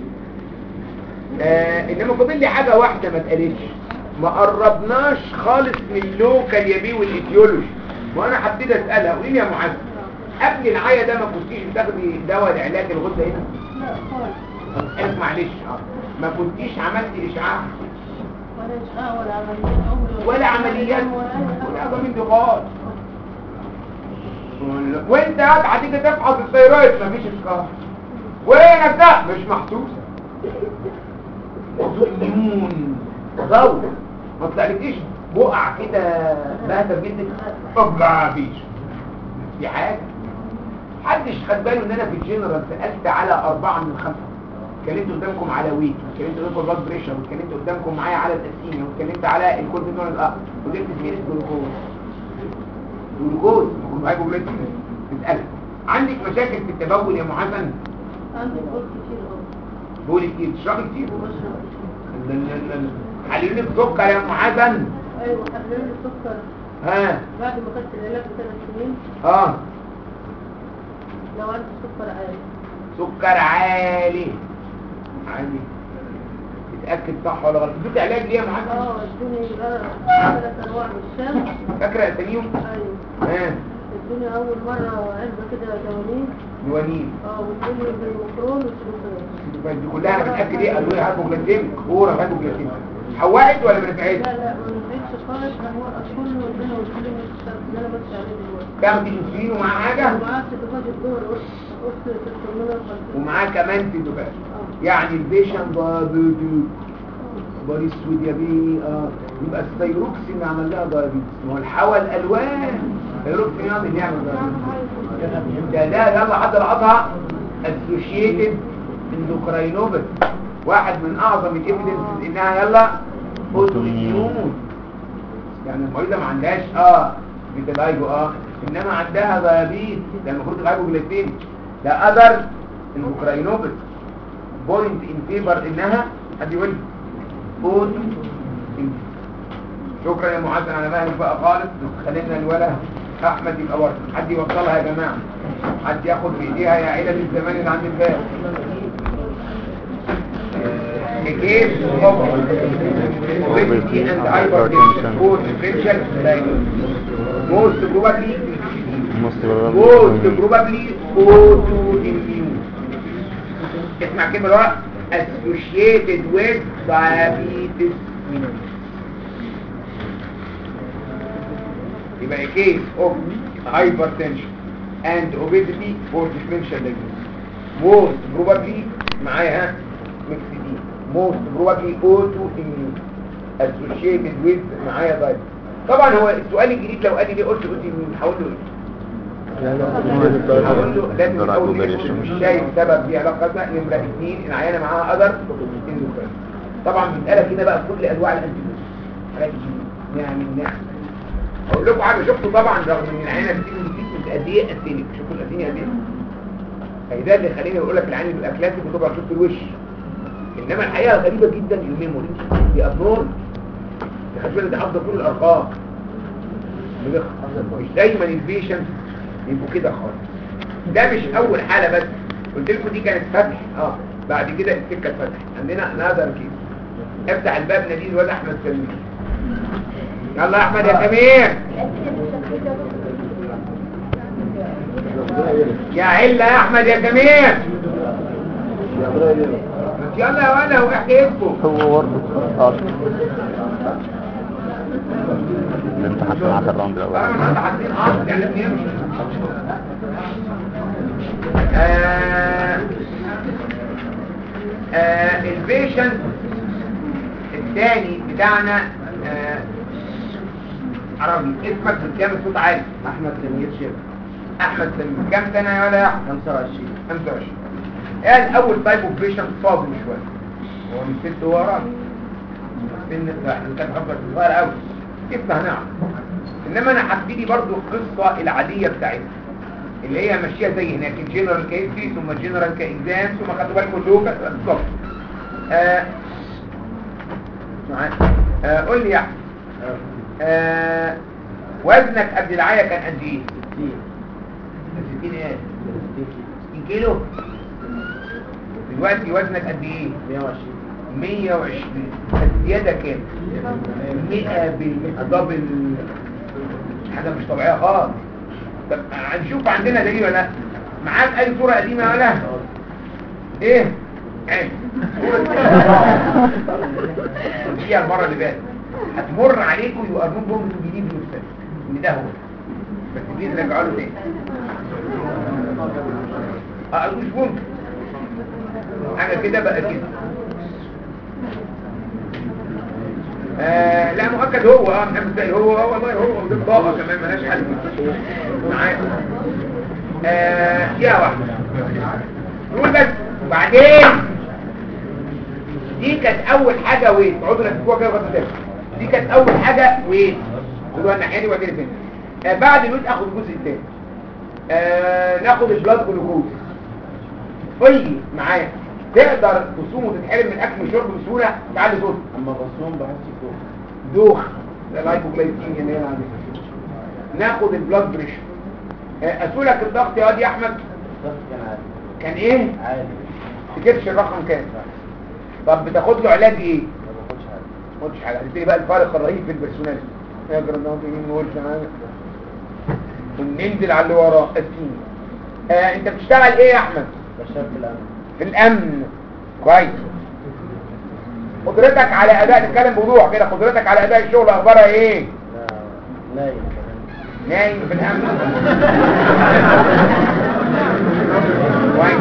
آه انما فاضل لي حاجه واحده ما اتقالتش ما قربناش خالص من اللوكال يابي والايديولوجي وانا هبتدي اسالها قولي لي يا معاذ قبل العيا ده ما كنتيش بتاخدي دواء لعلاج الغده هنا لا خالص اسف معلش ما كنتيش عملتي اشعاع ولا إشعاع ولا عمليات عمري ولا عمليات ولا أي ولا حاجة. حاجه من دي خالص وانت قاعد هتيجي تفحص الثيرويد مفيش اسكار وينك ده مش محسوسه موضوع نيون غوط ما طلعلكيش بقع كده بهتر جدا طب لا مفيش دي حاجه محدش خد باله ان انا في الجنرال سالت على اربعه من الخمسه اتكلمت قدامكم على ويت اتكلمت قدامكم البلاد بريشر واتكلمت قدامكم معايا على التسكين واتكلمت على الكورتيزون الأقل وجبت سيره جلوكوز جلوكوز يكون معايا جملتي تسألك عندك مشاكل في التبول يا محسن عندي بقول كتير أوي بولي كتير تشربي كتير وبشرب كتير حللوا لك سكر يا ام حسن أيوة حللوا لي سكر ها بعد ما خدت العلاج بثلاث سنين اه لو عندي سكر عالي سكر عالي عالي اتاكد صح ولا غلط اديك علاج ليه يا معلم اه ادوني بقى ثلاث انواع من الشمس فاكره اساميهم ايوه ها ادوني اول مره علبه كده دوانين نوانين اه وادوني بالمكرون والسلوفان بس دي كلها انا بتاكد ايه ادويه هايبوجلايسيميك كوره هايبوجلايسيميك حوقت ولا ما نفعتش لا لا ما نفعتش خالص هو كل ربنا وكل الناس اللي انا ماشي عليه دلوقتي تاخدي انسولين ومعاه حاجه ومعاه سيتوفاج الظهر قلت قلت 650 ومعاه كمان تيتوباس يعني البيشن دايابيتي باري اسود يا بيه اه يبقى الثيروكسين عمل لها دايابيتس ما هو الحوى الالوان الثيروكسين يعمل يعمل دايابيتس ده ده يلا حد لقطها اسوشيتد اندوكراينوباثي واحد من اعظم الايفيدنسز انها يلا اوتو اميون يعني المريضه ما عندهاش اه بتلايجو اه انما عندها دايابيت ده المفروض الهايبوجلايسيميا ده اذر الاوكراينوباثي بوينت ان فيفر انها حد يقول لي اوتو إميون. شكرا يا معاذ على مهلك بقى خالص خلينا الولا احمد يبقى ورد حد يوصلها يا جماعه حد ياخد بايديها يا عيله الزمان اللي عند الباب كيف obesity and hypertension or differential diagnosis most probably most probably autoimmune اسمع كلمة بقى associated with diabetes يبقى a case of hypertension and obesity or differential diagnosis most probably معايا ها mixed دي most probably autoimmune associated with معايا diabetes طبعا هو السؤال الجديد لو قال لي ليه قلت autoimmune هقول له ايه هقول له لازم الاول يكون مش شايف سبب دي علاقه بقى نمره اثنين العيانه معاها اذر اندوكراين طبعا بيتقالك هنا بقى كل انواع الانتيبيوتيك حاجات كتير نعم نعم هقول لكم حاجه شفتوا طبعا رغم ان العيانه بتيجي بتيجي قد ايه اسينك شفتوا الاسينيا قد ايه فده اللي خليني اقول لك العين بيبقى كلاسيك وطبعا شفت الوش انما الحقيقه غريبه جدا الميموري دي ابنور تخيل ده حافظه كل الارقام مدخ. مش دايما البيشنت يبقوا كده خالص ده مش اول حاله بس قلت لكم دي كانت فتح اه بعد كده السكه اتفتحت عندنا نادر كيس افتح الباب نادي الواد احمد سمير يلا يا احمد يا سمير يا عله يا احمد يا سمير يلا يا ولا وحكيتكم هو برضه اه انت حتى معاك الراوند الاول انا حاطين عصر يعني لازم يمشي آه آه البيشنت الثاني بتاعنا آه عربي اسمك بالكام الصوت عالي احمد سمير شيخ احمد سليم كام سنه يا ولا يا احمد 25 25 قال اول تايب اوف بيشنت فاضل شويه هو من ست هو راجل سن لا احنا كان خبر صغير قوي كيف هنعرف انما انا هبتدي برضو القصه العاديه بتاعتنا اللي هي ماشيه زي هناك الجنرال كيسي ثم جنرال كاكزام ثم خدوا بالكم لوكا بالظبط آه معاك آه قول لي يا احمد آه وزنك قبل العيا كان قد ايه 60 60 ايه 60 كيلو دلوقتي وزنك قد ايه 120 120 الزيادة كام 100 بالمئة دبل حاجة مش طبيعية خالص طب هنشوف عندنا دليل ولا لا معاك اي صورة قديمة ولا لا؟ ايه عين دي المرة اللي فاتت هتمر عليكم يو ار نوت جوينج تو بيليف يور سيلف ان ده هو بس بليز رجعوا له تاني اه مش ممكن حاجة كده بقى كده آه لا مؤكد هو اه محمد زي هو اه والله هو ودي بطاقة كمان ملهاش حل معايا آه يا واحدة نقول بس وبعدين دي كانت اول حاجة ويت اقعدوا نفسكوها كده وغطوا تاني دي كانت اول حاجة ويت خدوها الناحية دي وبعدين فين آه بعد الويت اخد الجزء التاني آه ناخد البلاد جلوكوز قول لي معايا تقدر تصوم وتتحرم من اكل وشرب بسهوله تعالي صوت اما بصوم بحس فوق دوخ ده الهايبوجلايسيميا اللي هي عندك ناخد البلاد بريشر آه، اسولك الضغط يا واد يا احمد الضغط كان عالي كان ايه عالي تجيبش الرقم كام طب بتاخد له علاج ايه ما باخدش حاجه ما قلتش حاجه هتبتدي بقى الفارق الرهيب في البرسونال يا جرناط يمين نقول معانا وننزل على اللي وراه السين آه انت بتشتغل ايه يا احمد بشتغل في الامن في الامن كويس قدرتك على اداء نتكلم بوضوح كده قدرتك على اداء الشغل اخبارها ايه لا نايم كمان نايم في الامن كويس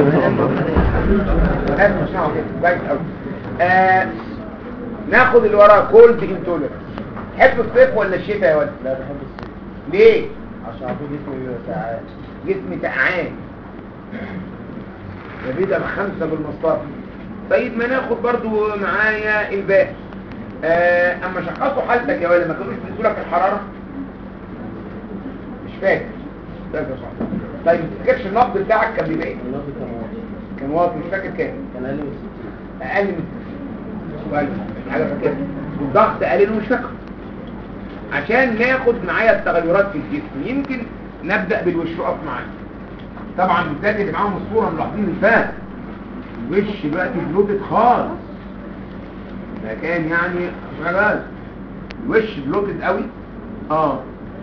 لازم تسمعوا كده كويس قوي آه ناخد اللي وراه كولد انتولرنس تحب الصيف ولا الشتاء يا ولد لا بحب الصيف ليه عشان عطيه جسمي بيبقى ساعات جسمي سقعان ده بيبقى بخمسة بالمسطرة طيب ما ناخد برضو معايا الباقي آه اما شخصوا حالتك يا ولد ما كانوش بيقولوا لك الحرارة مش فاكر فاكر صح طيب ما تفتكرش النبض بتاعك كان بيبقى ايه النبض كان واطي كان واطي مش فاكر كام كان اقل من 60 اقل من كويس مش حاجه فاكرها والضغط قليل ومش فاكره عشان ناخد معايا التغيرات في الجسم يمكن نبدا بالوش اقف معايا طبعا بالذات اللي معاهم الصوره ملاحظين الفات الوش دلوقتي بلوتد خالص ده كان يعني شغال الوش بلوتد قوي اه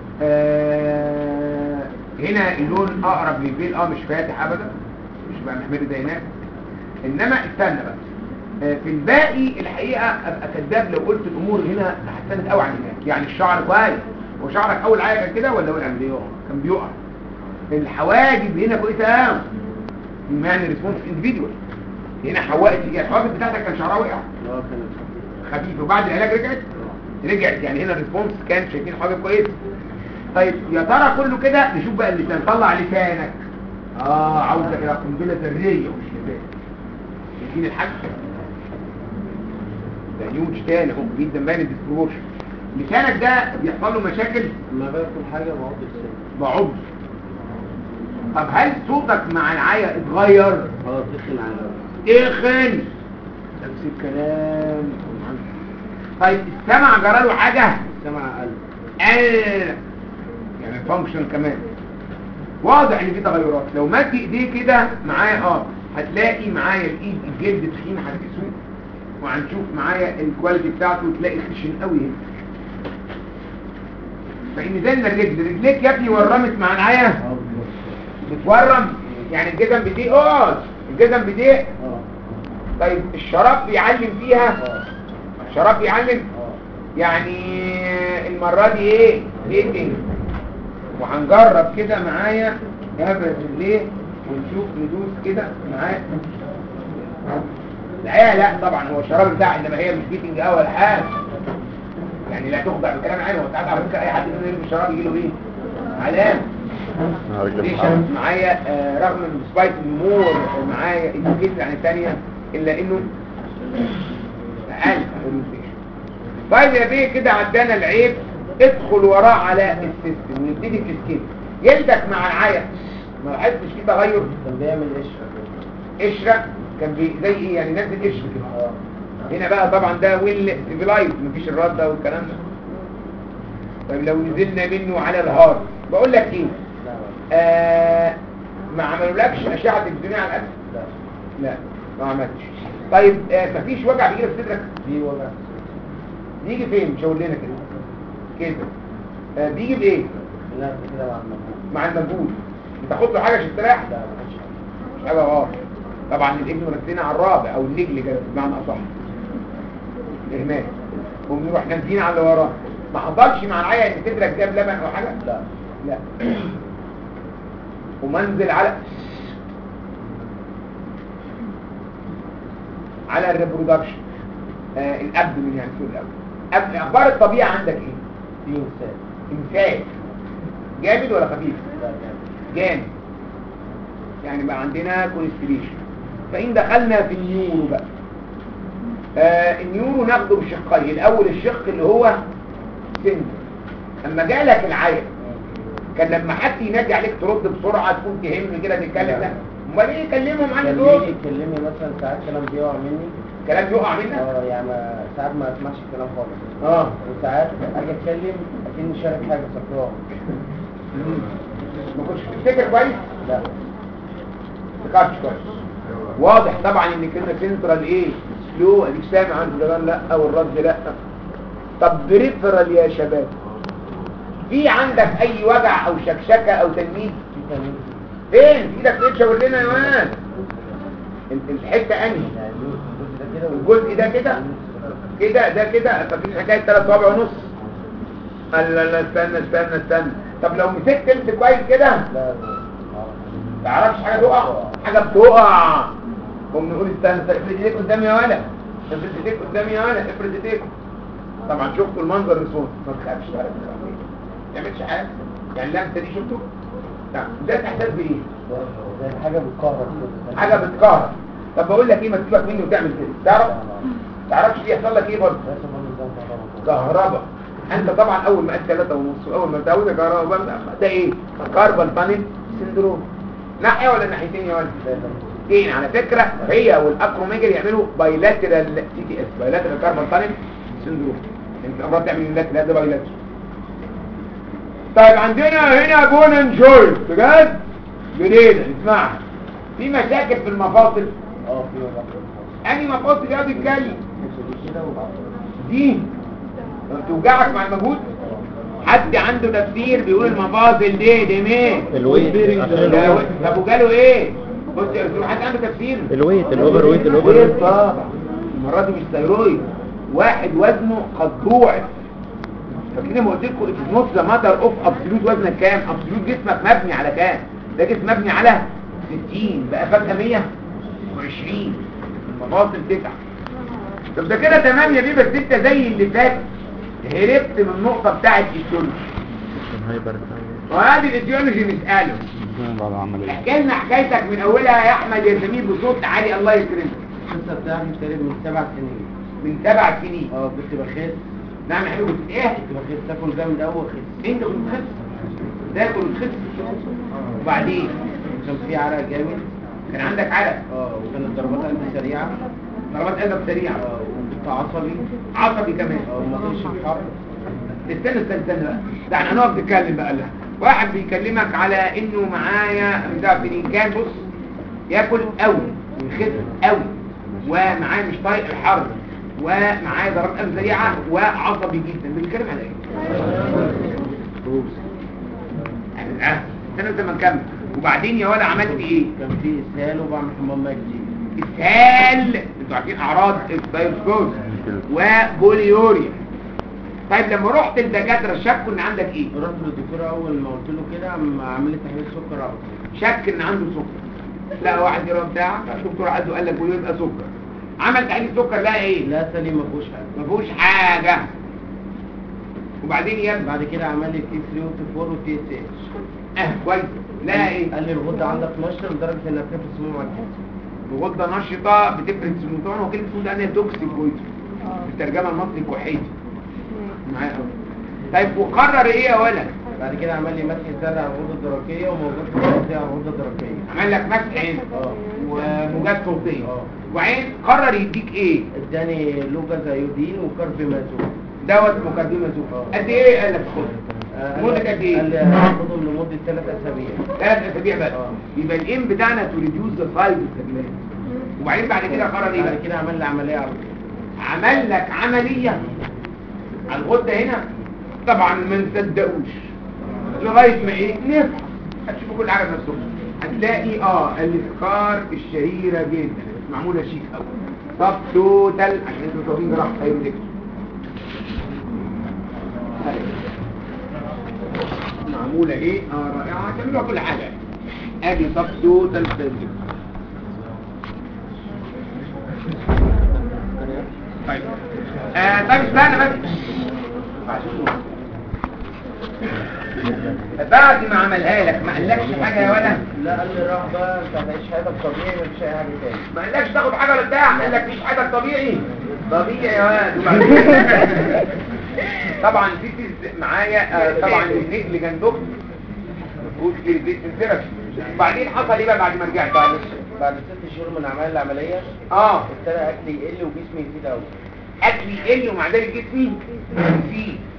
آه، هنا اللون اقرب للبيل اه مش فاتح ابدا مش بقى محمر زي هناك انما استنى بقى آه، في الباقي الحقيقه ابقى كذاب لو قلت الامور هنا تحسنت قوي عن هناك يعني الشعر كويس هو شعرك اول حاجه كان كده ولا وقع بيقع كان بيقع الحواجب هنا كويسه قوي يعني ريسبونس انديفيدوال هنا حوقت الحواجب بتاعتك كان شعرها وقع اللي هو كان خفيف وبعد العلاج رجعت رجعت يعني هنا الريسبونس كان شايفين حاجه كويسه طيب يا ترى كله كده نشوف بقى اللسان طلع لسانك اه عاوزه كده قنبله ذريه مش لسان شايفين الحاج ده نيوج تاني اهو جدا باين الديسبروشن لسانك ده بيحصل له مشاكل لما باكل حاجه بقعد لساني بعض طب هل صوتك مع العيا اتغير اه تخن على تخن نفس الكلام طيب السمع جراله حاجه السمع اقل قال يعني فانكشن كمان واضح ان في تغيرات لو مد ايديه كده معايا اه هتلاقي معايا الايد الجلد تخين هتقيسوه وهنشوف معايا الكواليتي بتاعته تلاقي خشن قوي هنا فان نزلنا الرجل رجليك يا ابني ورمت مع العيا اه بالظبط بتورم يعني الجزم بيضيق اه الجزم بيضيق اه طيب الشراب بيعلم فيها اه الشراب بيعلم اه يعني المرة دي ايه ديتنج وهنجرب كده معايا ابرز الليل ونشوف ندوس كده معاه لا لا طبعا هو الشراب بتاع انما هي مش بيتنج اول حاجه يعني لا تخضع بالكلام عادي هو ساعات على فكره اي حد منهم يلبس الشراب يجي له ايه علامه دي شرط معايا آه، رغم ان سبايت مور معايا انديكيتور عن الثانيه الا انه اقل طيب يا بيه كده عدانا العيب ادخل وراه على السيستم ونبتدي في السكين جلدك مع العيا ما لاحظتش فيه تغير كان بيعمل قشره كده قشره كان بي زي ايه يعني نزل قشر كده اه هنا بقى طبعا ده ويل سيفلايز مفيش الرده والكلام ده طيب لو نزلنا منه على الهارد بقول لك ايه لا آه ما عملولكش اشعه الدنيا على الاسف لا لا ما عملتش طيب آه مفيش وجع بيجي في صدرك في وجع بيجي فين شاور لنا كده كده آه بيجي بايه لا كده مع المجهود مع المجهود بتاخد له حاجه عشان تريح لا ما كانش مش حاجه اه طبعا الابن مركزين على الرابع او النجل كده بمعنى اصح الاهمال وبنروح نازلين على اللي وراه ما حصلش مع العيا ان صدرك جاب لبن او حاجه لا لا ومنزل على على الريبرودكشن آه الابدومين يعني سوري الابدومين أب- اخبار الطبيعه عندك ايه في انسان امساك جامد ولا خفيف لا جامد جامد يعني بقى عندنا كونستريشن فإن دخلنا في النيورو بقى آه النيورو ناخده بشقين الأول الشق اللي هو سن أما جالك العيا كان لما حد ينادي عليك ترد بسرعة تكون تهم كده تتكلم لا امال ايه يكلمهم عن كان دول بيجي يكلمني مثلا ساعات كلام بيقع مني كلام يقع منك اه يعني ما- ساعات ما اسمعش الكلام خالص اه وساعات اجي اتكلم اكني شارك حاجه سكران ما كنتش تفتكر كويس لا تفكرش كويس واضح طبعا ان كلمه سنترال ايه سلو اديك سامع عن الجدران لا والرد لا طب بريفرال يا شباب في عندك اي وجع او شكشكه او تنميل في تمرين فين في ايدك فين شاور لنا يا مان ال- الحته انهي يعني الجزء ده كده الجزء ده كده كده ده كده طب في حكايه ثلاث ربع ونص لا لا استنى استنى استنى طب لو مسكت انت كويس كده لا لا تعرفش حاجه تقع حاجه بتقع قوم نقول استنى استنى، افرد ايديك قدامي يا ولا افرد ايديك قدامي يا ولا افرد ايديك طبعا شفتوا المنظر الرسوم ما تخافش ولا تخاف. ما تعملش حاجه يعني اللمسه دي شفتوا نعم ده احساس بايه زي حاجة بتكهرب كده حاجه بتكهرب طب بقول لك ايه ما تسيبك مني وتعمل كده تعرف تعرفش دي يحصل لك ايه برضه بس برضه ده كهرباء كهرباء انت طبعا اول ما قلت 3 ونص واول ما تعود كهرباء ده ايه كاربال بانل سندروم ناحيه ولا ناحيتين يا ولد ده ده اثنين على فكرة هي والاكروميجر يعملوا بايلاترال سي تي اس بايلاترال كاربال تانل سندروم انت امراض تعمل اللات ده بايلاترال طيب عندنا هنا بونن جوينت بجد جديدة نسمعها في مشاكل في المفاصل اه في وجع انهي مفاصل يا بتتكلم دي كده وبعد دي بتوجعك مع المجهود حد عنده تفسير بيقول المفاصل دي دي مين الويت عشان ده الويت طب وجاله ايه بص يا استاذ حد عنده تفسير الويت الاوفر ويت الاوفر غير ويت طبعا المره دي مش ثيرويد واحد وزنه قد ضوعف فاكرين ما قلت لكم اتس نوت ذا ماتر اوف ابسولوت وزنك كام ابسولوت جسمك مبني على كام ده جسم مبني على 60 بقى فجاه 120 المفاصل تسعه طب ده كده تمام يا بيه بس انت زي اللي فات هربت من النقطه بتاعه الايديولوجي هايبر وهذه الايديولوجي نساله بعد عملية احكي لنا حكايتك من اولها يا احمد يا جميل بصوت عالي الله يكرمك القصة بتاعتي تقريبا من سبع سنين من سبع سنين اه كنت بخس نعم حلو كنت ايه كنت بخس تاكل جامد قوي وخس انت كنت بتخس تاكل وتخس وبعدين كان في عرق جامد كان عندك عرق اه وكانت ضربات قلبي سريعة ضربات قلبك سريعه اه وكنت عصبي عصبي كمان اه وما كنتش في حر استنى استنى استنى بقى ده احنا هنقف نتكلم بقى لا واحد بيكلمك على انه معايا من ده سنين كان بص ياكل قوي ويخس قوي ومعاه مش طايق الحر ومعاه ضربات قلب سريعه وعصبي جدا بنتكلم على ايه؟ يعني اه استنى لما نكمل وبعدين يا ولا عملت ايه؟ كان في اسهال وبعمل حمام ماء كتير اسهال انتوا عارفين اعراض التايروسكوز وبوليوريا طيب لما رحت الدكاتره شكوا ان عندك ايه رحت للدكتور اول ما قلت له كده عم عمل لي تحليل سكر على طول شك ان عنده سكر لا واحد يروح بتاع الدكتور عايزه قال لك قول يبقى سكر عمل تحليل سكر لقى ايه لا سليم ما فيهوش حاجه ما فيهوش حاجه وبعدين يا ابني بعد كده عمل لي تي 3 وتي 4 وتي اس اتش اه كويس لا ايه قال لي الغده عندك نشر لدرجه انها بتفرز سموم على الجسم بغده نشطه بتفرز سموتون وكلمه سموتون ده توكسيك بويزن الترجمه المصري كحيتي معايا قوي طيب وقرر ايه يا ولد بعد كده عمل لي مسح زرع على الغده الدرقيه وموجات صوتيه على الغده الدرقيه عمل لك مسح عين اه وموجات صوتيه اه وبعدين قرر يديك ايه اداني لوجا ايودين وكاربيمازول دوت مقدمه اه. قد ايه قال لك خد آه، مدة قد ايه؟ قال لي هاخدهم لمده ثلاث اسابيع ثلاث اسابيع بس اه. يبقى الايم بتاعنا تو ريديوس ذا سايز اوف وبعدين بعد كده قرر ايه بقى؟ بعد كده عمل لي عمليه على طول عمل لك عمليه على الغده هنا طبعا ما نصدقوش لغايه ما ايه نفهم هتشوفوا كل حاجه بنفسكم هتلاقي اه الافكار الشهيره جدا معموله شيك قوي طب توتال عشان انتوا واخدين جراحه هيرودكتور معموله ايه اه رائعه تعملوها كل حاجه ادي طب توتال هيرودكتور طيب آه طيب استنى بس بعد ما عملها لك ما قالكش حاجه يا ولد لا قال لي راح بقى انت هتعيش حياتك طبيعي مفيش اي حاجه تاني ما قالكش تاخد حاجه ولا بتاع قال لك مفيش حاجه طبيعي طبيعي يا ولد وبعدين- طبعا في تيز معايا آه، طبعا النجل كان دكتور مفهوش كده دي ثيرابي وبعدين حصل ايه بقى بعد ما رجعت بعد بعد ست شهور من عمل العمليه اه ابتدى اكلي يقل وجسمي يزيد قوي اكلي يقل ومع ذلك جسمي يزيد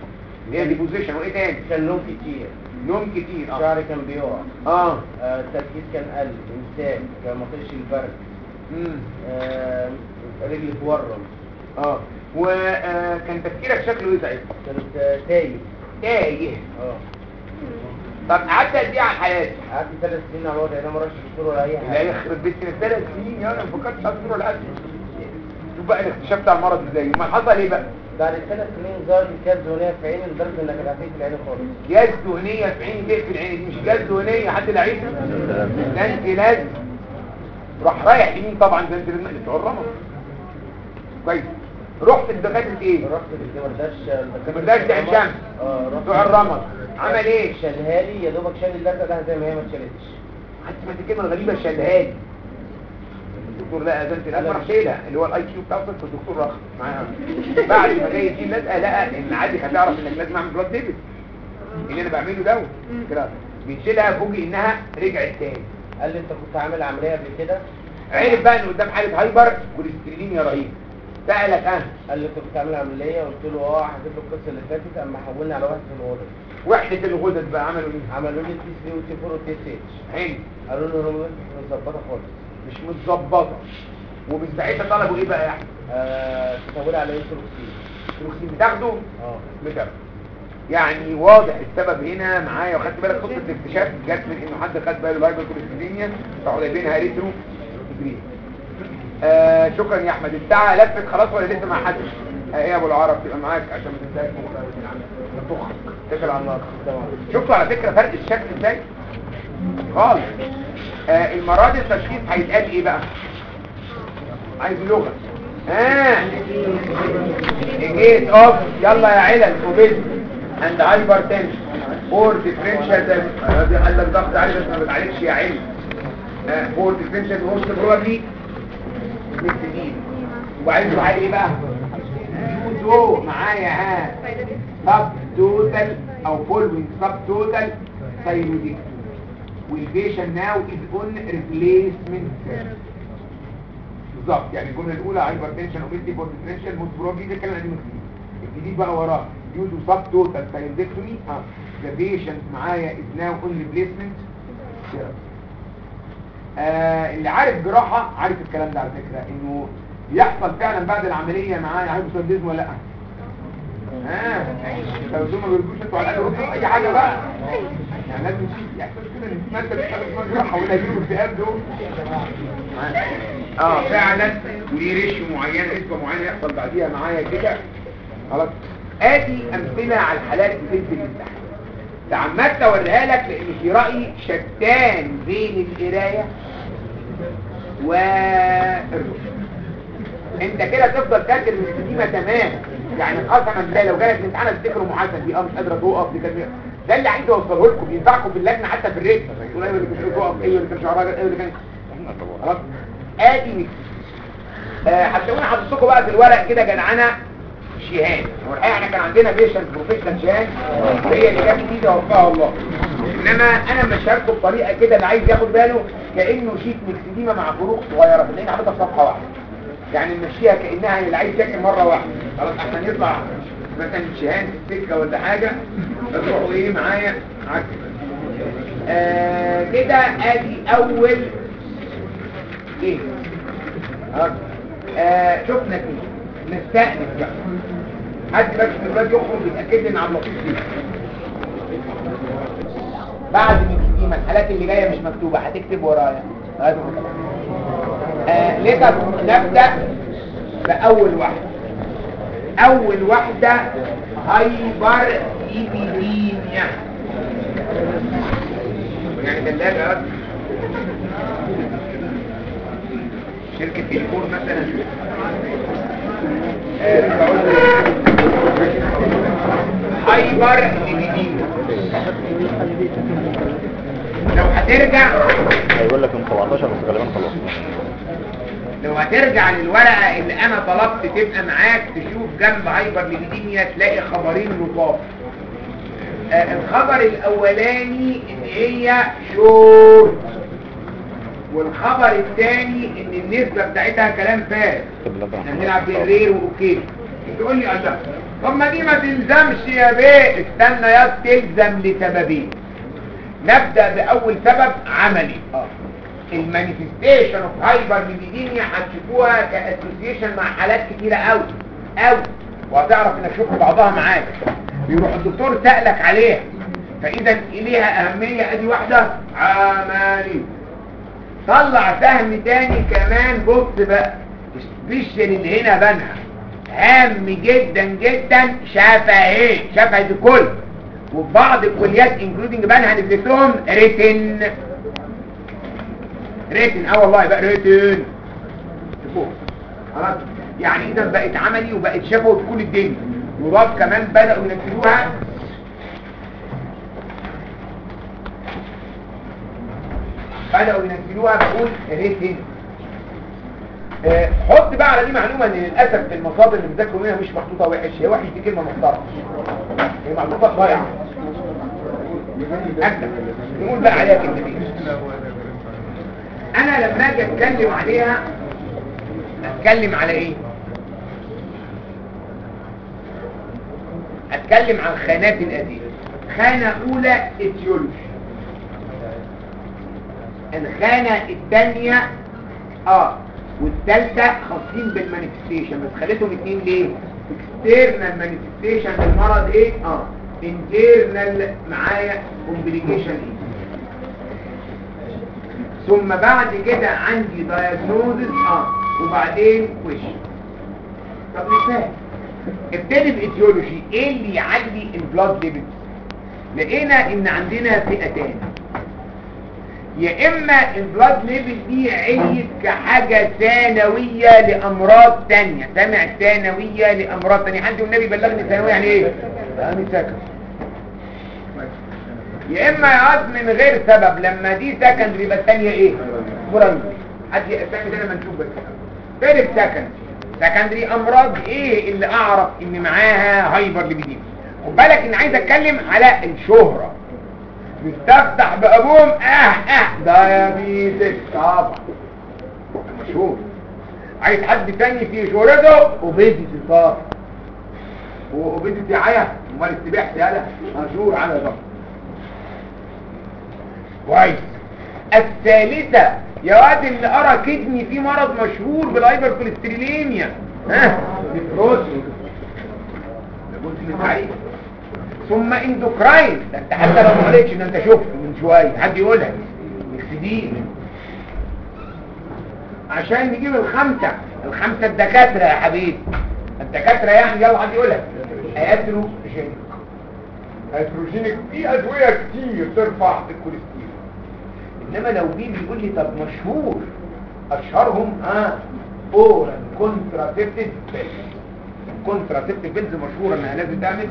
اللي هي ديبوزيشن وايه تاني كان نوم كتير نوم كتير اه شعري كان بيقع اه آه، التركيز كان قل امساك كان ما طيش البرد امم آه، رجلي تورم اه وكان تفكيرك شكله ايه ساعتها كنت آه، تايه تايه اه طب قعدت قد ايه على حياتك قعدت ثلاث سنين على الوضع ده ما رحتش دكتور ولا اي لا حاجه يخرب بيت سنة ثلاث سنين يا انا ما فكرتش اصبر ولا حاجه شوف بقى الاكتشاف بتاع المرض ازاي امال حصل ايه بقى بعد ثلاث سنين ظهر لي كاس دهنيه في عيني لدرجه انها كانت عفيت العين خالص جاز دهنيه في عيني ليه في العين دي مش جاز دهنيه حد لعيبها ده انت لازم راح رايح يمين طبعا ده انت لازم بتوع الرمض كويس رحت لدكاتره ايه رحت للدمرداش الدمرداش ده عين شمس. اه رحت بتوع الرمض عمل ايه شالها لي يا دوبك شال اللزقه ده زي ما هي ما اتشالتش حتى ما الكلمه الغريبه الشهادات الدكتور لا اذنت الازمه راح شايلها اللي هو الاي كيو بتاع طب الدكتور راح معاها بعد ما جاي يجيب لزقه لقى ان عادي هتعرف انك لازم اعمل بلاد ديبت اللي انا بعمله ده كده بيشيلها فوجئ انها رجعت تاني قال لي انت كنت عامل عمليه قبل كده عرف بقى ان قدام حاله هايبر كوليسترولين يا رهيب سالك انا قال لي انت كنت عامل عمليه قلت له اه حكيت له القصه اللي فاتت اما حولني على واحد في الغدد وحده الغدد بقى عملوا ايه عملوا لي تي 3 وتي 4 وتي 6 حلو قالوا له الهرمونات مش مظبطه خالص مش متظبطه ومن ساعتها طلبوا ايه بقى يا احمد آه تطول على انسولوكسين الفلوكسين بتاخده اه بتاخده يعني واضح السبب هنا معايا وخدت بالك خطه الاكتشاف جت من انه حد خد باله الهايبر كوليسترولينيا راحوا جايبينها ريترو تجري آه شكرا يا احمد الساعه لفت خلاص ولا لسه مع حد آه ايه يا ابو العرب تبقى معاك عشان ما تنساش تخ تكل على النار تمام شفتوا على فكره فرق الشكل ازاي خالص آه المرض التشخيص هيتقال ايه بقى عايز لغه ها جيت اوف يلا يا علل اوبيز اند هايبر تنشن فور ديفرنشال دي قال لك ضغط عالي بس ما بتعالجش يا علم فور ديفرنشال موست بروبلي مكتبين وعايز له حاجه ايه بقى يوزو معايا ها سب توتال او فولوينج سب توتال ثايرويدكتومي والبيشن ناو از اون ريبليسمنت بالظبط يعني الجمله الاولى هايبر تنشن اوبيتي فور ديفرنشال موست بروبلي ده الكلام القديم الجديد الجديد بقى وراه يوزو سب توتال ثايرويدكتومي اه ذا بيشنت معايا از ناو اون ريبليسمنت آه اللي عارف جراحة عارف الكلام ده على فكرة انه يحصل فعلا بعد العملية معايا هايبوثايروديزم ولا لا ها لو دول ما بيردوش انتوا على الاقل اي حاجة بقى يعني لازم في احساس كده ان في مادة بتشتغل في جراحة ولا يجيبوا اكتئاب دول اه فعلا وليه ريشيو معينة نسبة معينة يحصل بعديها معايا كده خلاص ادي امثلة على الحالات اللي في الامتحان تعمدت اوريها لك لان في رايي شتان بين القرايه والرشد انت كده تفضل فاكر ان القديمه تمام يعني قسما بالله لو جالك الامتحان هتفتكروا محاسب دي اه مش قادره تقف دي كان ده اللي عايز اوصله لكم بينفعكم في اللجنه حتى في الريت تقول ايوه اللي كان تقف ايوه اللي كان شعرها ايوه اللي كان خلاص ادي ميكس آه هتلاقوني حاطط لكم بقى في الورق كده جدعنه شهان والحقيقه احنا كان عندنا بيشنت بروفيشنال شهان هي اللي جابت ايدي وفقها الله انما انا مش هركب بطريقه كده اللي عايز ياخد باله كانه شيت مكسديمه مع فروق صغيره بتلاقيني حاططها في صفحه واحده يعني نمشيها كانها اللي عايز ياكل مره واحده خلاص احنا نطلع مثلا شهان في السكه ولا حاجه تروحوا ايه معايا عكس آه كده ادي اول ايه خلاص آه شفنا كده نستأنف بقى حد بس من الولاد يخرج يتأكد ان عبد اللطيف فيه بعد من الحالات اللي جاية مش مكتوبة هتكتب ورايا هذا هو الكلام. آه لسه نبدأ بأول واحدة أول واحدة هايبر إيبيديميا يعني ثلاجة أصلا شركة تليفون مثلا هايبر ليبيديميا لو هترجع هيقول لك من 17 بس غالبا خلاص لو هترجع للورقة اللي انا طلبت تبقى معاك تشوف جنب هايبر ليبيديميا تلاقي خبرين لطاف آه الخبر الاولاني ان هي شورت والخبر الثاني ان النسبة بتاعتها كلام فارغ احنا بنلعب بالرير واوكي تقول لي الله طب ما دي ما تلزمش يا بيه استنى يا تلزم لسببين نبدأ بأول سبب عملي المانيفستيشن اوف هايبر ليبيديميا هتشوفوها كاسوسيشن مع حالات كتيرة قوي قوي وهتعرف انك شوف بعضها معاك بيروح الدكتور سألك عليها فاذا ليها اهمية ادي واحدة عملي طلع سهم تاني كمان بص بقى سبيشال اللي هنا بنها هام جدا جدا شفهي شفهي الكل وفي بعض الكليات انكلودنج بنها نفسهم ريتن ريتن اه والله بقى ريتن شوفوا خلاص يعني اذا بقت عملي وبقت شفوي في كل الدنيا وضاف كمان بدأوا ينزلوها بدأوا ينزلوها بقول ريتن آه، حط بقى على دي معلومة ان للأسف في المصادر اللي بذاكروا منها مش محطوطة وحش هي وحش دي كلمة محترمة هي محطوطة ضايعة أكتب نقول بقى عليها كلمتين انا لما اجي اتكلم عليها اتكلم على ايه اتكلم عن خانات الادية خانة اولى اتيولوجي الخانة الثانية اه والثالثة خاصين بالمانيفستيشن بس خليتهم اتنين ليه اكسترنال مانيفستيشن للمرض ايه اه انترنال معايا كومبليكيشن ايه ثم بعد كده عندي دايجنوزس اه وبعدين وش طب مثال ابتدي بايديولوجي ايه اللي يعلي البلاد ليفل لقينا ان عندنا فئتين يا اما البلاد ليفل دي عليت كحاجة ثانوية لامراض تانية سمع ثانوية لامراض تانية حد والنبي بلغني ثانوية يعني ايه يعني سكن يا اما يقعد من غير سبب لما دي سكندري يبقى الثانيه ايه برايمري حد الثاني ده لما نشوف بس تالت سكندري سكندري امراض ايه اللي اعرف ان معاها هايبر ليبيديم خد بالك ان عايز اتكلم على الشهرة بتفتح بابوم اه اه دايابيتس طبعا مشهور عايز حد تاني في شهرته اوبيزيتي طبعا واوبيزيتي عيا امال السباح سياله مشهور على ضغط كويس الثالثة يا واد اللي ارى كدني في مرض مشهور بالهايبر كوليستروليميا ها نفروز ثم اندوكراين ده انت حتى لو ما قلتش ان انت شفت من شويه حد يقولها مكسدين عشان نجيب الخمسة الخمسة الدكاترة يا حبيبي الدكاترة يعني يلا حد يقولها اتروجينيك اتروجينيك في ادوية كتير ترفع الكوليسترول انما لو مين بيقول لي طب مشهور اشهرهم ها اورال كونتراسيبتيف بيلز كونتراسيبتيف بيلز مشهوره انها لازم تعمل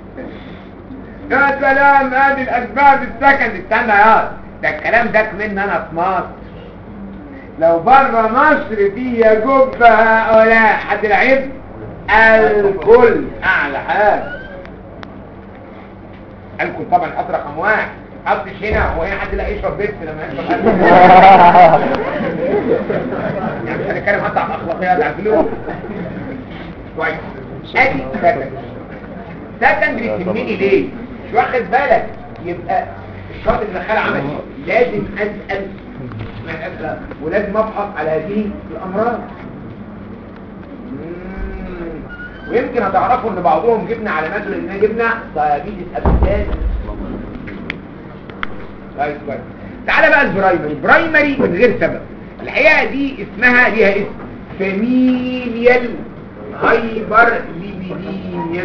يا سلام ادي الاسباب السكند استنى يا ده الكلام ده كمان انا في مصر لو بره مصر في يا جب هؤلاء حد العيب الكل اعلى حاجه الكل طبعا حط رقم واحد حطش هنا هو هنا حد لا يشرب بيبسي لما يشرب الكل يعني مش هنتكلم حتى عن اخلاقيات على الفلوس كويس ادي سكندري سكندري تهمني ليه مش واخد بالك يبقى الشرط اللي دخل عملي لازم اسال ما اسال ولازم ابحث على هذه الامراض مم. ويمكن هتعرفوا ان بعضهم جبنا علامات لان جبنا دايابيتس ابيتاز كويس كويس تعالى بقى البرايمري برايمري من غير سبب الحقيقه دي اسمها ليها اسم فاميليال هايبر ليبيدينيس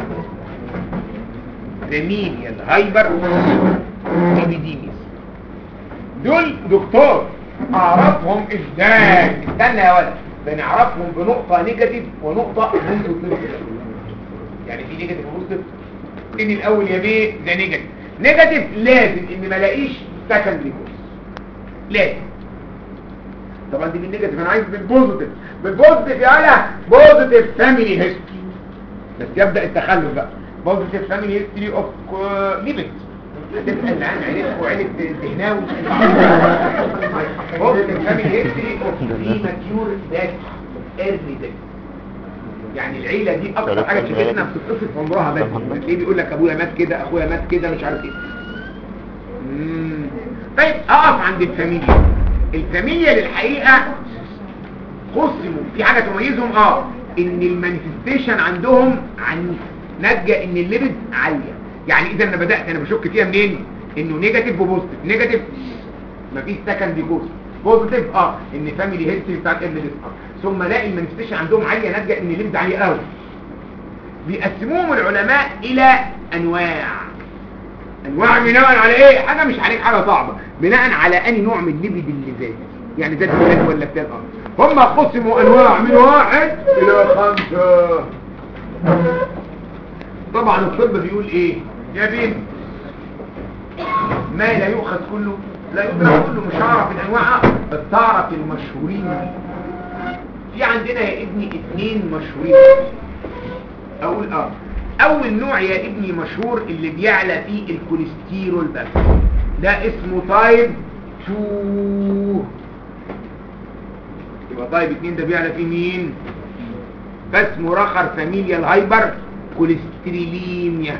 فاميليال هايبر ليبيدينيس دول دكتور اعرفهم ازاي استنى يا ولد بنعرفهم بنقطة نيجاتيف ونقطة بوزيتيف يعني في نيجاتيف وبوزيتيف ان الاول يا بيه ده نيجاتيف نيجاتيف لازم ان ما الاقيش سكندري كورس لازم طبعا دي بالنيجاتيف انا عايز بالبوزيتيف بالبوزيتيف يا لا بوزيتيف فاميلي هيستوري بس يبدا التخلف بقى بوزيتيف فاميلي هيستوري اوف ليبت هتسال عن عيلتك وعيله الدهناوي بوزيتيف فاميلي هيستوري اوف بريماتيور ديث ايرلي ديث يعني العيله دي اكتر حاجه تشغلنا بتتصل في عمرها بس تلاقيه بيقول لك ابويا مات كده اخويا مات كده مش عارف ايه مم. طيب اقف عند الفاميليا الفاميليا للحقيقه قسموا في حاجه تميزهم اه ان المانيفستيشن عندهم عنيف ناتجه ان الليبيد عاليه يعني اذا انا بدات انا بشك فيها منين انه نيجاتيف وبوزيتيف نيجاتيف مفيش سكند كوز بوزيتيف اه ان فاميلي هيلثي بتاعت ابن الاسقاط ثم الاقي المانيفستيشن عندهم عاليه ناتجه ان الليبيد عاليه قوي بيقسموهم العلماء الى انواع انواع بناء على ايه حاجه مش عليك حاجه صعبه بناء على اني نوع من الليبيد اللي زاد يعني زاد فلان ولا فلان اه هم قسموا انواع من واحد الى خمسه طبعا الطب بيقول ايه يا بنت ما لا يؤخذ كله لا يدرك كله مش هعرف الانواع بس تعرف المشهورين في عندنا يا ابني اتنين مشهورين اقول اه اول نوع يا ابني مشهور اللي بيعلى فيه الكوليسترول بس ده اسمه تايب 2 يبقى تايب 2 ده بيعلى فيه مين فاسمه رخر فاميليا الهايبر كوليستريليميا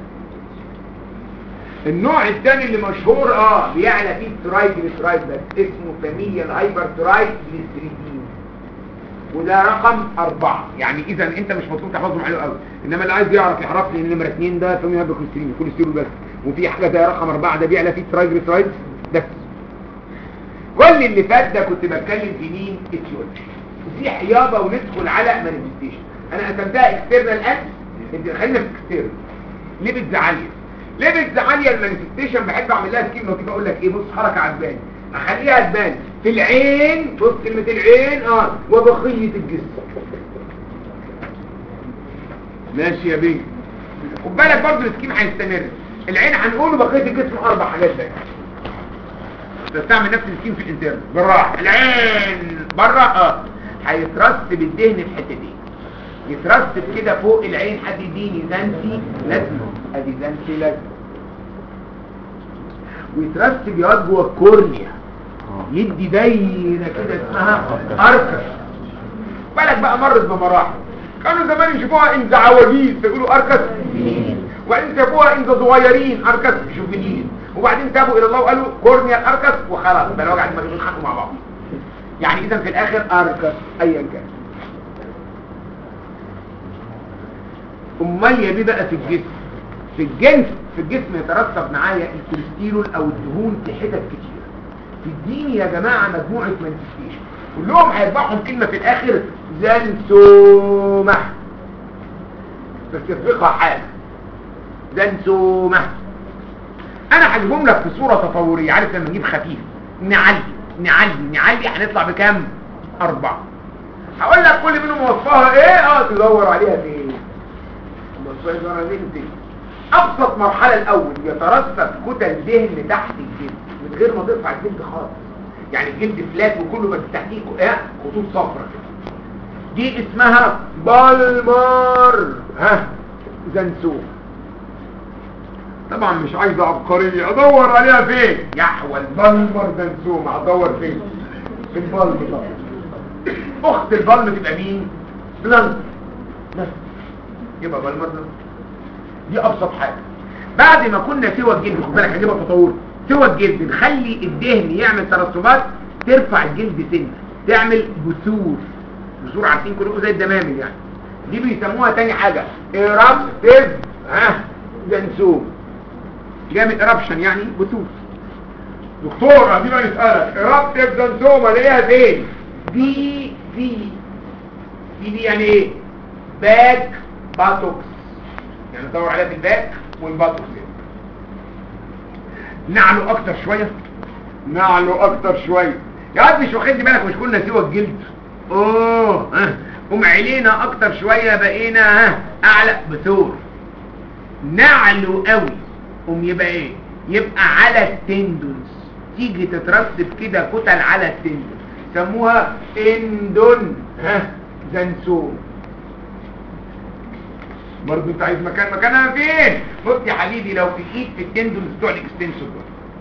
النوع الثاني اللي مشهور اه بيعلى فيه الترايجليسرايد بس اسمه فاميليا الهايبر ترايجليسريدين وده رقم أربعة يعني إذا أنت مش مطلوب تحفظهم حلو قوي إنما اللي عايز يعرف يعرف لي إن نمرة اثنين ده فاميليا الهايبر كوليسترول كوليسترول بس وفي حاجة زي رقم أربعة ده بيعلى فيه الترايجليسرايد بس كل اللي فات ده كنت بتكلم في مين اتيولوجي وفي حيابة وندخل على مانيفستيشن أنا قسمتها اكسترنال اكس انت خلينا في اكسترنال ليبيدز عالية ليبيدز عالية المانيفستيشن بحب اعمل لها سكيم لطيفه اقول لك ايه بص حركة عجباني اخليها تبان في العين بص كلمة العين اه وبقية الجسم ماشي يا بيه خد بالك برضه السكيم هيستمر العين هنقوله بقية الجسم اربع حاجات بقى تستعمل نفس السكيم في الانترن بالراحة العين بره اه هيترسب الدهن في حتتين يترسب كده فوق العين حد يديني زنسي لازمه ادي زنسي لازمه ويترسب يقعد جوه الكورنيا يدي دايره كده اسمها اركس بالك بقى مرت بمراحل كانوا زمان يشوفوها انت عواجيز فيقولوا اركس وبعدين شافوها انت صغيرين اركس جوفينيل وبعدين تابوا الى الله وقالوا كورنيا اركس وخلاص بقى وجع دماغ بيضحكوا مع بعض يعني اذا في الاخر اركس ايا كان امال يا بيه بقى في الجسم في الجنس في الجسم يترسب معايا الكوليسترول او الدهون في حتت كتير تديني يا جماعه مجموعه مانيفستيشن كلهم هيتبعهم كلمه في الاخر زنسومه بس يسبقها حاجه زنسومه انا هجيبهم لك في صوره تطوريه عارف لما نجيب خفيف نعلي نعلي نعلي هنطلع بكام اربعه هقول لك كل منهم وصفها ايه اه تدور عليها فين بنتي ابسط مرحلة الاول يترسب كتل دهن تحت الجلد من غير ما ترفع الجلد خالص يعني الجلد فلات وكله بس تحتيه ايه خطوط صفرا كده دي اسمها بالمر ها زنسوم طبعا مش عايزة عبقرية ادور عليها فين يحوى البلمر زنسوم هدور فين في البلم طبعا اخت البلم تبقى مين بلانت بس يبقى بالمر دي ابسط حاجه بعد ما كنا سوى الجلد خد بالك هجيبها تطور سوى الجلد نخلي الدهن يعمل ترسبات ترفع الجلد سنه تعمل بثور بثور عارفين كلكم زي الدمامل يعني دي بيسموها تاني حاجه ايرابتيف ها جنسوم جامد ايرابشن يعني بثور دكتور ادي بقى نسالك ايرابتيف جنسوم الاقيها فين دي دي دي دي يعني ايه باك باتوكس يعني ندور عليها في الباك والباتوكس نعلو اكتر شوية نعلو اكتر شوية يا عاد مش واخد بالك مش كنا سوى الجلد اوه ها قوم علينا اكتر شوية بقينا ها اعلى بثور نعلو قوي قوم يبقى ايه يبقى على التندونز تيجي تترسب كده كتل على التندون سموها اندون ها زنسون برضه انت عايز مكان مكانها فين بص يا حبيبي لو في ايد في التندونز بتوع الاكستنسور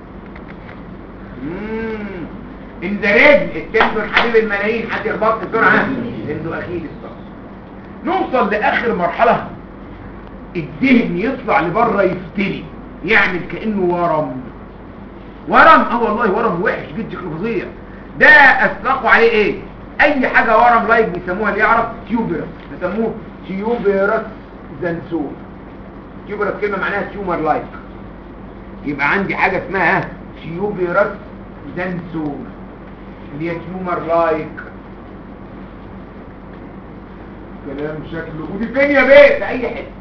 اممم ان ذا رجل التندون حبيب الملايين حد يخبط بسرعه عنده اخيل الصف نوصل لاخر مرحله الدهن يطلع لبره يفتري يعمل كانه ورم ورم اه والله ورم وحش جدا شكله فظيع ده اطلقوا عليه ايه اي حاجه ورم لايك بيسموها اللي يعرف تيوبرس بيسموه تيوبرس زنسون تيوبرس كلمه معناها تيومر لايك يبقى عندي حاجه اسمها تيوبرس زنسون اللي هي تيومر لايك كلام شكله ودي فين يا بيه في اي حته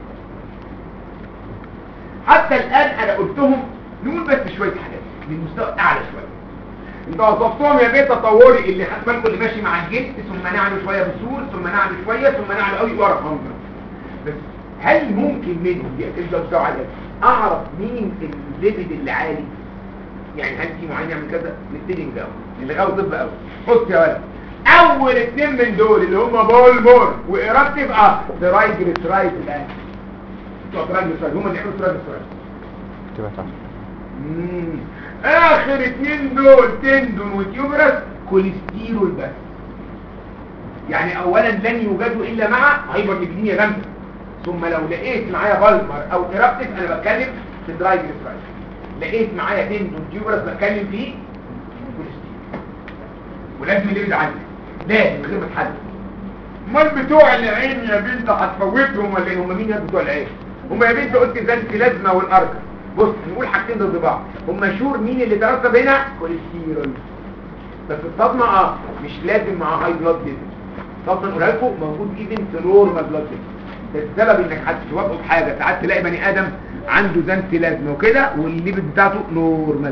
حتى الان انا قلتهم نقول بس شويه حاجات من مستوى اعلى شويه انتوا وصفتهم يا بيه تطوري اللي خد بالكم اللي ماشي مع الجلد ثم نعمل شويه بسول ثم نعمل شويه ثم نعمل قوي ورا خمره بس هل ممكن منهم دي انت مستوى عالي اعرف مين الليفل اللي عالي يعني هل في معين يعمل كذا نبتدي نجاوب نلغاو طب قوي بص يا ولد اول اتنين من دول اللي هم بول مور وإرادة تبقى ترايجليسرايد الان بتوع ترايجليسرايد هم اللي يعملوا ترايجليسرايد تبقى صح مم. اخر اتنين دول تندون وتيوبرس كوليسترول بس يعني اولا لن يوجدوا الا مع هايبرليبيديميا جامده ثم لو لقيت معايا بالمر او ايرابتس انا بتكلم في درايجليسرايد لقيت معايا تندون تيوبرس بتكلم فيه كوليسترول ولازم الليبيد عالي لازم من غير ما تحدد امال بتوع العين يا بنت هتفوتهم ولا ايه هم مين يا بتوع العين هم يا بنت قلت زنت لازمه والاركه بص نقول حاجتين ضد بعض هم شور مين اللي ترتب هنا كوليسترول بس الصدمه اه مش لازم مع هاي بلاد ديزيز الصدمه نقولها لكم موجود ايفن في نورمال بلاد ديزيز ده السبب انك هتتوافقوا بحاجه ساعات تلاقي بني ادم عنده زنت لازمه وكده والليبيد بتاعته نورمال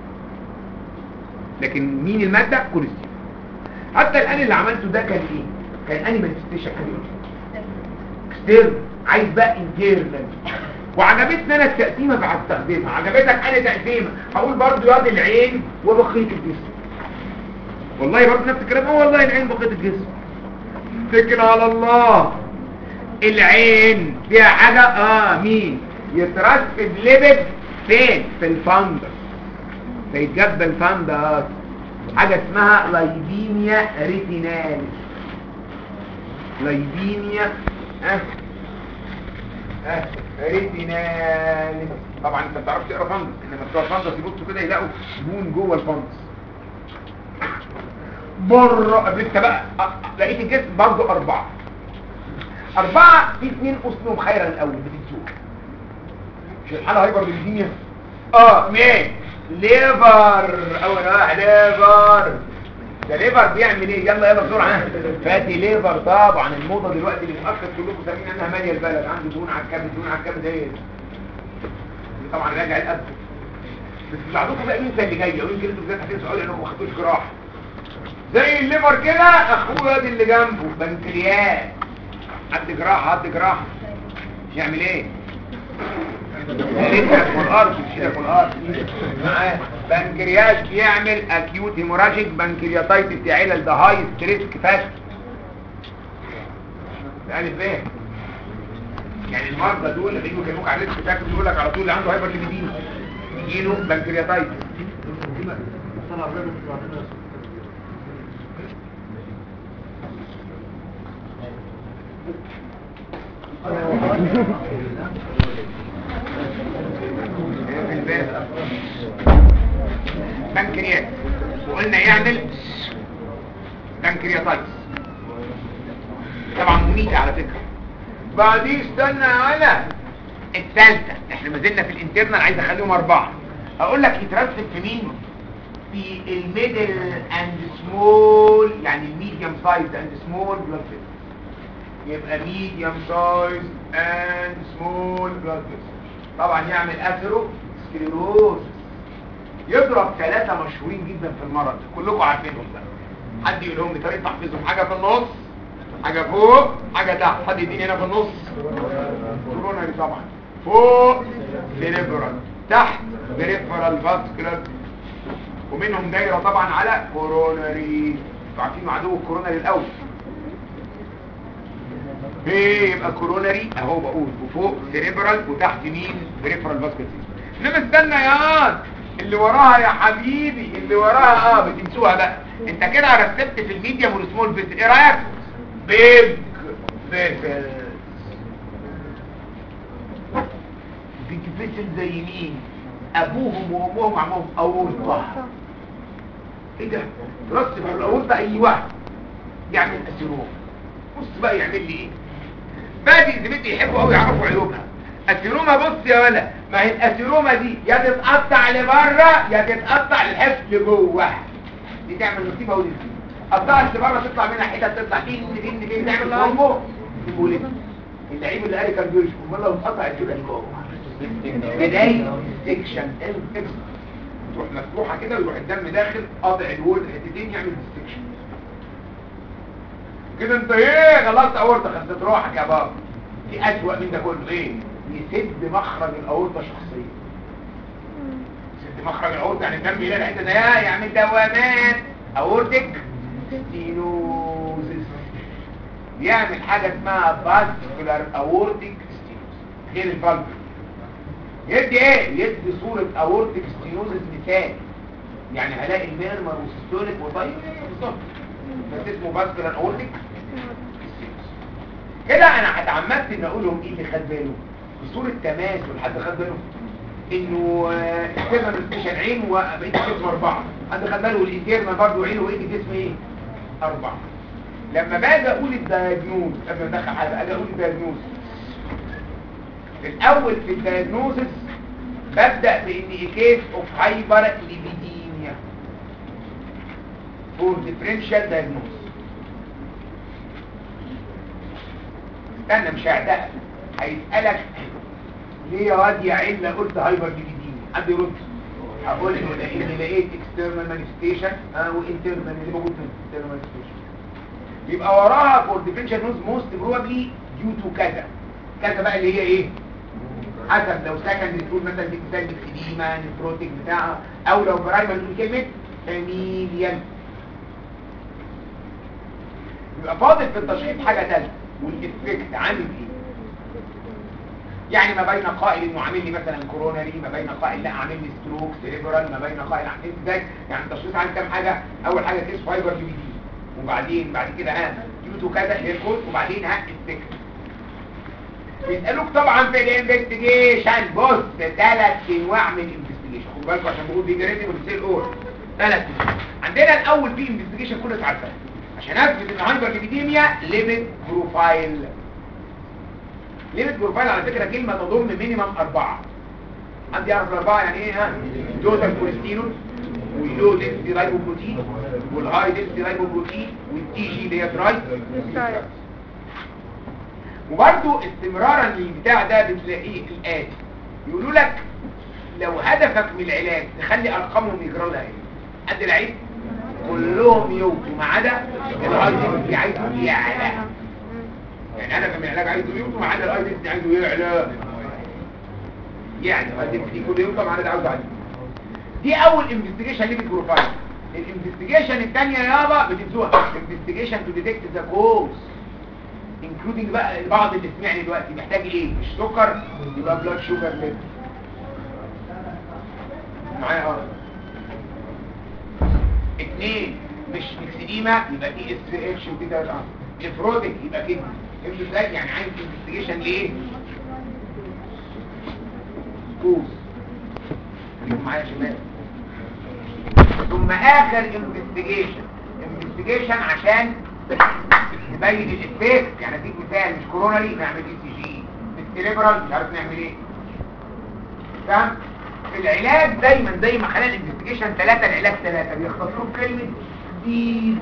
لكن مين الماده كوليسترول حتى الان اللي عملته ده كان ايه كان اني مانيفستيشن حاجه اكسترن عايز بقى انترنال وعجبتني انا التقسيمه فهستخدمها عجبتك انا تقسيمه هقول برضو ياض العين وبقيه الجسم والله برضو نفس الكلام اه والله العين بقيه الجسم اتكل على الله العين فيها حاجه اه مين يترسب ليبد فين في الفندس فيتجاب الفندس حاجة اسمها لايبينيا ريتيناليس لايبينيا اه اه ريتيناليس طبعا انت ما بتعرفش تقرا فندس انما بتوع الفندس يبصوا كده يلاقوا دهون جوه الفندس بره انت بقى اه، لقيت الجسم برضه اربعه اربعه في اثنين اصلهم خيرا الاول بتنسوه مش الحاله هايبر بالدنيا اه مين ليفر اول واحد ليفر ده ليفر بيعمل ايه يلا يلا بسرعه فاتي ليفر طبعا الموضه دلوقتي اللي مؤكد كلكم سامعين انها ماليه البلد عنده دهون على الكبد دهون على الكبد ايه دي طبعا راجع القلب بس بعضكم بقى مين اللي جاي او يمكن انتوا بالذات هتنسوا قوي لانكم ما خدتوش جراحه زي الليفر كده اخوه ده اللي جنبه بنكرياس حد جراحه حد جراحه يعمل ايه رجلك والارض شيلك والارض معاه بنكرياس بيعمل اكيوت هيموراجيك بنكرياتايتس دي علل ده هاي ستريس فاكتور يعني فين يعني المرضى دول اللي بيجوا يكلموك على الريسك فاكتور يقول لك على طول اللي عنده هايبر ليبيدين يجيله بنكرياتايتس في البيت بنكرياس وقلنا يعمل بنكرياتايتس طبعا مميتة على فكرة بعدين استنى على الثالثة احنا ما زلنا في الانترنال عايز اخليهم اربعة اقول لك يترسب في مين في الميدل اند سمول يعني الميديوم سايز اند سمول بلاد يبقى ميديوم سايز اند سمول بلاد طبعا يعمل اثرو سكليروز يضرب ثلاثة مشهورين جدا في المرض كلكم عارفينهم بقى حد يقول لهم بطريقه تحفيظهم حاجه في النص حاجه فوق حاجه تحت حد يديني هنا في النص كوروناري طبعا فوق سيريبرال تحت بريفرال فاسكولار ومنهم دايره طبعا على كوروناري انتوا عارفين عدو الكوروناري الاول ايه يبقى كوروناري اهو بقول وفوق سيريبرال وتحت مين بريفرال فاسكولار انما استنى يا واد اللي وراها يا حبيبي اللي وراها اه بتنسوها بقى انت كده رتبت في الميديا والسمول بيت ايه رايك بيج فيسل بتفصل زي مين ابوهم وامهم وعمهم اورطه ايه ده رص في الاورطه اي واحد يعمل اسيروما بص بقى يعمل لي ايه باقي زميلتي يحبوا قوي يعرفوا عيوبها السيروما بص يا ولا ما هي الاسيروما دي يا تتقطع لبره يا تتقطع للحفظ لجوه دي تعمل مصيبه ودي قطعت لبره تطلع منها حتت تطلع فين فين فين تعمل هرمون يقول اللعيب اللي قال كان بيشكو امال لو اتقطع كده لجوه بدايه سكشن اكس تروح مفتوحه كده ويروح الدم داخل قاطع الورد حتتين يعمل ديستكشن كده انت ايه خلصت اورطه خدت روحك يا بابا في اسوأ من ده كله ايه يسد مخرج الاورطه شخصيا يسد مخرج الاورطه يعني الدم يلاقي الحته ده يعمل دوامات اورتك ستينوزس بيعمل حاجه اسمها فاسكولار اورتيك ستينوز غير الفالف يدي ايه يدي صوره اورتيك ستينوزس مثال يعني هلاقي الميرمر والسيستوليك وطيب بالظبط بس اسمه فاسكولار اورتيك كده انا اتعمدت ان اقول لهم ايه اللي خد باله بصوره تماثل حد خد باله انه اكترنال ستيشن عين وبقيت جسم اربعه حد خد باله الانترنال برضه عين وبقيت جسم ايه اربعه لما باجي اقول الدايجنوز قبل ما ادخل حاجه اجي اقول الدايجنوز في الاول في الدايجنوزس ببدا بان كيس اوف هايبر ليبيديميا فور ديفرنشال دايجنوز استنى مش هعتقد هيسألك ليه يا واد يا عيلة قلت هايبر ليبيديميا حد يرد هقول له لاني لقيت اكسترنال مانيفستيشن اه وانترنال اللي موجود في الاكسترنال مانيفستيشن يبقى وراها فور ديفرنشال نوز موست بروبلي ديو تو كذا كذا بقى اللي هي ايه حسب لو سكند تقول مثلا دي مثال بالسليمة نفروتك بتاعها او لو برايمر تقول كلمة فاميليال يبقى فاضل في التشخيص حاجة تانية والإفكت عامل ايه يعني ما بين قائل انه عامل لي مثلا كوروناري ما بين قائل لا عامل لي ستروك سيريبرال ما بين قائل عامل ازاي يعني التشخيص عن كام حاجة اول حاجة كيس فايبر دي وبعدين بعد كده ها يوتو كذا اللي هي الكود وبعدين ها السكت بيسألوك طبعا في الانفستيجيشن بص ثلاث انواع من الانفستيجيشن خدوا بالكم عشان بقول ديجريتيف والسيل اور ثلاث عندنا الاول في انفستيجيشن كل عارفاه عشان اثبت ان هايبر ليبيديميا ليميت بروفايل ليميت بروفايل على فكره كلمه تضم مينيمم اربعه حد يعرف الاربعه يعني ايه ها توتال كوليسترول واللو دنسي رايبوبروتين والهاي دنسي رايبوبروتين والتي جي اللي هي ترايت وبرده استمرارا للبتاع ده بتلاقيه الآتي يقولوا لك لو هدفك من العلاج تخلي ارقامهم يجرى لها ايه قد العيد كلهم يوتوا ما عدا الايدنسي عايزه يعلى يعني انا كمان العلاج عايزه يوتوا ما عدا الايدنسي عايزه يعلى يعني الايدنسي كله يوتوا ما عدا عاوزه عايزه دي اول انفستيجيشن ليفت بروفايل الانفستيجيشن الثانيه يابا بتنسوها انفستيجيشن تو ديتكت ذا كوز انكلودنج بقى البعض اللي سمعني دلوقتي محتاج ايه مش سكر يبقى بلاد شوجر ليفل معايا اه اثنين مش مكسديما يبقى دي اس اتش وكده اه نفروتك يبقى كده فهمت ازاي يعني عايز انفستيجيشن ليه كوز خليكم معايا يا شباب ثم اخر انفستيجيشن انفستيجيشن عشان تبين الافكت يعني اديك مثال مش كوروناري نعمل اي سي جي السيريبرال مش عارف نعمل ايه فاهم في العلاج دايما زي ما خلال الانفستيجيشن ثلاثة العلاج ثلاثة بيختصروا بكلمة ديد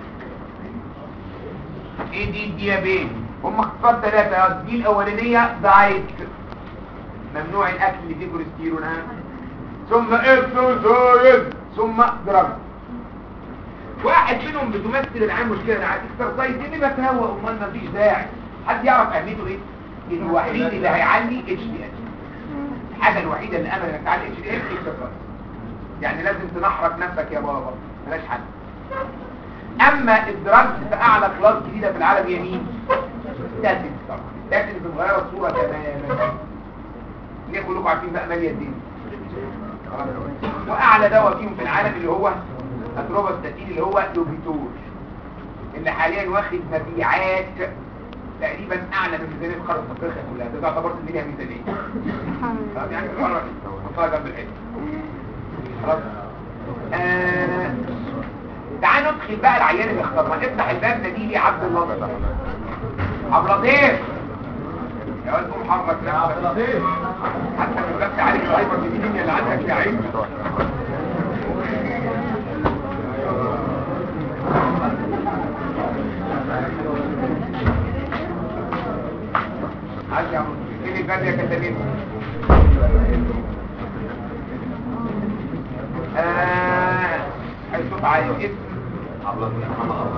ايه دي الديابيت هم اختصار ثلاثة دي الاولانية دايت ممنوع الاكل اللي فيه كوليسترول ها ثم اكسرسايز ثم دراج واحد منهم بتمثل العام مشكلة انا عايز اكسرسايز دي بتهوى امال ما فيش داعي حد يعرف اهميته ايه الوحيد اللي هيعلي اتش دي اتش الحاجة الوحيدة اللي امل انك تعلي اتش دي اتش اكسرسايز يعني لازم تنحرك نفسك يا بابا ملاش حل اما الدراجز في اعلى كلاس جديدة في العالم هي مين ستاتين طبعا ستاتين بتغير الصورة تماما ليه كلكم عارفين بقى مالية الدين واعلى دواء فيهم في العالم اللي هو اتروباستاتين اللي هو لوبيتور اللي حاليا واخد مبيعات تقريبا اعلى من ميزانيه قاره افريقيا كلها ده تعتبر ان ليها ميزانيه طب يعني مرة حطها جنب الحته خلاص آه، تعال ندخل بقى العيان اللي اختارنا افتح الباب ده دي لي عبد اللطيف عبد اللطيف يا ولد قوم حرك نفسك حتى لو جبت عليك الهايبر دي اللي عندك يا عين عايز يا عم ايه الباب يا كتابين آه الصوت عالي اسم عبد اللطيف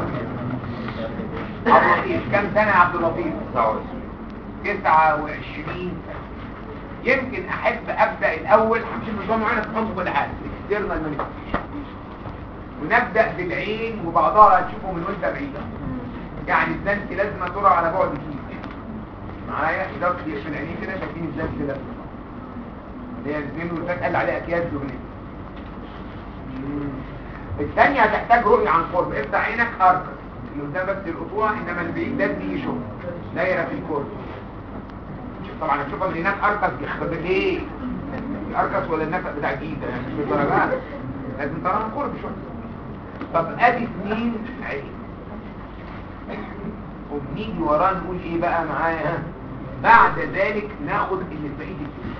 عبد اللطيف كم سنة يا عبد اللطيف 29 يمكن احب ابدا الاول همشي بنظام معين تخلص كل حاجه اكسترنال مانيفستيشن ونبدا بالعين وبعضها هتشوفه من وانت بعيد يعني الزنك لازم ترى على بعد كتير معايا ده في العينين كده شايفين الزنك كده اللي هي الاثنين اللي قال عليها اكياس دهنيه الثانيه هتحتاج رؤيه عن قرب افتح عينك اركس اللي قدام بس القطوع انما البعيد ده دي شوف دايره في القرب طبعا هتشوفها من هناك اركس يخرب ايه الاركس ولا النفق بتاع الجيده يعني مش بالدرجات لازم تراها عن قرب شويه طب ادي اثنين عين وبنيجي وراه نقول ايه بقى معايا بعد ذلك ناخد اللي في بقيه الفلوس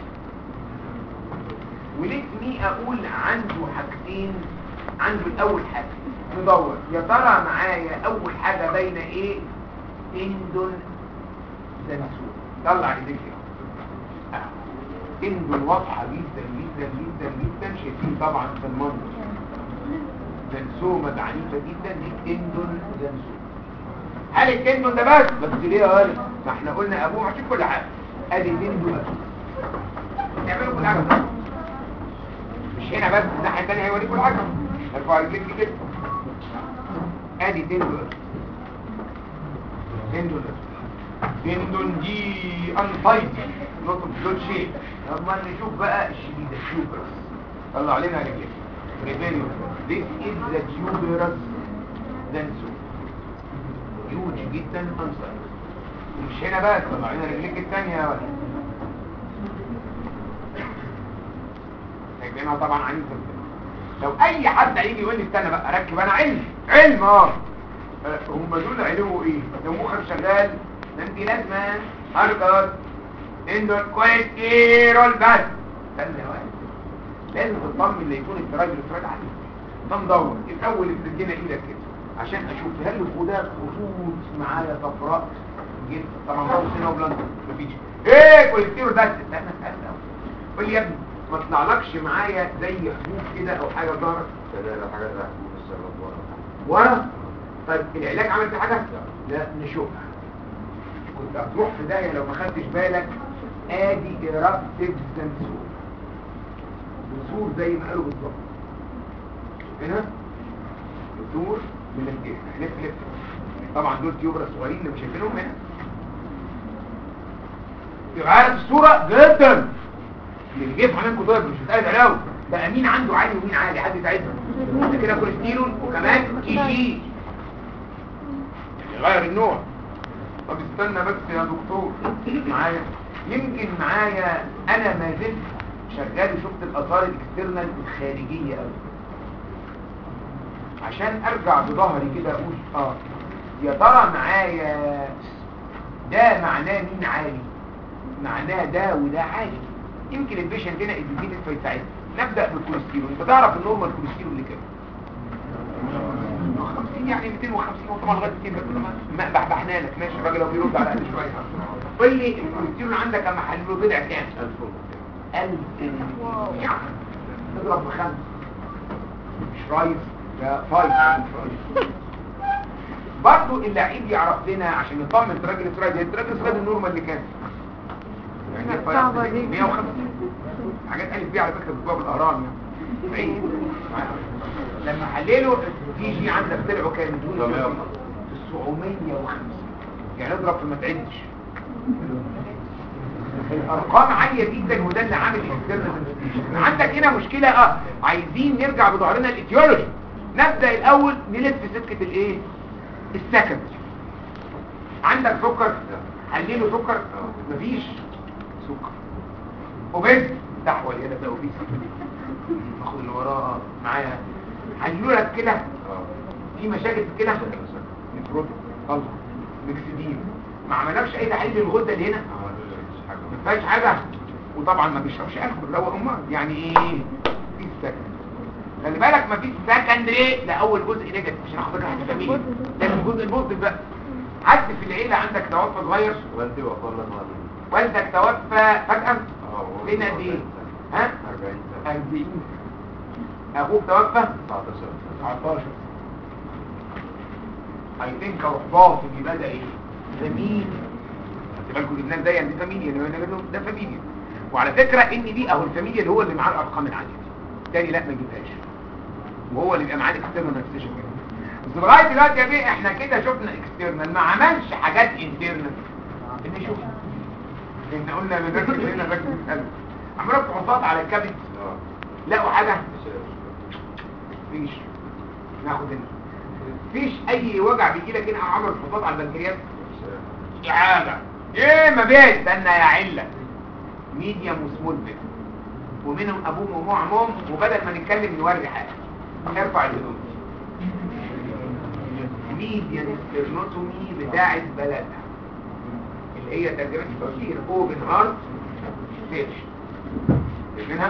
ولازمي اقول عنده حاجتين عنده الاول حاجه ندور يا ترى معايا اول حاجه بين ايه تندون زنسون طلع ايديك كده آه. تندون واضحه جدا جدا جدا جدا شايفين طبعا في المنظر زنسومه عنيفه جدا دي تندون زنسوم هل التندون ده بس بس ليه يا ولد ما احنا قلنا ابوه عشان كل حاجه ادي تندون نعمله كل حاجه مش هنا بس الناحيه الثانيه هيوريك كل حاجه ارفع رجليك كده ادي تندون تندون تندون دي انفايد نوت بلوت شيء لما نشوف بقى الشديده الشوبرس طلع علينا رجليك ريبيليو this is the tuberous denso huge جدا انفايد مش هنا بقى طلع علينا رجليك الثانيه يا ولد شايفينها طبعا عنيفه جدا لو اي حد هيجي يقول لي استنى بقى ركب انا علم علم اه هم دول علموا ايه لو مخك شغال ده انت لازم اركض اندور كويس كيرول بس استنى يا ولد لازم تطمن ان يكون التراجل التراجل عالي طم دور الاول ابتدينا ايدك كده عشان اشوف هل الخداع خطوط معايا صفراء جدا طبعا بص هنا وبلانك مفيش ايه كوليسترول بس استنى استنى قول لي يا ابني ما طلعلكش معايا زي حبوب كده او حاجه ظهرت لا حاجات لا السبب ورا طيب العلاج عمل في حاجه لا نشوفها كنت هتروح في داهيه لو ما خدتش بالك ادي ايرابتيف سنسور بذور زي ما قالوا بالظبط هنا بذور من الجسم لف لف طبعا دول تيوبرا صغيرين اللي مش شايفينهم هنا تبقى عارف الصوره جدا اللي جه في حمامكم طيب مش بتقال علاوه بقى مين عنده عالي ومين عالي حد يساعدنا ده كده كوليسترول وكمان تي جي يعني غير النوع طب استنى بس يا دكتور معايا يمكن معايا انا ما زلت شغال وشفت الاثار الاكسترنال الخارجيه قوي عشان ارجع بظهري كده اقول اه يا ترى معايا ده معناه مين عالي معناه ده وده عالي يمكن البيشنت هنا الديزيز فيساعدنا نبدا بالكوليسترول انت تعرف النورمال كوليسترول اللي كام 50 يعني 250 وطبعا لغايه 200 بس ما بحبحنا لك ماشي الراجل لو بيرد على قد شويه قول لي الكوليسترول عندك اما حلله بضع كام 1000 يعني تضرب بخمس مش رايف ده فايف برضو اللعيب يعرف لنا عشان يطمن تراجل التراجل التراجل النورمال اللي كام يعني صعبة دي. 150 حاجات ألف بيها على فكرة بتبقى بالأهرام يعني بعيد لما حللوا دي جي عندك طلعوا كام دول 950 يعني اضرب في ما تعدش الارقام عالية جدا وده اللي عامل اكسترنال عندك هنا مشكلة اه عايزين نرجع بظهرنا الايتيولوجي نبدأ الاول نلف في سكة الايه السكند عندك سكر حلله سكر مفيش سكر وبس دحوة هنا ده وبيس اخد اللي وراه معايا حلوا لك كده في مشاكل في كده نفرد الله مكسدين ما عملناش اي تحليل للغده اللي هنا ما فيهاش حاجه وطبعا ما بيشربش الكحول هو امال يعني ايه في سكن خلي بالك ما فيش سكندري ده اول جزء نيجاتيف عشان اخد واحد فاميلي ده الجزء البوزيتيف بقى حد في العيله عندك توفى صغير والدي وقال لنا والدك توفى فجاه فين قد ايه ها 40 سنة 40 اخوك توفى 19 19 I think اروح باص اللي بدا ايه فاميليا خلي بالكم لبنان ده يعني فاميليا اللي هو ده- ده فاميليا وعلى فكره ان دي اهو الفاميليا اللي هو اللي معاه الارقام العاليه دي تاني لا ما يجيبهاش وهو اللي بيبقى معاه الاكسترنال نفسيشن بس لغايه دلوقتي يا بيه احنا كده شفنا اكسترنال ما عملش حاجات انترنال اللي شوف احنا قلنا بنركز هنا نركز نسال عملوا فحوصات على الكبد لقوا حاجه مفيش ناخد هنا مفيش اي وجع بيجي لك هنا عمل فحوصات على البنكرياس دي حاجه ايه ما بيه استنى يا عله ميديوم وسمول بيت ومنهم ابوهم وامهم وبدل ما نتكلم نوري حاجه ارفع الهدوم ميديان ستيرنوتومي بتاعت بلدها اللي هي ترجمة التصوير اوبن هارت سيرش منها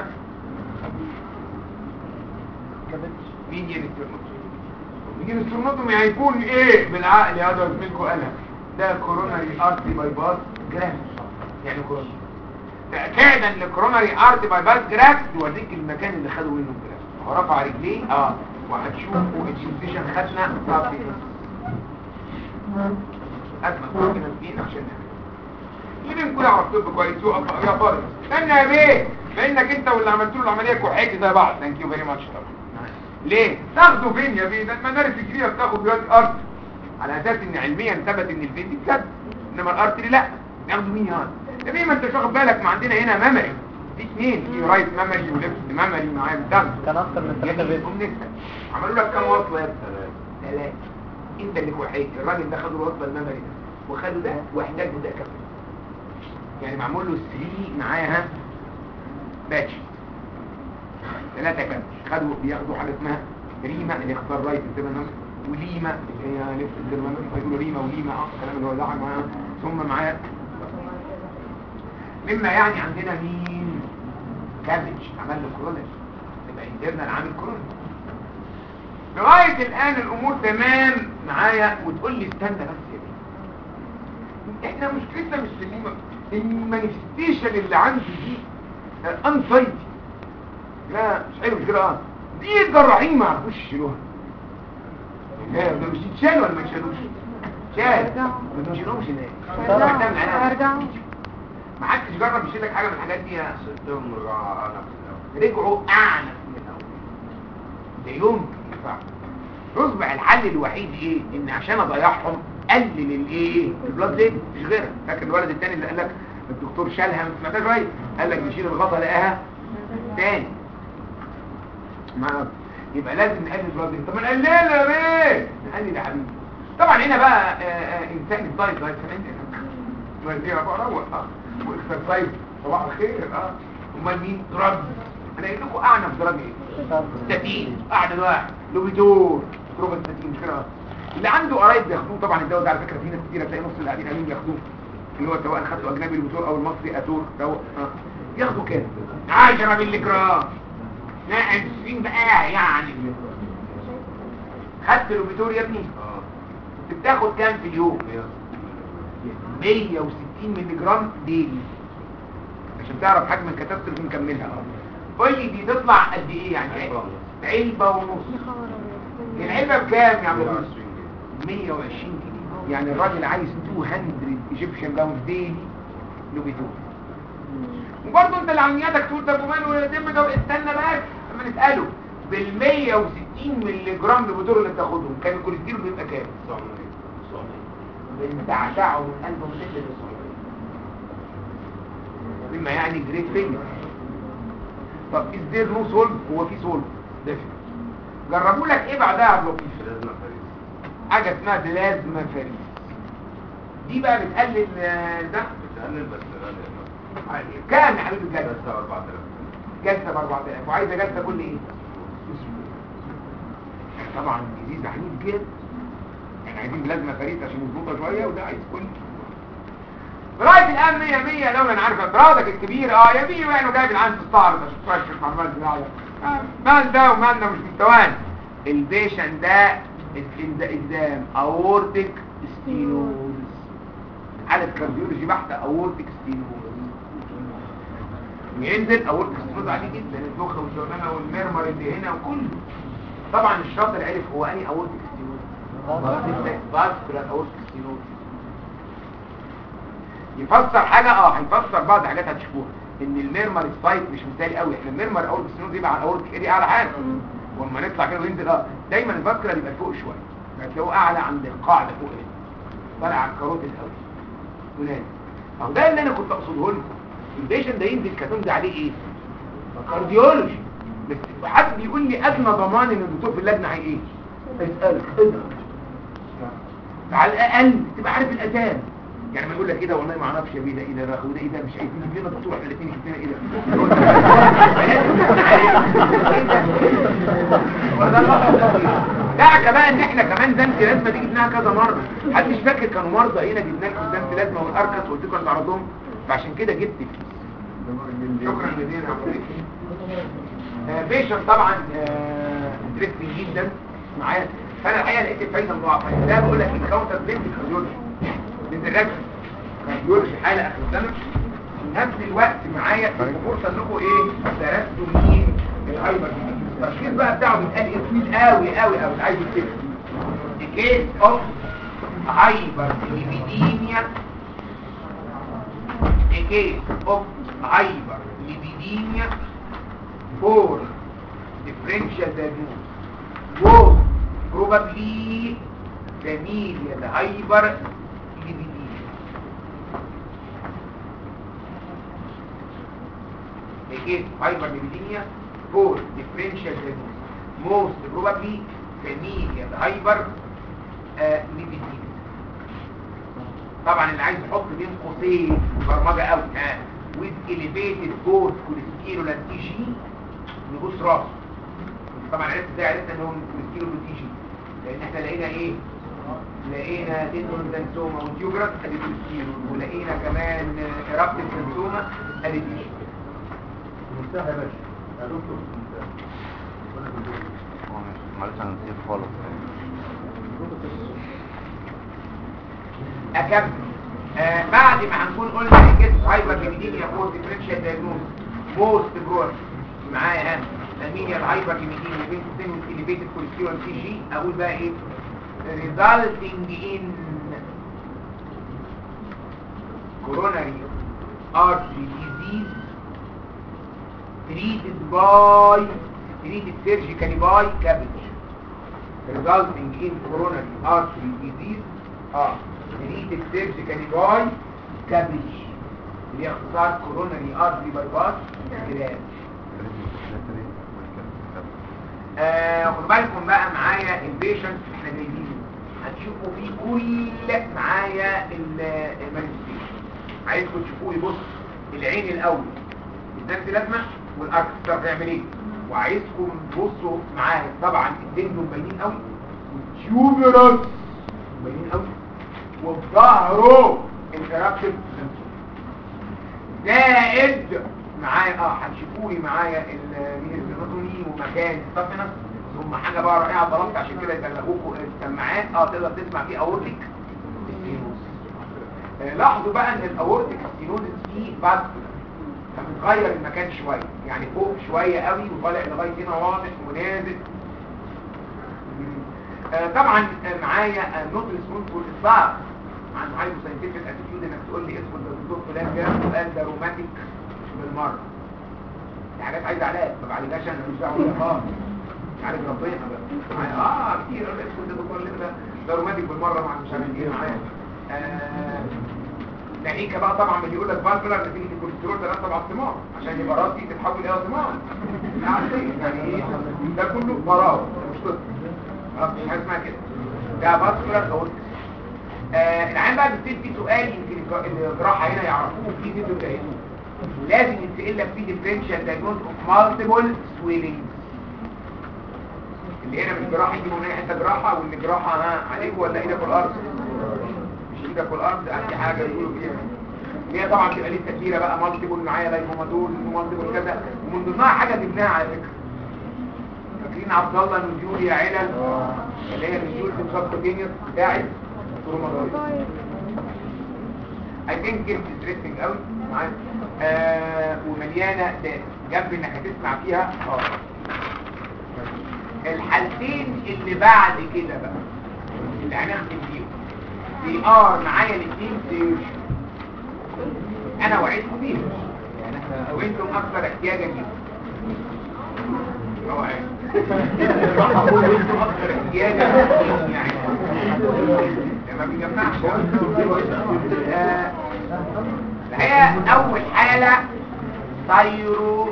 ميديان ستيرنوتومي ميديان ستيرنوتومي هيكون ايه بالعقل يا ده زميلكم قالها ده كوروناري ارتي باي باس جراف يعني كوروناري تأكيدا لكوروناري ارت باي باس جراف يوريك المكان اللي خدوا منه الجراف هو رفع رجليه اه وهتشوفوا السنسيشن خدنا صافي اسمع صافي نازلين عشان نعمل اللي بينكم يعرف طب كويس يقف يا فارس استنى يا بيه بانك انت واللي عملت له العمليه كحيتي زي بعض ثانك يو فيري ماتش طبعا ليه تاخده فين يا بيه ده المدارس الكبيره بتاخد دلوقتي ارت على اساس ان علميا ثبت ان الفين دي بجد انما الارت دي لا ياخدوا مين هذا يا بيه ما انت مش واخد بالك ما عندنا هنا ميموري في اثنين في رايت ميموري وليفت ميموري معاه الدم كان اكتر من 3 يعني بيت هم نسأل عملوا لك كام وصلة يا ابني؟ ثلاثة انت اللي وحيد الراجل ده خدوا الوصلة الميموري ده وخدوا ده واحتاجوا ده كمان يعني معمول له 3 معاها باتش ثلاثة كام خدوا بياخدوا حاجة اسمها ريما اللي اختار رايت التبنم وليما اللي هي ليفت التبنم فيقولوا ريما وليما اه الكلام اللي هو ده معاها ثم معاه مما يعني عندنا مين كابج عمل له كرونج يبقى انترنال عامل كرونج لغاية الآن الأمور تمام معايا وتقول لي استنى بس يا بيه احنا مشكلتنا مش في الم- المانيفستيشن اللي عندي دي انسايتي لا مش حلو مش كده اه دي الجراحين ما عرفوش يشيلوها لا ده مش يتشال ولا ما يتشالوش شال ما تشيلهمش هناك هرجع معتمد على- هرجع ما حدش جرب يشيل لك حاجه من الحاجات دي يا سبتهم رجع انا في الاول رجعوا اعنف من الاول ده يمكن ينفع يصبح الحل الوحيد ايه ان عشان اضيعهم قلل الايه البلاد ليه مش غيرها فاكر الولد التاني اللي قال لك الدكتور شالها ما سمعتهاش شويه قال لك يشيل الغطا لقاها تاني ما يبقى لازم نقلل البلاد ليه طب ما نقللها يا بيه نقلل يا حبيبي طبعا هنا بقى آه، آه، انسان الدايت دايت كمان دايت دي بقى روق اه واكسرسايز صباح الخير اه امال مين دراج انا قايل لكم اعنف دراج ايه ستاتين قاعد واحد لوبيدور تروفن ستاتين مش كده اللي عنده قرايب بياخدوه طبعا الدواء ده على فكره في ناس كتير تلاقي نص اللي قاعدين قاعدين بياخدوه اللي هو سواء خدته اجنبي البتور او المصري اتور دواء آه. ياخدوا كام 10 مللي جرام ناقص فين بقى يعني خدت لوبيدور يا ابني اه بتاخد كام في اليوم 160 مللي جرام ديلي عشان تعرف حجم الكتاب اللي بنكملها قول لي دي تطلع قد ايه يعني علبة ونص. علبه ونص العلبه بكام يا عم أبو يوسف؟ 120 جنيه يعني الراجل عايز 200 ايجيبشن باوند ديلي لوبيتون وبرضه انت اللي عمياتك تقول طب وماله يتم ده استنى بقى لما نساله بال 160 مللي جرام لوبيتون اللي بتاخدهم كان الكوليسترول بيبقى كام؟ بنتعشعه من 1200 ل 900 مما يعني جريد فيلم طب از دير نو سولف هو في سولف جربوا لك ايه بعدها يا عبد اللطيف لازم فريق حاجه اسمها بلازما فريس دي بقى بتقلل آه، ده بتقلل بس غالية كام يا حبيبي الجلسه بس 4000 جلسه ب 4000 وعايزه جلسه كل ايه طبعا الجديد عنيف جدا احنا عايزين بلازما فريد عشان مظبوطه شويه وده عايز كل لغايه الان 100 100 لو انا عارف افرادك الكبير اه يا بيه يعني جايب العين تستعرض عشان تخش في المعلومات بتاعتك آه، مال ده ومال ده مش مستوان البيشن ده قدام اورتيك ستينوز حالة كارديولوجي بحتة اورتيك ستينوز وينزل اورتيك ستينوز عادي جدا الدوخة والشغلانة والمرمر اللي هنا وكله طبعا الشاطر عرف هو اني اورتيك ستينوز فاسكولار اورتيك ستينوز يفسر حاجة اه هيفسر بعض حاجات هتشوفوها ان الميرمر سبايك مش مثالي قوي احنا الميرمر اورتيك ستينوز يبقى على الاورتيك اريا اعلى حاجة ولما نطلع كده وينزل اه دايما الفاسكولار يبقى فوق شويه هتلاقوه اعلى عند القاعده فوق هنا طالع على الكاروت الاول ونازل اهو ده اللي انا كنت اقصده لكم البيشن ده ينزل كاتون ده عليه ايه كارديولوجي بس حد بيقول لي ادنى ضمان ان الدكتور في اللجنه هي ايه اسالك ادنى على الاقل تبقى عارف الاساس يعني ما يقول لك كده والله ما اعرفش يا بيه ده ايه ده راخ وده ايه ده مش عايزين نجيب لنا دكتور احنا الاثنين شفنا ايه ده دعك بقى ان احنا كمان زنت لازمه دي جبناها كذا مره حد مش فاكر كانوا مرضى هنا جبنا لكم زنت لازمه والاركس وقلت لكم تعرضهم فعشان كده جبت الفيس شكرا جزيلا يا عبد آه بيشن طبعا انترستنج جدا معايا فانا الحقيقه لقيت الفايده مضاعفه ده بقول لك الكاونتر بلينك كارديولوجي بنتركز كارديولوجي حاله اخر سنه في نفس الوقت معايا فرصه انكم ايه درستوا مين الهايبر التشخيص بقى بتاعه بيتقال ايه طويل قوي قوي قوي عايز يكتب كيس اوف هايبر ليبيديميا كيس اوف هايبر ليبيديميا فور differential diagnosis was probably familial hyperlipidemia. The case of hyperlipidemia for differential diagnosis. Most probably familial hyperlipidemia. طبعا اللي عايز يحط بين قوسين برمجه قوي ها with elevated both cholesterol and TG نبص راسه طبعا عرفت ازاي عرفت ان هو كوليسترول بتيجي لان احنا لقينا ايه لقينا تندون دانسوما وتيوبرس ادي كوليسترول ولقينا كمان رابط الدانسوما ادي تيجي مفتاح يا باشا يا دكتور مفتاح. معلش انا نسيت خالص اكمل آه بعد ما هنكون قلنا الكيس هايبر ليبيديميا فور ديفرنشال دايجنوز موست برور معايا ها المينيا الهايبر ليبيديميا بين قوسين والإليفيتد كوليسترول تي جي اقول بقى ايه resulting in coronary artery disease treated by treated surgically by cabbage resulting in coronary artery disease اه treated surgically by cabbage اللي هي اختصار coronary artery bypass graft آه، خدوا بالكم بقى معايا البيشنت احنا جايبينه هتشوفوا فيه كل معايا المانيفستيشن عايزكم تشوفوا لي بص العين الاول الدم لازمه والارك تعرف يعمل ايه وعايزكم تبصوا معايا طبعا الدندون باينين قوي والتيوبرس باينين قوي وفي ظهره انتراكتيف زائد معايا اه هتشوفوا لي معايا الاناتومي ومكان السفنس ثم حاجه بقى رائعه طلبت عشان كده يبلغوكوا السماعات اه تقدر تسمع فيه اورتيك ستينوز آه لاحظوا بقى ان الاورتيك ستينوز فيه بعد فبتغير المكان شويه يعني فوق شويه قوي وطالع لغايه هنا واضح ونازل آه طبعا آه معايا نوت ريسبونسبل اطلاق عن هايبو ساينتفك اتيتيود انك تقول لي اسم الدكتور فلان جاب وقال ده روماتيك بالمره دي حاجات عايزه علاج ما بعالجهاش انا مش دعوه بيها خالص عارف ربنا بقى اه كتير اسم الدكتور اللي ده ده روماتيك بالمره مع مش عارف ايه معايا آه ناهيك بقى طبعا اللي يقول لك فالفولار نتيجه الكوليسترول ده رتب على الثمار عشان يبقى راسي تتحول الى ثمار يعني ايه ده كله براءه مش طب خلاص مش حاجه اسمها كده ده فاسكولار اورتيك آه العيان بقى بتصير في سؤال يمكن الج- الجراحه هنا يعرفوه في فيديو جاهزوه لازم يتسال لك في ديفرنشال دايجنوز اوف مالتيبل سويلنج اللي هنا مش جراحه يجيبوا منها حته جراحه واللي جراحه ها عليك ولا ايدك في الارض مش ايدك في الارض احلى حاجه يقولوا فيها اللي هي طبعا بتبقى لسه كتيره بقى مالتيبل معايا لايفوماتول ومالتيبل كذا ومن ضمنها حاجه جبناها على فكره فاكرين عبد الله نجول يا علل اللي هي نجول في السبكوتينيوس بتاعت الروماتويد I think it's interesting قوي معاك آه ومليانه داتا جنب انك هتسمع فيها اه الحالتين اللي بعد كده بقى اللي هنختم فيهم دي ار معايا الاثنين سيرش انا وعدكم بيهم يعني احنا وانتم اكثر احتياجا ليهم هو عارف. وانتم اكثر احتياجا ليهم يعني ما بيجمعش آه، الحقيقه اول حاله تايرو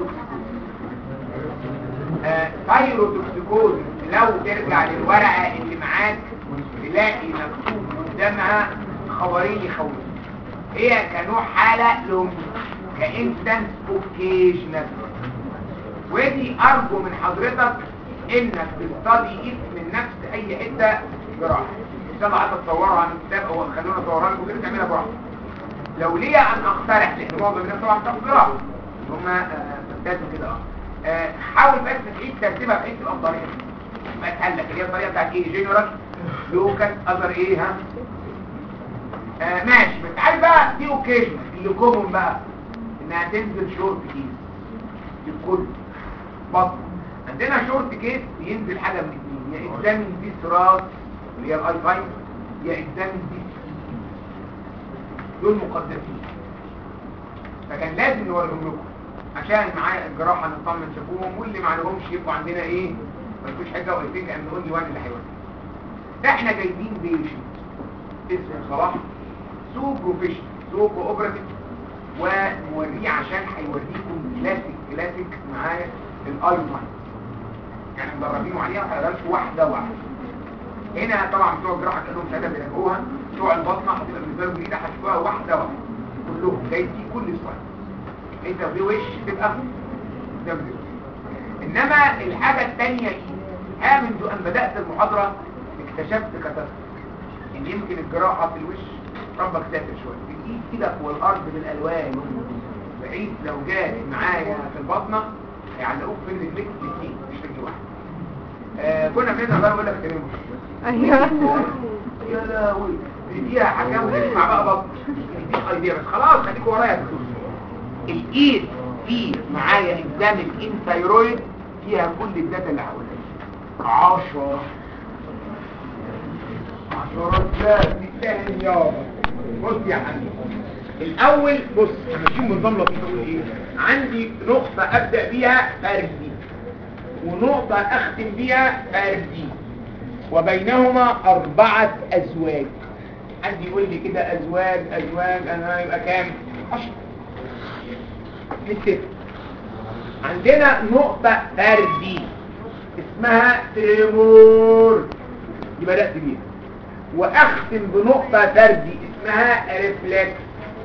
تايروتوكسيكوز لو ترجع للورقة اللي معاك تلاقي مكتوب قدامها خبرين يخوف هي كنوع حالة لهم كإنستنس اوكيجنال ودي أرجو من حضرتك إنك تستدي اسم نفس أي حتة جراحة إن شاء الله عايز تصورها من كتاب أو خلونا نصورها لكم كده تعملها براحتك لو ليا أن أقترح لأن معظم الناس طبعا بتاخد جراحة هم فانتازم كده اه آه، حاول بس تعيد ترتيبها بحيث تبقى بطريقه ما تحلك اللي هي الطريقه بتاعت ايه جنرال لوكال اذر ايه ها آه ماشي بس عارف بقى دي اوكيجن اللي كومون بقى انها تنزل شورت كيس الكل بطن عندنا شورت كيس ينزل حاجه من اثنين يا اكزامين ديس راس اللي هي الاي فاين يا اكزامين ديس دول مقدسين فكان لازم نوريهم لكم عشان معايا الجراحة نطمن شافوهم واللي ما عليهمش يبقوا عندنا ايه ما فيش حاجة وقلتين ان نقول لي وان اللي هيودي احنا جايبين بيشنت اسمه صلاح سو بروفيشن سو كوبراتيف ونوريه عشان هيوريكم كلاسيك كلاسيك معايا الاي فاين يعني مدربينه عليها وهيقراش واحدة واحدة هنا طبعا بتوع الجراحة كانوا شهادة بيلاقوها بتوع البطنة هتبقى بالنسبة لهم جديدة هتشوفوها واحدة واحدة كلهم جايبين كل سؤال انت في وش تبقى قدام دي. انما الحاجة التانية ايه ها منذ ان بدأت المحاضرة اكتشفت كتبت ان يمكن الجراحة في الوش ربك سافر شوية بتقيس ايدك والارض بالالوان بحيث لو جات معايا في البطنة هيعلقوك في رجليك الاثنين مش رجل واحد آه كنا بنسمع بقى بقول لك تمام ايوه يا لهوي دي فيها حكاوي نسمع بقى بطن دي ايديا بس خلاص خليكوا ورايا يا دكتور الايد في معايا اكزام الانثايرويد فيها كل الداتا اللي هقولها عشرة عشرة لا تستاهل يابا بص يا حبيبي الاول بص انا ماشيين بنظام لطيف اقول ايه عندي نقطة ابدأ بيها فردي ونقطة اختم بيها فردي وبينهما اربعة ازواج حد يقول لي كده ازواج ازواج انا يبقى كام عشرة نتفق عندنا نقطة فردي اسمها تريمور دي بدأت بيها واختم بنقطة فردي اسمها ريفلكس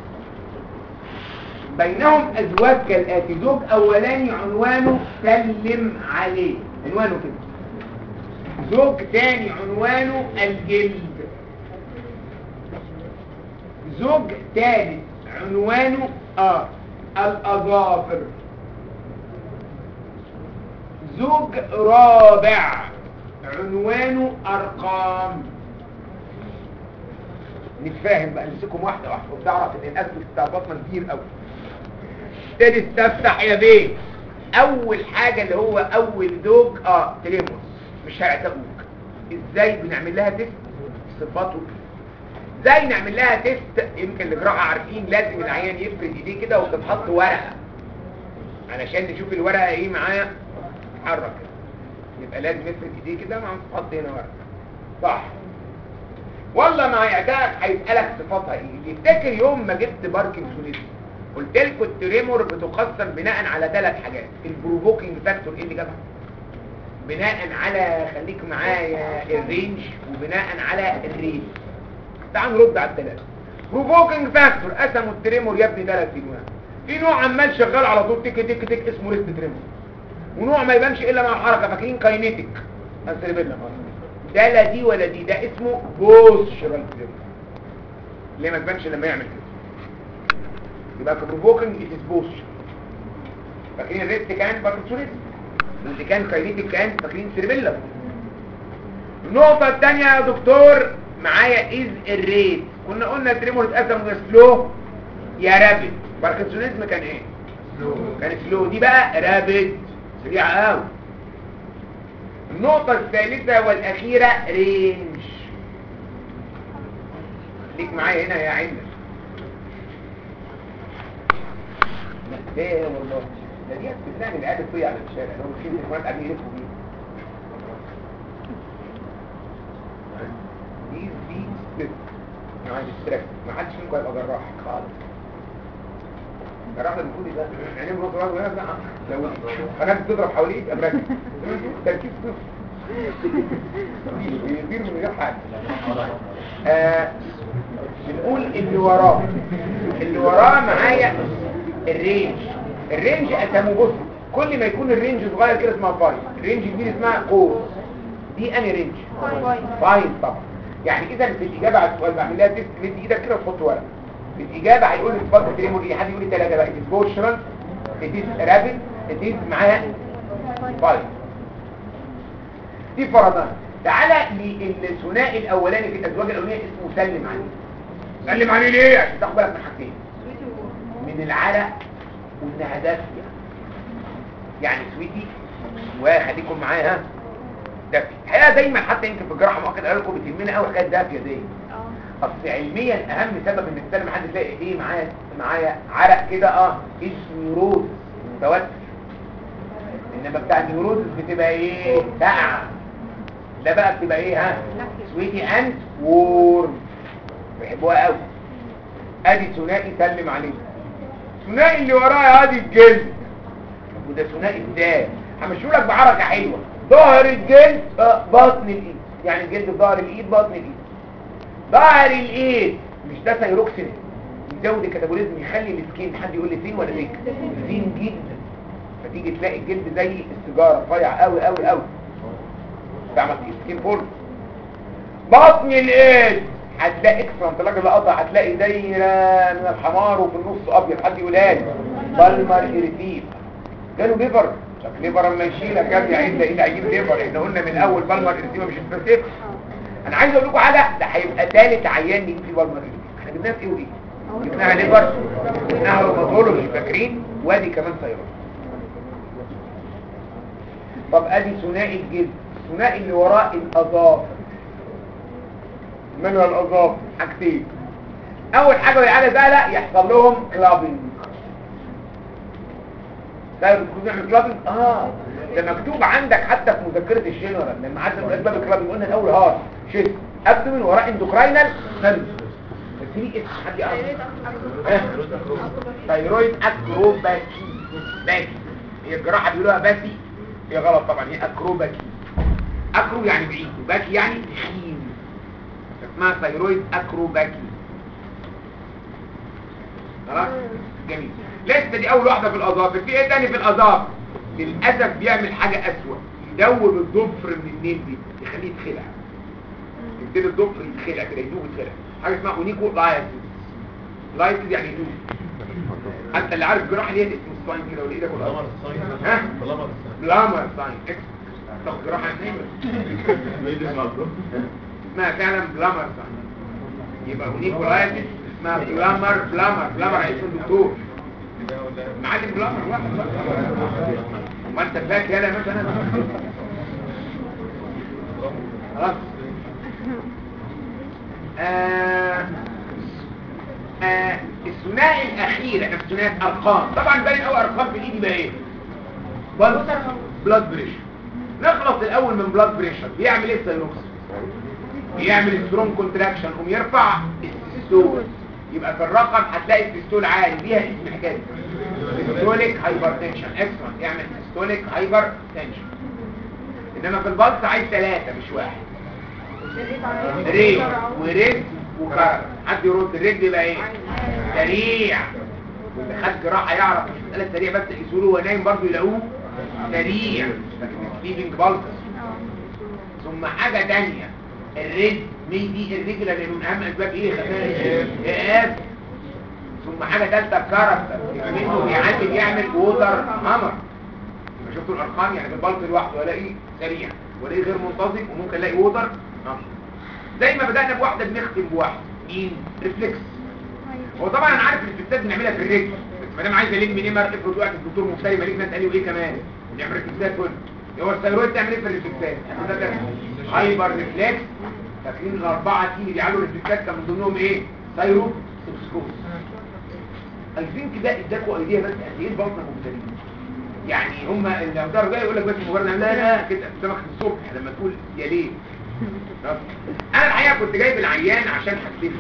بينهم ازواج كالاتي زوج اولاني عنوانه سلم عليه عنوانه كده زوج تاني عنوانه الجلد زوج ثالث عنوانه اه الأظافر زوج رابع عنوانه أرقام نتفاهم بقى نمسكهم واحدة واحدة وتعرف ان الأسف بتاع بطنة كبير قوي تاني تفتح يا بيه أول حاجة اللي هو أول زوج اه تليموس مش هيعتقوك ازاي بنعمل لها تيست صفات وكده ازاي نعمل لها تيست يمكن الجراحة عارفين لازم العيان يفرد ايديه كده وتتحط ورقة علشان نشوف الورقة ايه معاه تتحرك كده. يبقى لازم يفرد ايديه كده مع تحط هنا ورقة صح والله ما هيعتقد هيسألك صفاتها ايه اللي يفتكر يوم ما جبت باركنسونيزم قلت لكم التريمور بتقسم بناء على ثلاث حاجات البروفوكينج فاكتور ايه اللي جابها بناء على خليك معايا الرينج وبناء على الريت تعال نرد على الثلاثه بروفوكينج فاكتور قسموا التريمور يا ابني ثلاث انواع في نوع عمال شغال على طول تك تك تك اسمه ريست تريمور ونوع ما يبانش الا مع الحركه فاكرين كاينيتيك انسلبيلا ده لا دي ولا دي ده اسمه بوستشرال تريمور ليه ما تبانش لما يعمل كده يبقى بروفوكينج ات از بوستشر فاكرين الريست كان باركنسونيزم واللي كان كاينيتيك كان فاكرين سيربيلا النقطة الثانية يا دكتور معايا از الريت كنا قلنا التريمور اتقسم يا سلو يا رابد باركنسونيزم كان ايه كان سلو دي بقى رابد سريعة قوي النقطة الثالثة والأخيرة رينج ليك معايا هنا يا عندك لا والله ده دي بتلاقي من العيال الطيع على الشارع لو مش كده قاعدين يلفوا بيه دي دي ست يعني ستريس ما حدش فيكم هيبقى جراح خالص جراح ده المفروض يبقى يعني مرات راجل ولا لا لو حاجات بتضرب حواليه يبقى مركز تركيز صفر يطير من غير حاجه آه بنقول اللي وراه اللي وراه معايا الرينج الرينج قسمه بص كل ما يكون الرينج صغير كده اسمها فاين الرينج كبير اسمها قوس دي اني رينج فاين طبعا يعني اذا في الاجابه على السؤال بعمل لها تيست مد ايدك كده وتحط ورقه في الاجابه هيقول لي اتفضل تريمور ايه حد يقول لي ثلاثه بقى اتس بوشرال اتس رابid اتس معاها فاين دي فرضان تعالى للثنائي الاولاني في الازواج الاولانيه اسمه سلم عليه سلم عليه ليه عشان تاخد بالك من حاجتين من العرق وانها دافيه يعني سويتي وخليكم معايا ها دافيه الحقيقه دايما حتى يمكن في الجراحه مؤكد قال لكم بتهمنا قوي حكايه دافيه دي اصل علميا اهم سبب ان تسلم حد تلاقي ايه معايا معايا عرق كده اه اسمه نيوروز متوتر انما بتاع النيوروز بتبقى ايه ساقعه ده بقى بتبقى ايه ها سويتي اند وورم بيحبوها قوي ادي ثنائي سلم عليه ثنائي اللي وراه ادي الجلد وده ثنائي ازاي همشوا لك بحركه حلوه ظهر الجلد آه، بطن الايد يعني الجلد في ظهر الايد بطن الايد ظهر الايد مش ده سيروكسين يزود الكتابوليزم يخلي السكين حد يقول لي فين ولا فين فين جدا فتيجي تلاقي الجلد زي السيجاره رفيع قوي قوي قوي تعمل سكين فول بطن الايد هتلاقي اكسلنت الراجل اللي قطع هتلاقي دايره من الحمار وفي النص ابيض حد يقولها لي بالمر اريتيف جاله ليفر شاف ليفر اما يشيلك يا ابني عايز ايه هيجيب ليفر احنا قلنا من الاول بالمر اريتيف مش سبيسيفيك انا عايز اقول لكم حاجه ده هيبقى ثالث عيان يجيب فيه بالمر اريتيف احنا جبناها في ايه ودي جبناها ليفر جبناها روماتولوجي فاكرين وادي كمان سيروس طب ادي ثنائي الجلد الثنائي اللي وراه الاظافر من الاظافر حاجتين اول حاجه والعاده ده لا يحصل لهم كلابنج ده المفروض نعمل كلابنج اه ده مكتوب عندك حتى في مذكره الجنرال لما عدى من اسباب الكلابنج قلنا الاول هارت شيست ابدومين وراه اندوكراينال سيرفيس بس دي اسم حد يعرف ها؟ ثايرويد اكروباكي باكي هي الجراحه بيقولوها باسي هي غلط طبعا هي اكروباكي اكرو يعني بعيد وباكي يعني تخين اسمها ثايرويد اكروباكي خلاص جميل لسه دي اول واحده في الاظافر في ايه تاني في الاظافر للاسف بيعمل حاجه اسوأ يدوب الضفر من النيل دي يخليه يتخلع يبتدي الضفر يتخلع كده يدوب يتخلع حاجه اسمها اونيكو لايتس لايتس يعني يدوب حتى اللي عارف جراحه ليه اسمه ساين كده ولا ايدك ولا بلمر الصايم ها بلمر بلامر ساين اكس تاخد جراحه اثنين اسمها فعلا بلامر ساين يبقى اونيكولايتس اسمها بلامر بلامر بلامر اسم الدكتور معلم بلامر واحد بقى. ما انت فاكر يالا مثلا خلاص آه آه الثنائي الاخير احنا في ثنائي ارقام طبعا باين قوي ارقام في الايد يبقى ايه بلاد بريشر نخلص الاول من بلاد بريشر بيعمل ايه السيروكس بيعمل سترونج كونتراكشن قوم يرفع السيستول يبقى في الرقم هتلاقي السيستول عالي ليها اسم حكايه سيستوليك هايبرتنشن اكسون يعمل سيستوليك هايبرتنشن انما في البلس عايز ثلاثة مش واحد ريت وريت وكرم حد يرد الرجل يبقى ايه سريع واللي خد جراحه يعرف مش مساله سريع بس يقيسوا له وهو نايم برضه يلاقوه سريع لكن سليبنج بالكس ثم حاجه تانية الرجل دي الرجل اللي من اهم اسباب ايه خفاف ثم حاجه ثالثه كاركتر منه بيعلم يعمل ووتر هامر شفتوا الارقام يعني البلط لوحده الاقي سريع والاقي غير منتظم وممكن الاقي ووتر هامر زي ما بدانا بواحده بنختم بواحده مين ريفلكس هو طبعا انا عارف الريفلكسات بنعملها في الرجل بس ما دام عايز الم نمر افرض وقت الدكتور مفتري مالك ناس قال لي وايه كمان بنعمل ريفلكسات كله هو الثيرويد تعمل ايه في الريفلكسات ده ده هايبر ريفلكس فاكرين الاربعه دي اللي بيعملوا ريفلكسات كان من ضمنهم ايه ثايرو سبسكوز عايزين كده اداكوا ايديا بس قد ايه البطنه مبتدئين يعني هم اللي يقدروا جاي يقول لك بس مجرد لا لا كده قدامك الصبح لما تقول يا ليه طب. انا الحقيقه كنت جايب العيان عشان حاجتين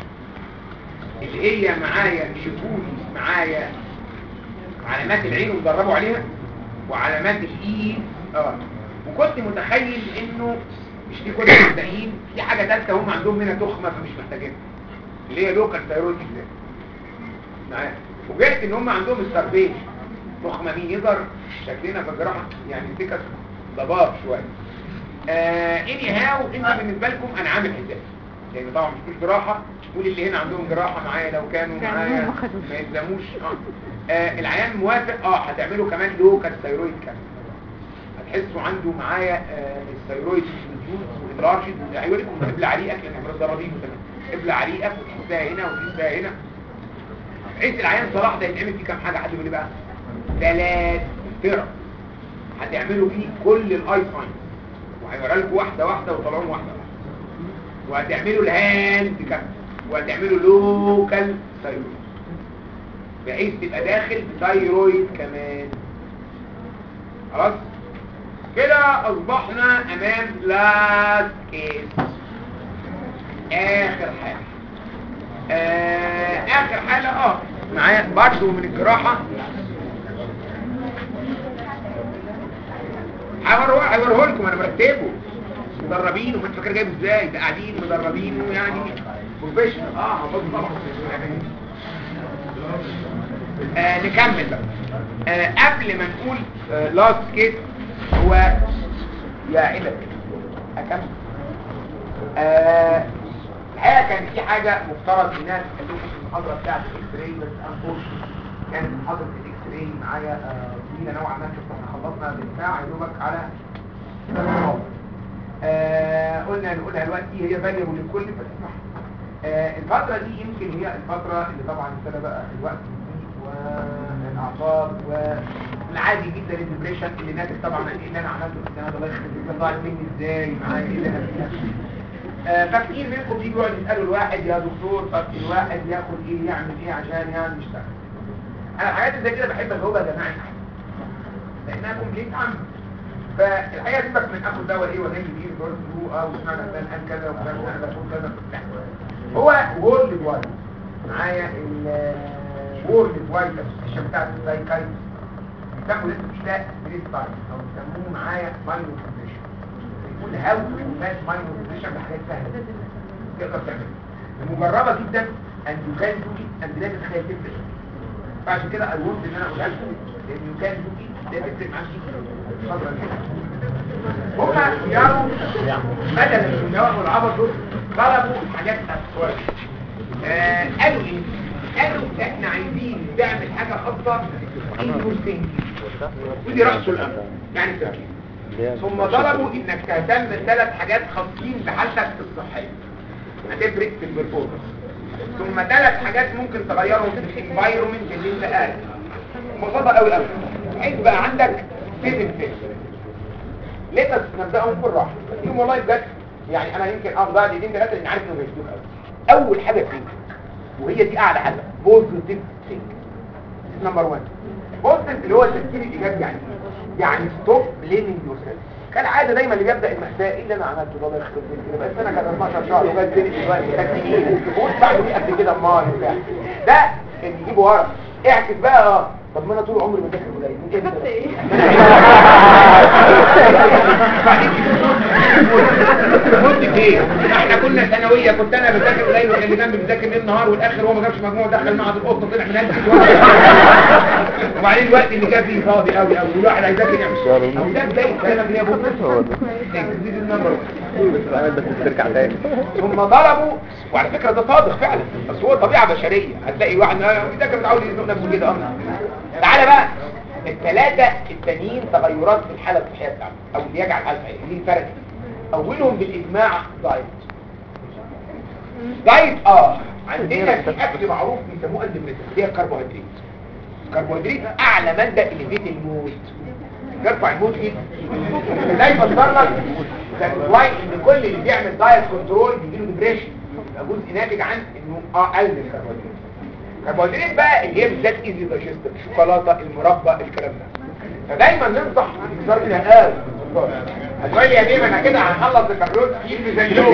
اللي هي معايا شافوني معايا علامات العين ومدربوا عليها وعلامات الايد اه وكنت متخيل انه مش دي كل المبدئين في حاجه ثالثه هم عندهم منها تخمه فمش محتاجينها اللي هي لوكال ثايرويد اكزام معايا وجدت ان هم عندهم السربين تخمه مين يقدر شكلنا في الجراحه يعني سكه ضباب شويه آه اني هاو انت بالنسبه لكم انا عامل حساب لان طبعا مش كل جراحه قول اللي هنا عندهم جراحه معايا لو كانوا معايا ما يلزموش اه, آه العيان موافق اه هتعملوا كمان لوكال ثايرويد كمان هتحسوا عنده معايا آه الثايرويد ريديوز والانلارجد هيقول لكم ابلع ريقك لان احنا متدربين تمام ابلع ريقك وتحطها هنا وتحطها هنا بحيث العيان صلاح ده يتعمل فيه كام حاجه حد يقول لي بقى ثلاث فرق هتعملوا فيه كل الاي ساين وهيوري لكم واحده واحده وطلعوا واحده واحده وهتعملوا الهاند كمان وهتعملوا لوكال ثايرويد بحيث تبقى داخل ثايرويد كمان خلاص كده اصبحنا امام لاست كيس اخر حاجه آه اخر حاجه اه معايا برضه من الجراحه هوريه هوريه لكم انا مرتبه مدربين وما انت فاكر جايب ازاي ده قاعدين مدربين ويعني بروفيشنال اه بص طبعا آه نكمل بقى آه قبل ما نقول لاست كيس هو يا عدد اكمل آه الحقيقه كان في حاجه مفترض الناس تكلموا في المحاضره بتاعت الاكس راي بس انفورشن كانت محاضره الاكس راي معايا آه، طويله نوعا ما شفت احنا خلصنا بالساعه يا دوبك على المحاضرة. آه قلنا نقولها دلوقتي هي فاليبل للكل فتسمح آه الفتره دي يمكن هي الفتره اللي طبعا ابتدى بقى الوقت يزيد والاعصاب والعادي جدا الدبريشن اللي ناتج طبعا عن ايه اللي انا عملته في السنه ده الله يخرب بيك ضاعت مني ازاي معايا ايه اللي انا فيها آه، فكتير منكم بيجوا يقعدوا يسالوا الواحد يا دكتور طب الواحد ياخد ايه يعمل ايه عشان يعني يشتغل انا الحاجات اللي زي كده بحب اجاوبها جماعي لانها كومبليت عامه فالحقيقه سيبك من اخد دواء ايه ولا يجي دور ثرو او سمعنا فلان قال كذا وفلان قال بقول كذا لا هو وورلد وايد معايا الوورلد وايد الشبكه بتاعت السايكايت بيسموا اسمه اشتاق بريس تايم او بيسموه معايا ماينو كونديشن يقول هاو تو مات ماينو كونديشن بحاجات سهله تقدر تعملها مجربه جدا اند يو كان دو ات اند لازم تخيل تفرق فعشان كده اي ونت ان انا اقولها لكم لان يو كان دو ات ده تفرق معاك جدا اتفضل هم اختياروا بدل الدواء والعبط دول طلبوا حاجات اسوأ آه قالوا ايه؟ قالوا احنا عايزين نعمل حاجه خاصه انوستنج ودي رأس الامر يعني التركيز ثم طلبوا انك تهتم بثلاث حاجات خاصين بحالتك الصحيه هتفرق في البرفورمانس ثم ثلاث حاجات ممكن تغيرهم في الانفايرمنت اللي انت قاعد ببساطه قوي قوي بحيث بقى عندك سيفن فيس ليه نبداهم بالراحه يوم والله بجد يعني انا يمكن اه بعد ايدين ثلاثه لان عارف انه بيشتغل قوي اول حاجه فيه وهي دي اعلى حاجه بوزيتيف ثينك نمبر 1 بوزيتيف اللي هو التفكير الايجابي يعني إيه؟ يعني ستوب بليمينج يور سيلف كالعاده دايما اللي بيبدا المأساة ايه اللي انا عملته ده الله يخرب بيتي كده بس انا كان 12 شهر وجاي تاني دلوقتي تكتيكين تقول بعد دي قد كده امال بتاع ده اللي يجيبه ورا اعكس بقى اه طب ما انا طول عمري بذاكر قليل من كده بس ايه كنت فين احنا كنا ثانويه كنت انا بذاكر قليل النهار والاخر هو ما جابش مجموع دخل معهد القطه طلع من هندسه وبعدين الوقت اللي جاب فيه فاضي قوي قوي والواحد عايزاك يعمل او ده بدايه كلامك يا ابو هو بس ترجع تاني ثم ضربوا وعلى فكره ده صادق فعلا بس هو طبيعه بشريه هتلاقي واحد آه، بيذاكر متعود يزنق نفسه كده اه تعالى بقى الثلاثه التانيين تغيرات في الحاله الصحيه بتاعته او اللي يجعل الحاله الصحيه ليه فرق اولهم بالاجماع دايت دايت اه عندنا في اكل معروف بيسموه اندمتر هي الكربوهيدرات الكربوهيدرات اعلى ماده اللي بيت الموت يرفع الموت جدا ده يفسر لك ده واي ان كل اللي بيعمل دايت كنترول بيجيله ديبريشن يبقى جزء ناتج عن انه اه قل الكربوهيدرات الكربوهيدرات بقى اللي هي بالذات ايزي دايجستيف الشوكولاته المربى الكلام ده فدايما ننصح بانتظار منها قال هتقول لي يا بيه ما انا كده هنخلص الكربوهيدرات كتير زي اليوم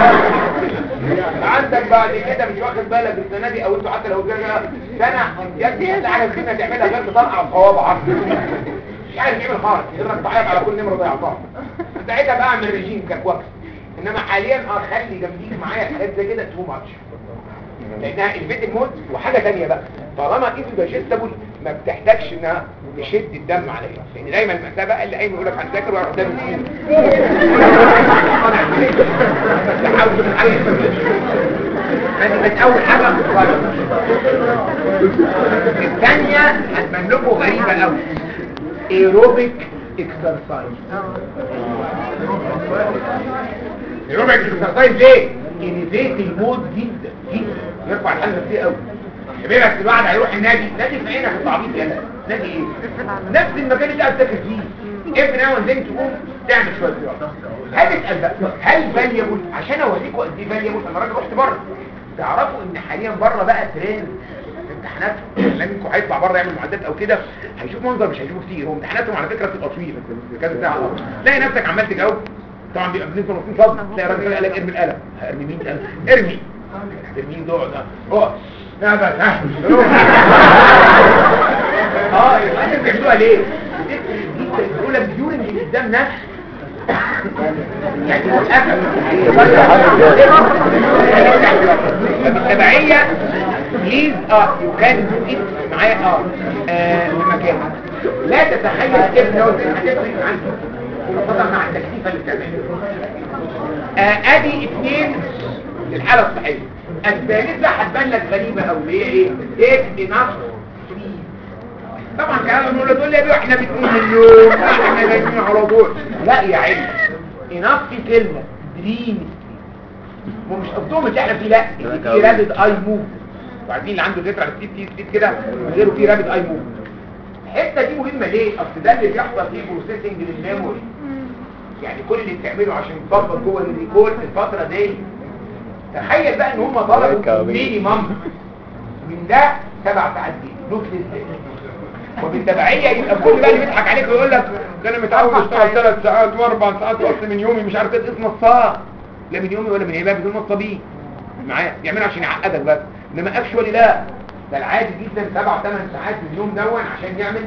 عندك بعد كده مش واخد بالك السنه دي او انتوا حتى لو جانا سنه يا ابني انت عارف كده تعملها غير تطلع الصوابع مش عارف تعمل خالص يقدر تعيط على كل نمره ضيعتها ساعتها بقى اعمل ريجيم ككوكس انما حاليا اه خلي جنبيك معايا حاجات زي كده تو ماتش لانها البيت الموت وحاجه ثانيه بقى طالما ايزو دايجستبل ما بتحتاجش انها تشد الدم عليها لان دايما المأساة بقى اللي قايم يقول لك هنذاكر ويروح دم هذه من اول حاجه الثانيه هتبان لكم غريبه قوي ايروبيك اكسرسايز ايروبيك اكسرسايز ليه؟ انيفيت المود جدا جدا يرفع الحاله النفسيه قوي شبابك الواحد هيروح النادي نادي في عينك التعبيط يا نادي ايه نفس المكان اللي قاعد تذاكر فيه ابن اول زي تقوم تعمل شويه رياضه هتسال بقى هل فاليبل عشان اوريكم قد ايه فاليبل انا راجل رحت بره تعرفوا ان حاليا بره بقى ترند امتحانات لانكم هيطلع بره يعمل معدات او كده هيشوف منظر مش هيشوفه كتير هو امتحاناتهم على فكره بتبقى طويله كذا ساعه تلاقي نفسك عمال تجاوب طبعا بيبقى بنسبه نصين فضل تلاقي راجل قال لك ارمي القلم ارمي مين قلم ارمي ارمي ده ده اقف لا بس ها اه يبقى انت بتعملوها ليه؟ بيقول لك ديورنج قدام ناس يعني بالتبعية بليز اه يو كان دو ات معايا اه آه، في مكان لا تتخيل كيف لو هتفرق عنك خاصة مع التكليفة اللي بتعملها آه، ادي اثنين للحالة الصحية الثالثة هتبان لك غريبة او هي ايه؟ take enough sleep طبعا كلام نقول له تقول لي يا بيه احنا بنقول اليوم احنا نايمين على طول لا يا عيني enough في كلمة دريم مو مش قصدهم اللي احنا فيه لا اللي فيه رابد اي موف وعارفين اللي عنده لتر على ستيت ستيت ستيت كده من غيره فيه رابد اي موف الحته دي مهمه ليه اصل ده اللي بيحصل فيه بروسيسنج للميموري يعني كل اللي بتعمله عشان تظبط جوه الريكورد الفتره دي تخيل بقى ان هم طلبوا مينيمم من ده سبع ساعات دي لوك وبالتبعية يبقى كل بقى اللي بيضحك عليك ويقول لك ده انا متعود اشتغل ثلاث ساعات واربع ساعات واصل من يومي مش عارف ايه اسم نصاب لا من يومي ولا من هباب دول نصابين معايا يعملوا عشان يعقدك بس انما اكشولي لا ده العادي جدا سبع ثمان ساعات في اليوم دون عشان يعمل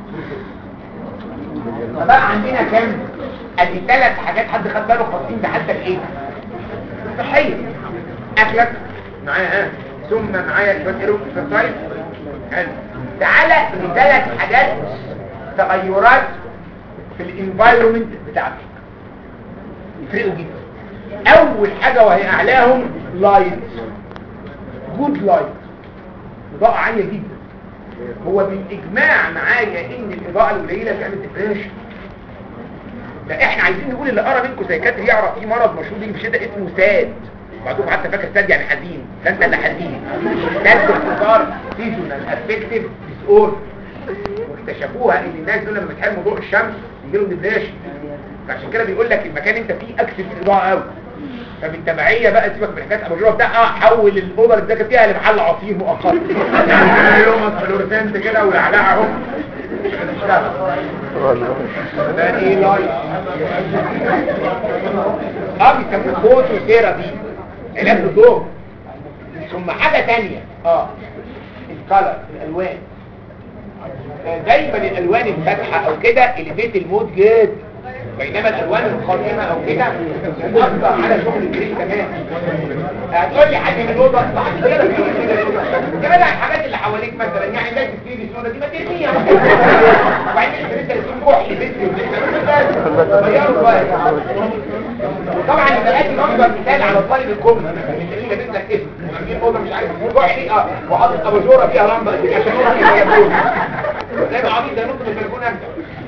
فبقى عندنا كام ادي ثلاث حاجات حد خد باله خاصين بحالتك ايه صحيه اكلك معايا ها ثم معايا شويه ايروب اكسرسايز حلو تعالى لثلاث حاجات تغيرات في الانفايرومنت بتاعتك يفرقوا جدا اول حاجه وهي اعلاهم لايت جود لايت اضاءه عاليه جدا هو بالاجماع معايا ان الاضاءه القليله بتعمل ديبريشن ده احنا عايزين نقول اللي قرا منكم سايكاتري يعرف في مرض مشهور بيه بشده اسمه ساد بعضكم حتى فاكر ساد يعني حزين ده انت اللي حزين ساد باختصار سيزونال افكتيف ديس اوردر واكتشفوها ان الناس دول لما بتحرموا ضوء الشمس يجيلهم ديبريشن فعشان كده بيقول لك المكان انت فيه اكتف الاضاءه قوي فبالتبعيه بقى سيبك من حكايه ابو جوه بتاع اه حول الاوضه اللي بتذاكر فيها لمحل عصير مؤقت يعني يوم فلورسنت كده ولعلعه اهو ده ايه لايت اه بيسموه فوتو ثيرابي علاج الضوء ثم حاجه ثانيه اه الكالر الالوان آه، دايما الالوان الفاتحه او كده اللي بيت المود جد بينما الالوان القادمه او كده بتاثر على شغل الجريد كمان هتقول لي حد من الاوضه صح كده يا جدع الحاجات اللي حواليك مثلا يعني ده تسيب السودا دي ما ترميها وبعدين انت لسه تسيب كحل بنت غيروا بقى طبعا يبقى ادي منظر مثال على الطالب الكومي اللي لابس لك اسم وعاملين اوضه مش عارف كحلي اه وحاطط اباجوره فيها لمبه عشان نور كده يبدو زي ما عبيط ده نط من البلكونه انت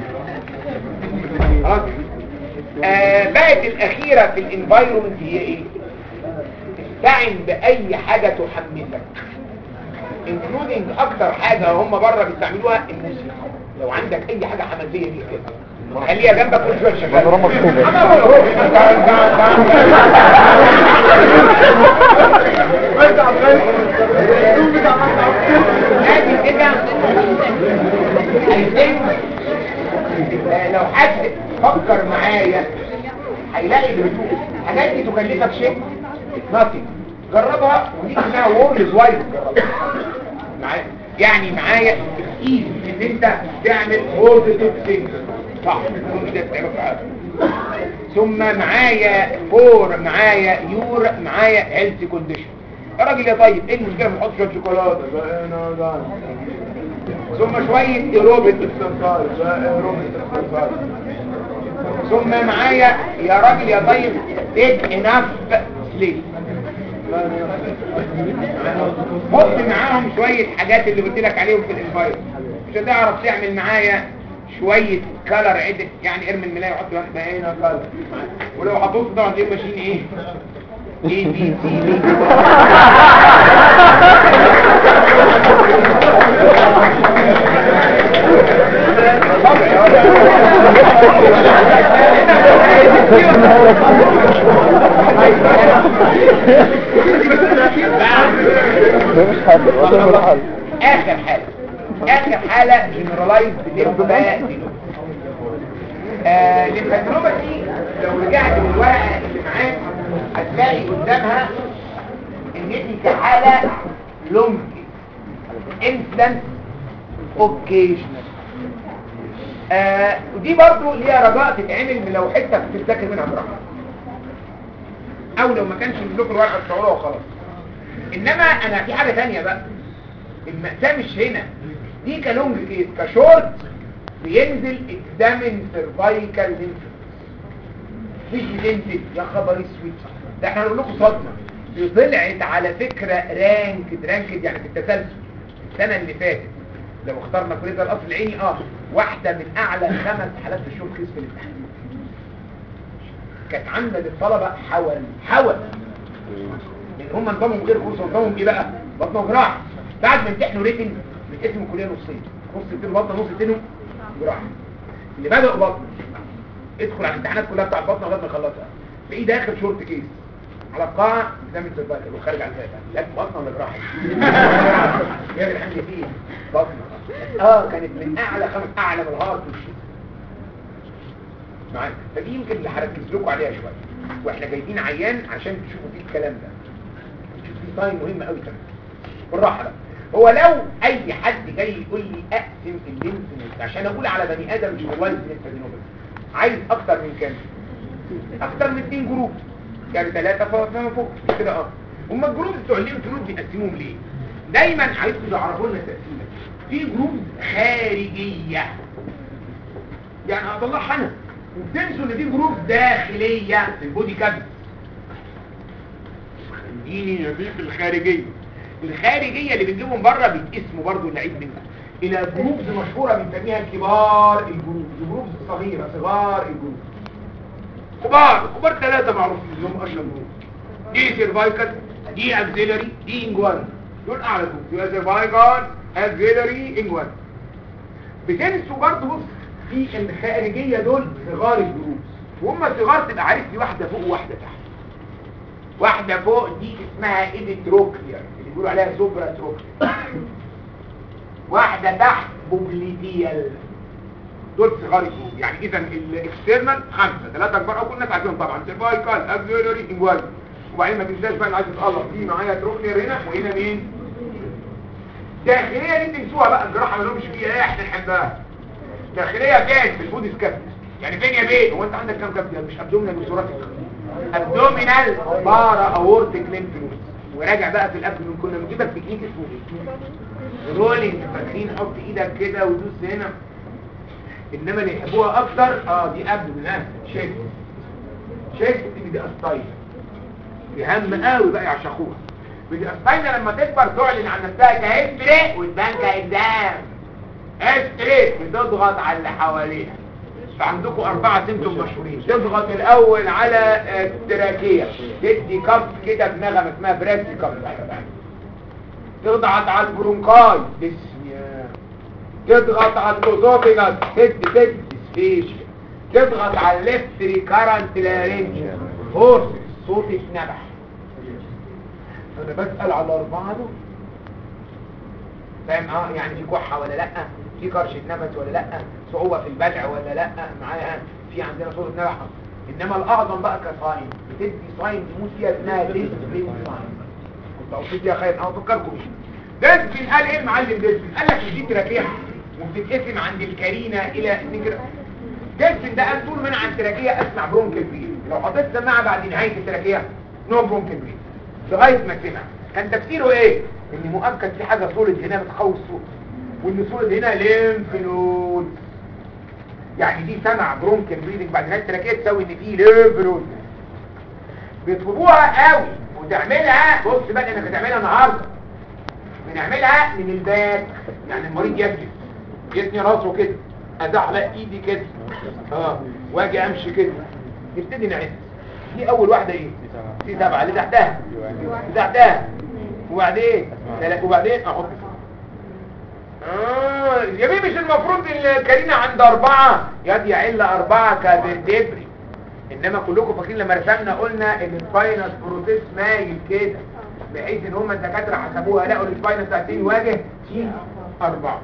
خلاص آه بقت الاخيره في الانفايرمنت هي ايه استعن باي حاجه تحمسك انكلودنج اكتر حاجه هم بره بيستعملوها الموسيقى لو عندك اي حاجه حماسيه دي كده خليها جنبك كل شويه شغال بانوراما مكتوبة. أنا بروح. ادي كده هيتم آه، لو حد فكر معايا هيلاقي الهدوء الحاجات دي تكلفك شيء ناثينج جربها ودي اسمها وورلد وايد معايا يعني معايا ايزي ان انت تعمل بوزيتيف ثينك صح كل ده بتعمل في حياتك. ثم معايا فور معايا يور معايا هيلث كونديشن يا راجل يا طيب ايه المشكله ما تحطش شويه شوكولاته بقى أنا ده. ثم شويه ايروبيك اكسرسايز بقى ايروبيك اكسرسايز ثم معايا يا راجل يا طيب تيك اناف سليب حط معاهم شوية حاجات اللي قلت لك عليهم في الانفاير مش هتعرف تعمل معايا شوية كالر عدل يعني ارمي الملاية وحط بقى هنا كالر ولو حطوط طبعا دي ماشيين ايه اي بي سي دي ده مش حل ده مش حل اخر حالة اخر حالة جنرالايز للمبادئ آه للتجربة دي لو رجعت للورقة اللي معاك هتلاقي قدامها ان دي كحالة لونج انسلنس اوكيشنال آه ودي برضو ليها رجاء تتعمل من لو حتة بتذاكر منها براحة او لو ما كانش لكم الورقة تصوروها وخلاص انما انا في حاجة تانية بقى المأساة مش هنا دي كلونج كيس كشورت بينزل اكزامن سيرفايكال لينفس فيجي دنتد يا خبر اسود ده احنا هنقول لكم صدمه دي طلعت على فكره رانكد رانكد يعني في التسلسل السنه اللي فاتت لو اخترنا كليه الاصل العيني اه واحده من اعلى خمس حالات في الشورت كيس في الامتحان كانت عامله للطلبه حول حول لان هم نظامهم غير كورس نظامهم ايه بقى بطنه وجراحه بعد ما امتحنوا ريتن بتقسموا الكليه نصين نص التاني بطنه نص التاني جراحه اللي بدأوا بطن ادخل على الامتحانات كلها بتاع البطنه لغايه ما يخلصها تلاقيه داخل شورت كيس على القاعه قدام السيرفايكل وخارج على الفاتحه لكن بطنه ولا جراحه يا جدعان دي فيه بطنه اه كانت من اعلى خمس اعلى من الهارت والشيء معاك فدي يمكن اللي هركز لكم عليها شويه واحنا جايبين عيان عشان تشوفوا فيه الكلام ده في ساين مهم قوي كمان بالراحه بقى هو لو اي حد جاي يقول لي اقسم اللينس نت عشان اقول على بني ادم جوالز نت عايز اكتر من كام اكتر من اتنين جروب يعني ثلاثة فما فوق مش كده اه هما الجروب بتوع اللينس نود بيقسموهم ليه دايما عايزكم تعرفوا لنا التقسيمه في جروب خارجيه يعني هطلعها انا وبتنسوا ان في جروب داخليه في البودي كابت خليني نضيف الخارجيه الخارجية اللي بتجيبهم بره بيتقسموا برضو العيد منها الى جروبز مشهورة بنسميها كبار الجروب جروبز صغيرة صغار الجروب كبار كبار ثلاثة معروفين اللي هم اشهر جروب دي سيرفايكال دي اكزيلري دي انجوان دول اعلى جروب دي سيرفايكال اكزيلري انجوان بتنسوا برضو بص في الخارجية دول صغار الجروب وهم صغار تبقى عارف دي واحدة فوق وواحدة تحت واحدة فوق دي اسمها ايديتروكلير اللي بيقولوا عليها سوبرا تروكلير واحدة تحت بوبليتيال دول صغار الجروب يعني اذا الاكسترنال خمسة ثلاثة كبار او كل الناس عارفين طبعا سيرفايكال اكزيلري انجوال وبعدين ما تنساش بقى اللي عايز تتقلب دي معايا تروكلير هنا وهنا مين داخلية دي تنسوها بقى الجراحة ما لهمش فيها ايه احنا نحبها داخلية كانت في البودي سكابت يعني فين يا بيه هو انت عندك كام كابتن مش ابدومينال وثوراتيك ابدومينال بارا اورتيك ليمف نود وراجع بقى في الابدومين كنا بنجيبك تكنيك اسمه ايه رولينج فاكرين حط ايدك كده ودوس هنا انما اللي يحبوها اكتر اه دي ابدومين ها شيفت شيفت دي دي استايل دي هم قوي بقى يعشقوها ودي استايل لما تكبر تعلن عن نفسها كهيستري وتبان كاكزام هيستري بتضغط على اللي حواليها فعندكم أربعة سيمتوم مشهورين تضغط الأول على التراكية تدي كف كده بنغمة اسمها بريسي كف تضغط على البرونكاي ديسنيا تضغط على الأوزوفيجاس تدي تدي سفيش تضغط على الليفت ريكارنت لارنج هورس صوت اتنبح أنا بسأل على الأربعة دول فاهم اه يعني في كحة ولا لأ في كرشة نفس ولا لأ صعوبة في البلع ولا لأ معايا في عندنا صورة نبح انما الاعظم بقى كساين بتدي ساين تموت فيها اسمها ديسبلين ساين كنت اوصيت يا خير انا افكركم بيه ديسبلين قال ايه المعلم ديسبلين قال لك دي تراكية وبتتقسم عند الكارينة الى نجر ديسبلين ده قال طول ما انا عند تراكية اسمع برونكل بريد لو حطيت سماعة بعد نهاية التراكية نو برونكل بريد لغاية ما سمع كان تفسيره ايه ان مؤكد في حاجة صولد هنا بتخوف الصوت وان صولد هنا ليمف نود يعني دي سمع برونكل بريدنج بعد نهاية التراكية تساوي ان في ليمف نود بيطلبوها قوي وتعملها بص بقى انك هتعملها النهارده بنعملها من الباك يعني المريض يجلس يتني راسه كده ازحلق ايدي كده اه واجي امشي كده نبتدي نعد دي اول واحده ايه دي سبعه اللي تحتها اللي تحتها وبعدين ثلاثة وبعدين احط اه يا بيه مش المفروض الكارينا عند اربعة يد يعل اربعة كبرتبري انما كلكم فاكرين لما رسمنا قلنا ان السباينس بروتيس مايل كده بحيث ان هم الدكاتره حسبوها لقوا السباينس بتاعتين يواجه في اربعة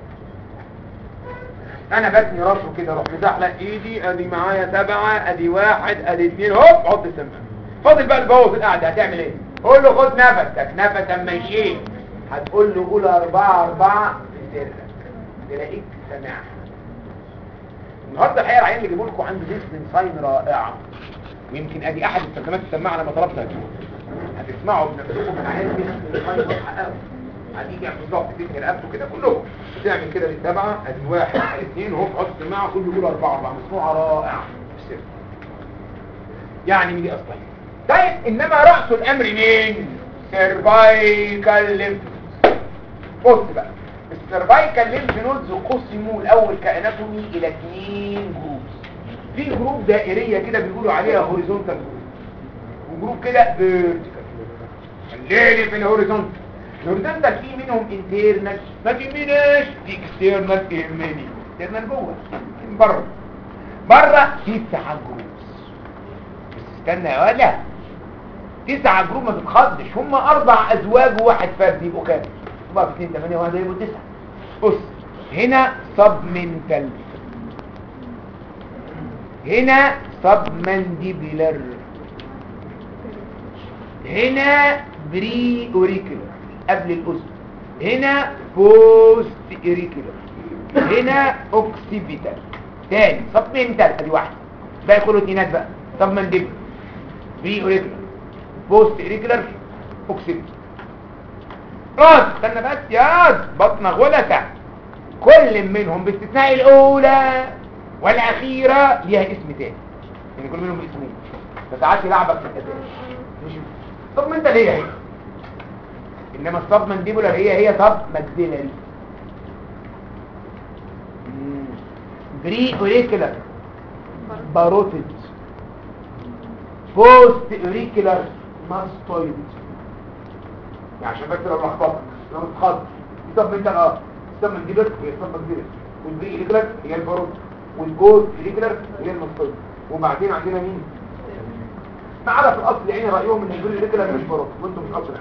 انا بتني راسه كده اروح مزحلق ايدي ادي معايا سبعة ادي واحد ادي اتنين هوب حط السماعه فاضل بقى البوظ القعده هتعمل ايه قول له خد نفسك نفس اما يشيل هتقول له قول اربعة اربعة في سرك تلاقيك سماعها النهارده الحقيقه العيال اللي جابوا لكم عنده ديسبلين ساين رائعه ويمكن ادي احد استخدامات السماعه لما طلبتها هتسمعوا بنفسكم من عيال ديسبلين ساين واضحه قوي هتيجي على بالظبط تدي رقبته كده كلكم تعمل كده للسبعه ادي واحد ادي اثنين وهو حط السماعه كله يقول اربعه اربعه مسموعه رائعه في السر يعني من دي اصلا طيب انما راس الامر مين سيرفايكال ليمف بص بقى السيرفايكال ليمف نودز قسموا الاول كاناتومي الى اثنين جروبس في جروب دائريه كده بيقولوا عليها هوريزونتال جروب وجروب كده فيرتيكال الليل في الهوريزونتال الهوريزونتال في منهم انترنال ما تهمناش في اكسترنال يهمني انترنال جوه من بره بره في تسعه جروبس بس استنى يا ولا تسعة جروب ما تتخضش هم اربع ازواج وواحد فرد يبقوا كام اربعة في اثنين ثمانية واحد يبقوا تسعة بص هنا سبمنتال هنا سبمنديبلر هنا بري اوريكولر قبل الاذن هنا بوست اوريكولر هنا اوكسيبيتال تاني سبمنتال ادي واحده باقي كله اتنينات بقى سبمنديبلر بري اوريكولر بوست اوريكولر اوكسيبيتال راس استنى بس يا بطنه غلسه كل منهم باستثناء الاولى والاخيره ليها اسم تاني يعني كل منهم اسمين فساعات يلعبك في الاداء مش طب ما انت ليه هي انما الصب مانديبولار هي هي صب ماكسيلاري بري اوريكولار باروتيد بوست اوريكولار ماستويد يعني عشان بس لو لخبطت لو اتخض طب انت اه طب من ديبر هي طب ديبر والبري اوريكولار هي الباروتيد والجوز اوريكولار هي الماستويد وبعدين عندنا مين ما عدا في الاصل يعني رايهم ان البري اوريكولار مش باروتيد وانتم مش اصل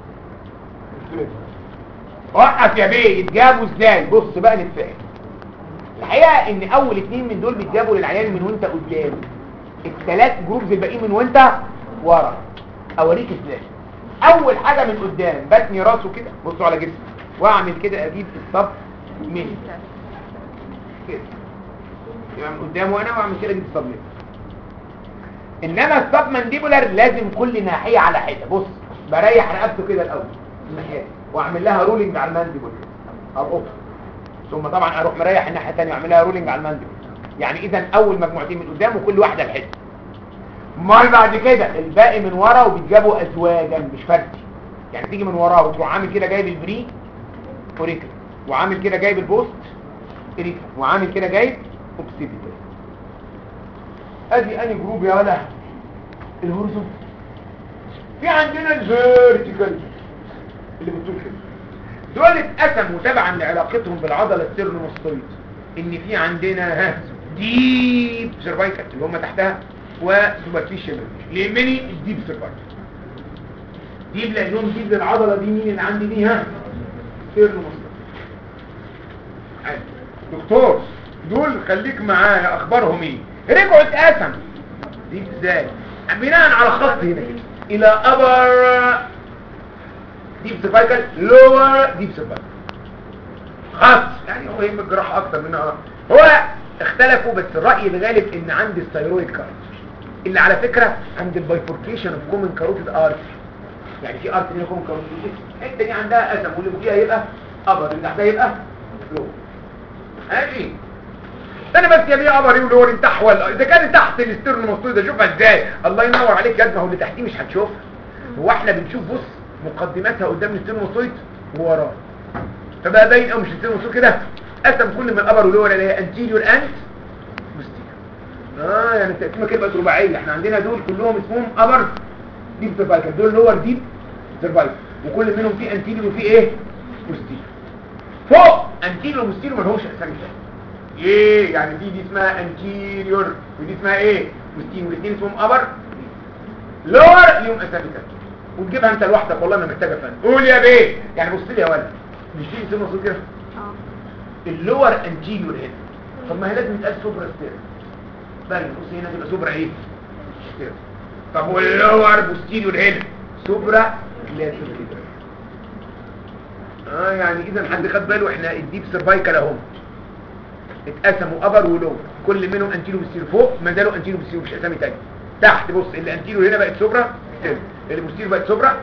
وقف يا بيه يتجابوا ازاي بص بقى نتفاهم الحقيقه ان اول اتنين من دول بيتجابوا للعيان من وانت قدام الثلاث جروبز الباقيين من وانت ورا اوريك ازاي اول حاجه من قدام بتني راسه كده بصوا على جسمي واعمل كده اجيب الصف من كده يبقى من قدامه انا واعمل كده اجيب السب انما السب مانديبولار لازم كل ناحيه على حده بص بريح رقبته كده الاول الناحيه دي واعمل لها رولينج على المانديبول ارقطها ثم طبعا اروح مريح الناحيه الثانيه واعمل لها رولينج على المانديبول يعني اذا اول مجموعتين من قدام وكل واحده بحته امال بعد كده الباقي من ورا وبيتجابوا ازواجا مش فردي يعني تيجي من وراه وتروح عامل كده جايب البري اوريكل وعامل كده جايب البوست اريكل وعامل كده جايب اوبسيبيتال ادي اني جروب يا ولا الهورزون في عندنا الفيرتيكال اللي بتقول كده دول اتقسموا تبعا لعلاقتهم بالعضله السيرنوستويد ان في عندنا ها ديب سيرفايكال اللي هم تحتها وسوبرفيشال ليه مني الديب سيرفايكال ديب لانهم ديب للعضله دي مين اللي عندي دي ها سيرنوستويد حلو. دكتور دول خليك معايا اخبارهم ايه رجعوا اتقسموا دي ازاي بناء على خط هنا كده الى ابر ديب سيرفايكال لور ديب سيرفايكال خط يعني هو يهم الجراحه اكتر من هو اختلفوا بس الراي الغالب ان عند الثيرويد كارت اللي على فكره عند البايفوركيشن اوف كومن كاروتيد ارتري يعني في ارتري هنا كومن كاروتيد الحته دي عندها قسم واللي فيها يبقى ابر اللي تحتها يبقى لور ماشي انا بس يا بيه ابر ولور انت احول اذا كان تحت الاسترنوماستويد اشوفها ازاي الله ينور عليك يا ابني هو اللي تحتيه مش هتشوفها هو احنا بنشوف بص مقدماتها قدام الاسترنوماستويد ووراه فبقى باين قوي مش الاسترنوماستويد كده قسم كل من الابر واللور اللي هي انتيريور اند اه يعني التقسيمه كده بقت رباعيه احنا عندنا دول كلهم اسمهم ابر ديب سيرفايكال دول لور ديب سيرفايكال وكل منهم فيه انتيريور وفيه ايه بوستيريور فوق انتيريور وبوستيريور ما لهمش اسامي تاني ايه يعني دي دي اسمها انتيريور ودي اسمها ايه بوستيريور والاثنين اسمهم ابر لور ليهم اسامي تاني وتجيبها انت لوحدك والله ما محتاجه فن قول يا بيه يعني بص لي يا ولد مش دي اسمها صوت كده اللور انتيريور هنا طب ما هي لازم تتقال سوبرا ستير بل بص هنا تبقى سوبرا ايه ستير طب واللور بوستيريور هنا سوبرا كلاسيكال اه يعني اذا حد خد باله احنا الديب سيرفايكال اهو اتقسموا ابر ولور كل منهم انتيرو بوستيريور فوق ما زالوا انتيرو بوستيريور مش اسامي تاني تحت بص اللي انتيرو هنا بقت سوبرا ستير اللي بوستيريور بقت سوبرا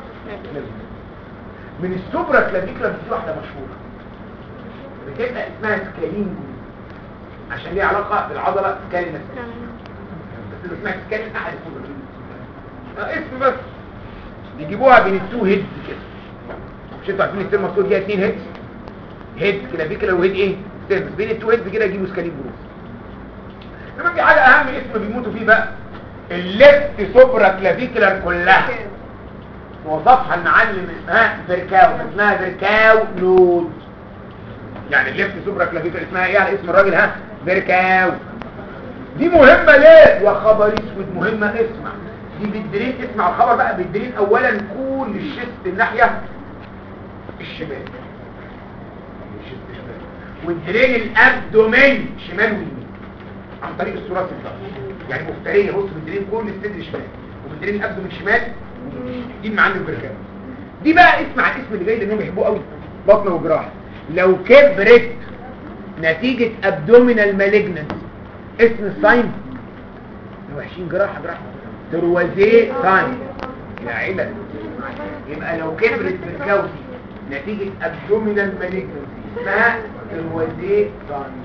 من السوبرا كلافيكولا دي واحده مشهوره بتبقى اسمها سكالين عشان ليها علاقه بالعضله سكالين بس اللي اسمها سكالين احد السوبرا آه اسم بس يجيبوها بين التو هيدز كده مش انتوا عارفين الترم مكتوب فيها اتنين هيدز هيد كلافيكولا وهيد ايه ستيرنس بين التو هيدز كده يجيبوا سكالين جروف انما في حاجه اهم اسم بيموتوا فيه بقى الليفت سوبرا كلافيكولار كلها وصفها المعلم اسمها فيركاو اسمها فيركاو نود يعني الليفت سوبرا كلافيكولار اسمها ايه على اسم الراجل ها فيركاو دي مهمة ليه يا خبر اسود مهمة اسمع دي بالدليل اسمع الخبر بقى بالدليل اولا كل الشست الناحية الشمال الشست الشمال والدليل الابدومين شمال ويمين عن طريق الصورات الضغط يعني مفترية بص بالدليل كل الصدر شمال وبالدليل الابدومين شمال دي المعلم بركان دي بقى اسمع الاسم اللي جاي لانهم بيحبوه قوي بطن وجراحه لو كبرت نتيجة ابدومينال مالجنس اسم الساين وحشين جراحة جراحة تروازيه ساين يا عيلة يبقى لو كبرت بالكوسي نتيجة ابدومينال مالجنس اسمها تروازيه ساين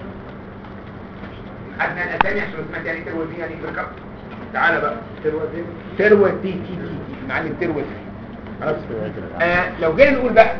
خدنا الاسامي عشان سمعت يعني تروازيه يعني بركب تعالى بقى تروازيه تروة تي تي تي تي معلم تروة تي خلاص آه لو جينا نقول بقى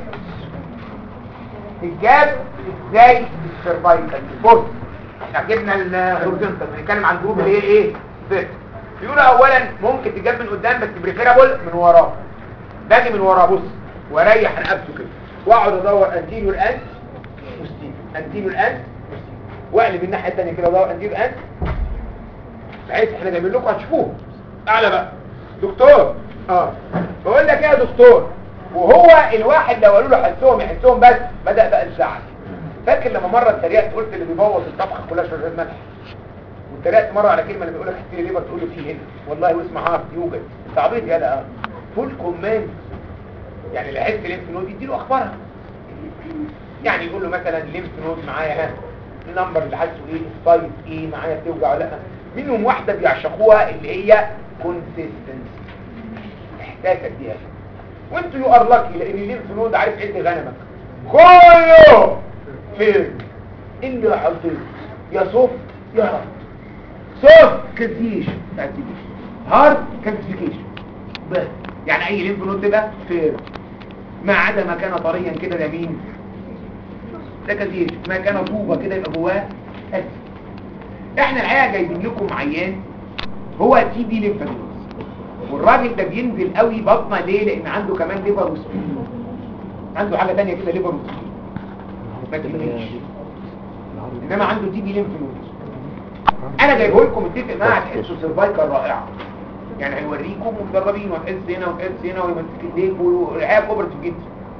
الجاب ازاي السرفايكال بص احنا جبنا الهوريزونتال بنتكلم عن الجروب اللي هي ايه فيت بيقولوا اولا ممكن تجاب من قدام بس بريفيرابل من وراه باجي من وراه بص واريح رقبته كده واقعد ادور انتيريور اند وستيل انتيريور اند واقلب الناحيه الثانيه كده ادور انتيريور اند بحيث احنا جايبين لكم هتشوفوه اعلى بقى دكتور اه بقول لك ايه يا دكتور وهو الواحد لو قالوا له حسهم يحسهم بس بدأ بقى الزعل فاكر لما مرة اتريقت قلت اللي بيبوظ الطبخ كلها شرير ملح واتريقت مرة على كلمة اللي بيقول لك حسين ليبر تقول له فيه هنا والله واسمع عارف يوجد تعبيط يا لا فول كوماند يعني اللي يحس ليمف نود يديله اخبارها يعني يقول له مثلا ليمف نود معايا ها النمبر اللي حاسه ايه السايز ايه معايا بتوجع ولا لا منهم واحده بيعشقوها اللي هي كونسيستنسي احساسك دي يا شباب. وانتوا يو ار لاكي لان الليمف نود عارف عد غنمك كله فين اللي حطيت يا صوف يا هارد صوف كالسيشن كالسيشن هارد كالسيفيكيشن بس يعني اي ليمف نود تبقى فير ما عدا ما كان طريا كده ده مين ده كالسيشن ما كان طوبه كده يبقى جواه أسد. احنا الحقيقه جايبين لكم عيان هو تي بي ليمفادوز والراجل ده بينزل قوي بطنه ليه لان عنده كمان ليفر وسبين عنده حاجه ثانيه كده ليفر وسبين ما تهمنيش انما عنده تي بي ليمفادوز انا جايبه لكم متفق معاه هتحسوا سيرفايكال رائعه يعني هنوريكم مدربين وهتحس هنا وتحس هنا ويمسك ايديك والحياه كوبرت جدا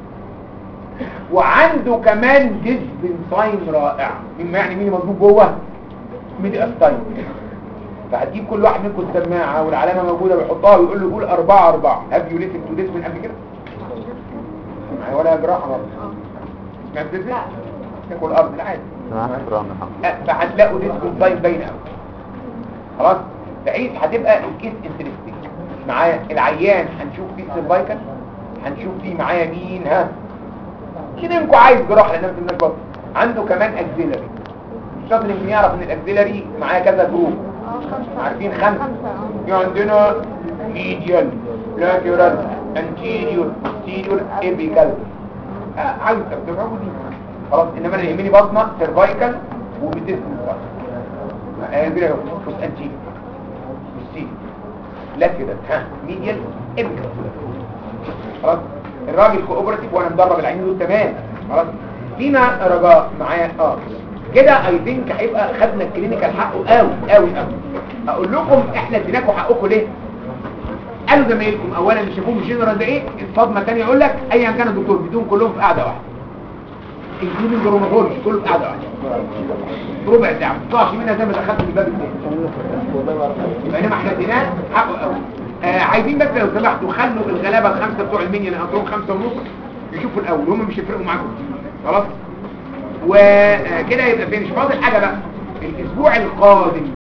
وعنده كمان ديسبن ساين رائع مما يعني مين مظبوط جوه ميدي استاين فهتجيب كل واحد منكم السماعه والعلامه موجوده بيحطها ويقول له قول أربعة أربعة هاف يو ليسن تو ديسبن قبل كده معايا ولا جراحه برضه سمعت ديسبن تاكل الارض لا عادي أه، فهتلاقوا ديسبن ساين باينه قوي خلاص بحيث هتبقى الكيس انترستنج معايا العيان هنشوف فيه سيرفايكال هنشوف فيه معايا مين ها مين منكم عايز جراحه لان في الناس برضه عنده كمان اكزيلري مش شرط ان يعرف ان الاكزيلري معايا كذا جروب عارفين خمسه في عندنا ميديال لاترال انتيريور بوستيريور ايبيكال عايز تبقى دي خلاص انما اللي يهمني بطنه سيرفايكال وبتسمع آه كده بص انتيريور بوستيريور لاترال ها ميديال ايبيكال خلاص الراجل كوبراتيف وانا مدرب العين دول تمام خلاص فينا رجاء معايا اه كده اي ثينك هيبقى خدنا الكلينيكال حقه قوي قوي قوي اقول لكم احنا اديناكم حقكم ليه قالوا زمايلكم اولا اللي شافوه مش جنرال ده ايه الصدمه الثانيه يقول لك ايا كان الدكتور بدون كلهم في قاعده واحده الجنون الجروماتولوجي كله في قاعده واحده ربع ساعه ما تطلعش منها زي ما دخلت من الباب الثاني بينما احنا اديناه حقه قوي آه عايزين بس لو سمحتوا خلوا الغلابه الخمسه بتوع المنيا اللي هتروحوا خمسه ونص يشوفوا الاول هم مش هيفرقوا معاكم خلاص وكده يبقى فينش فاضل حاجه بقى الاسبوع القادم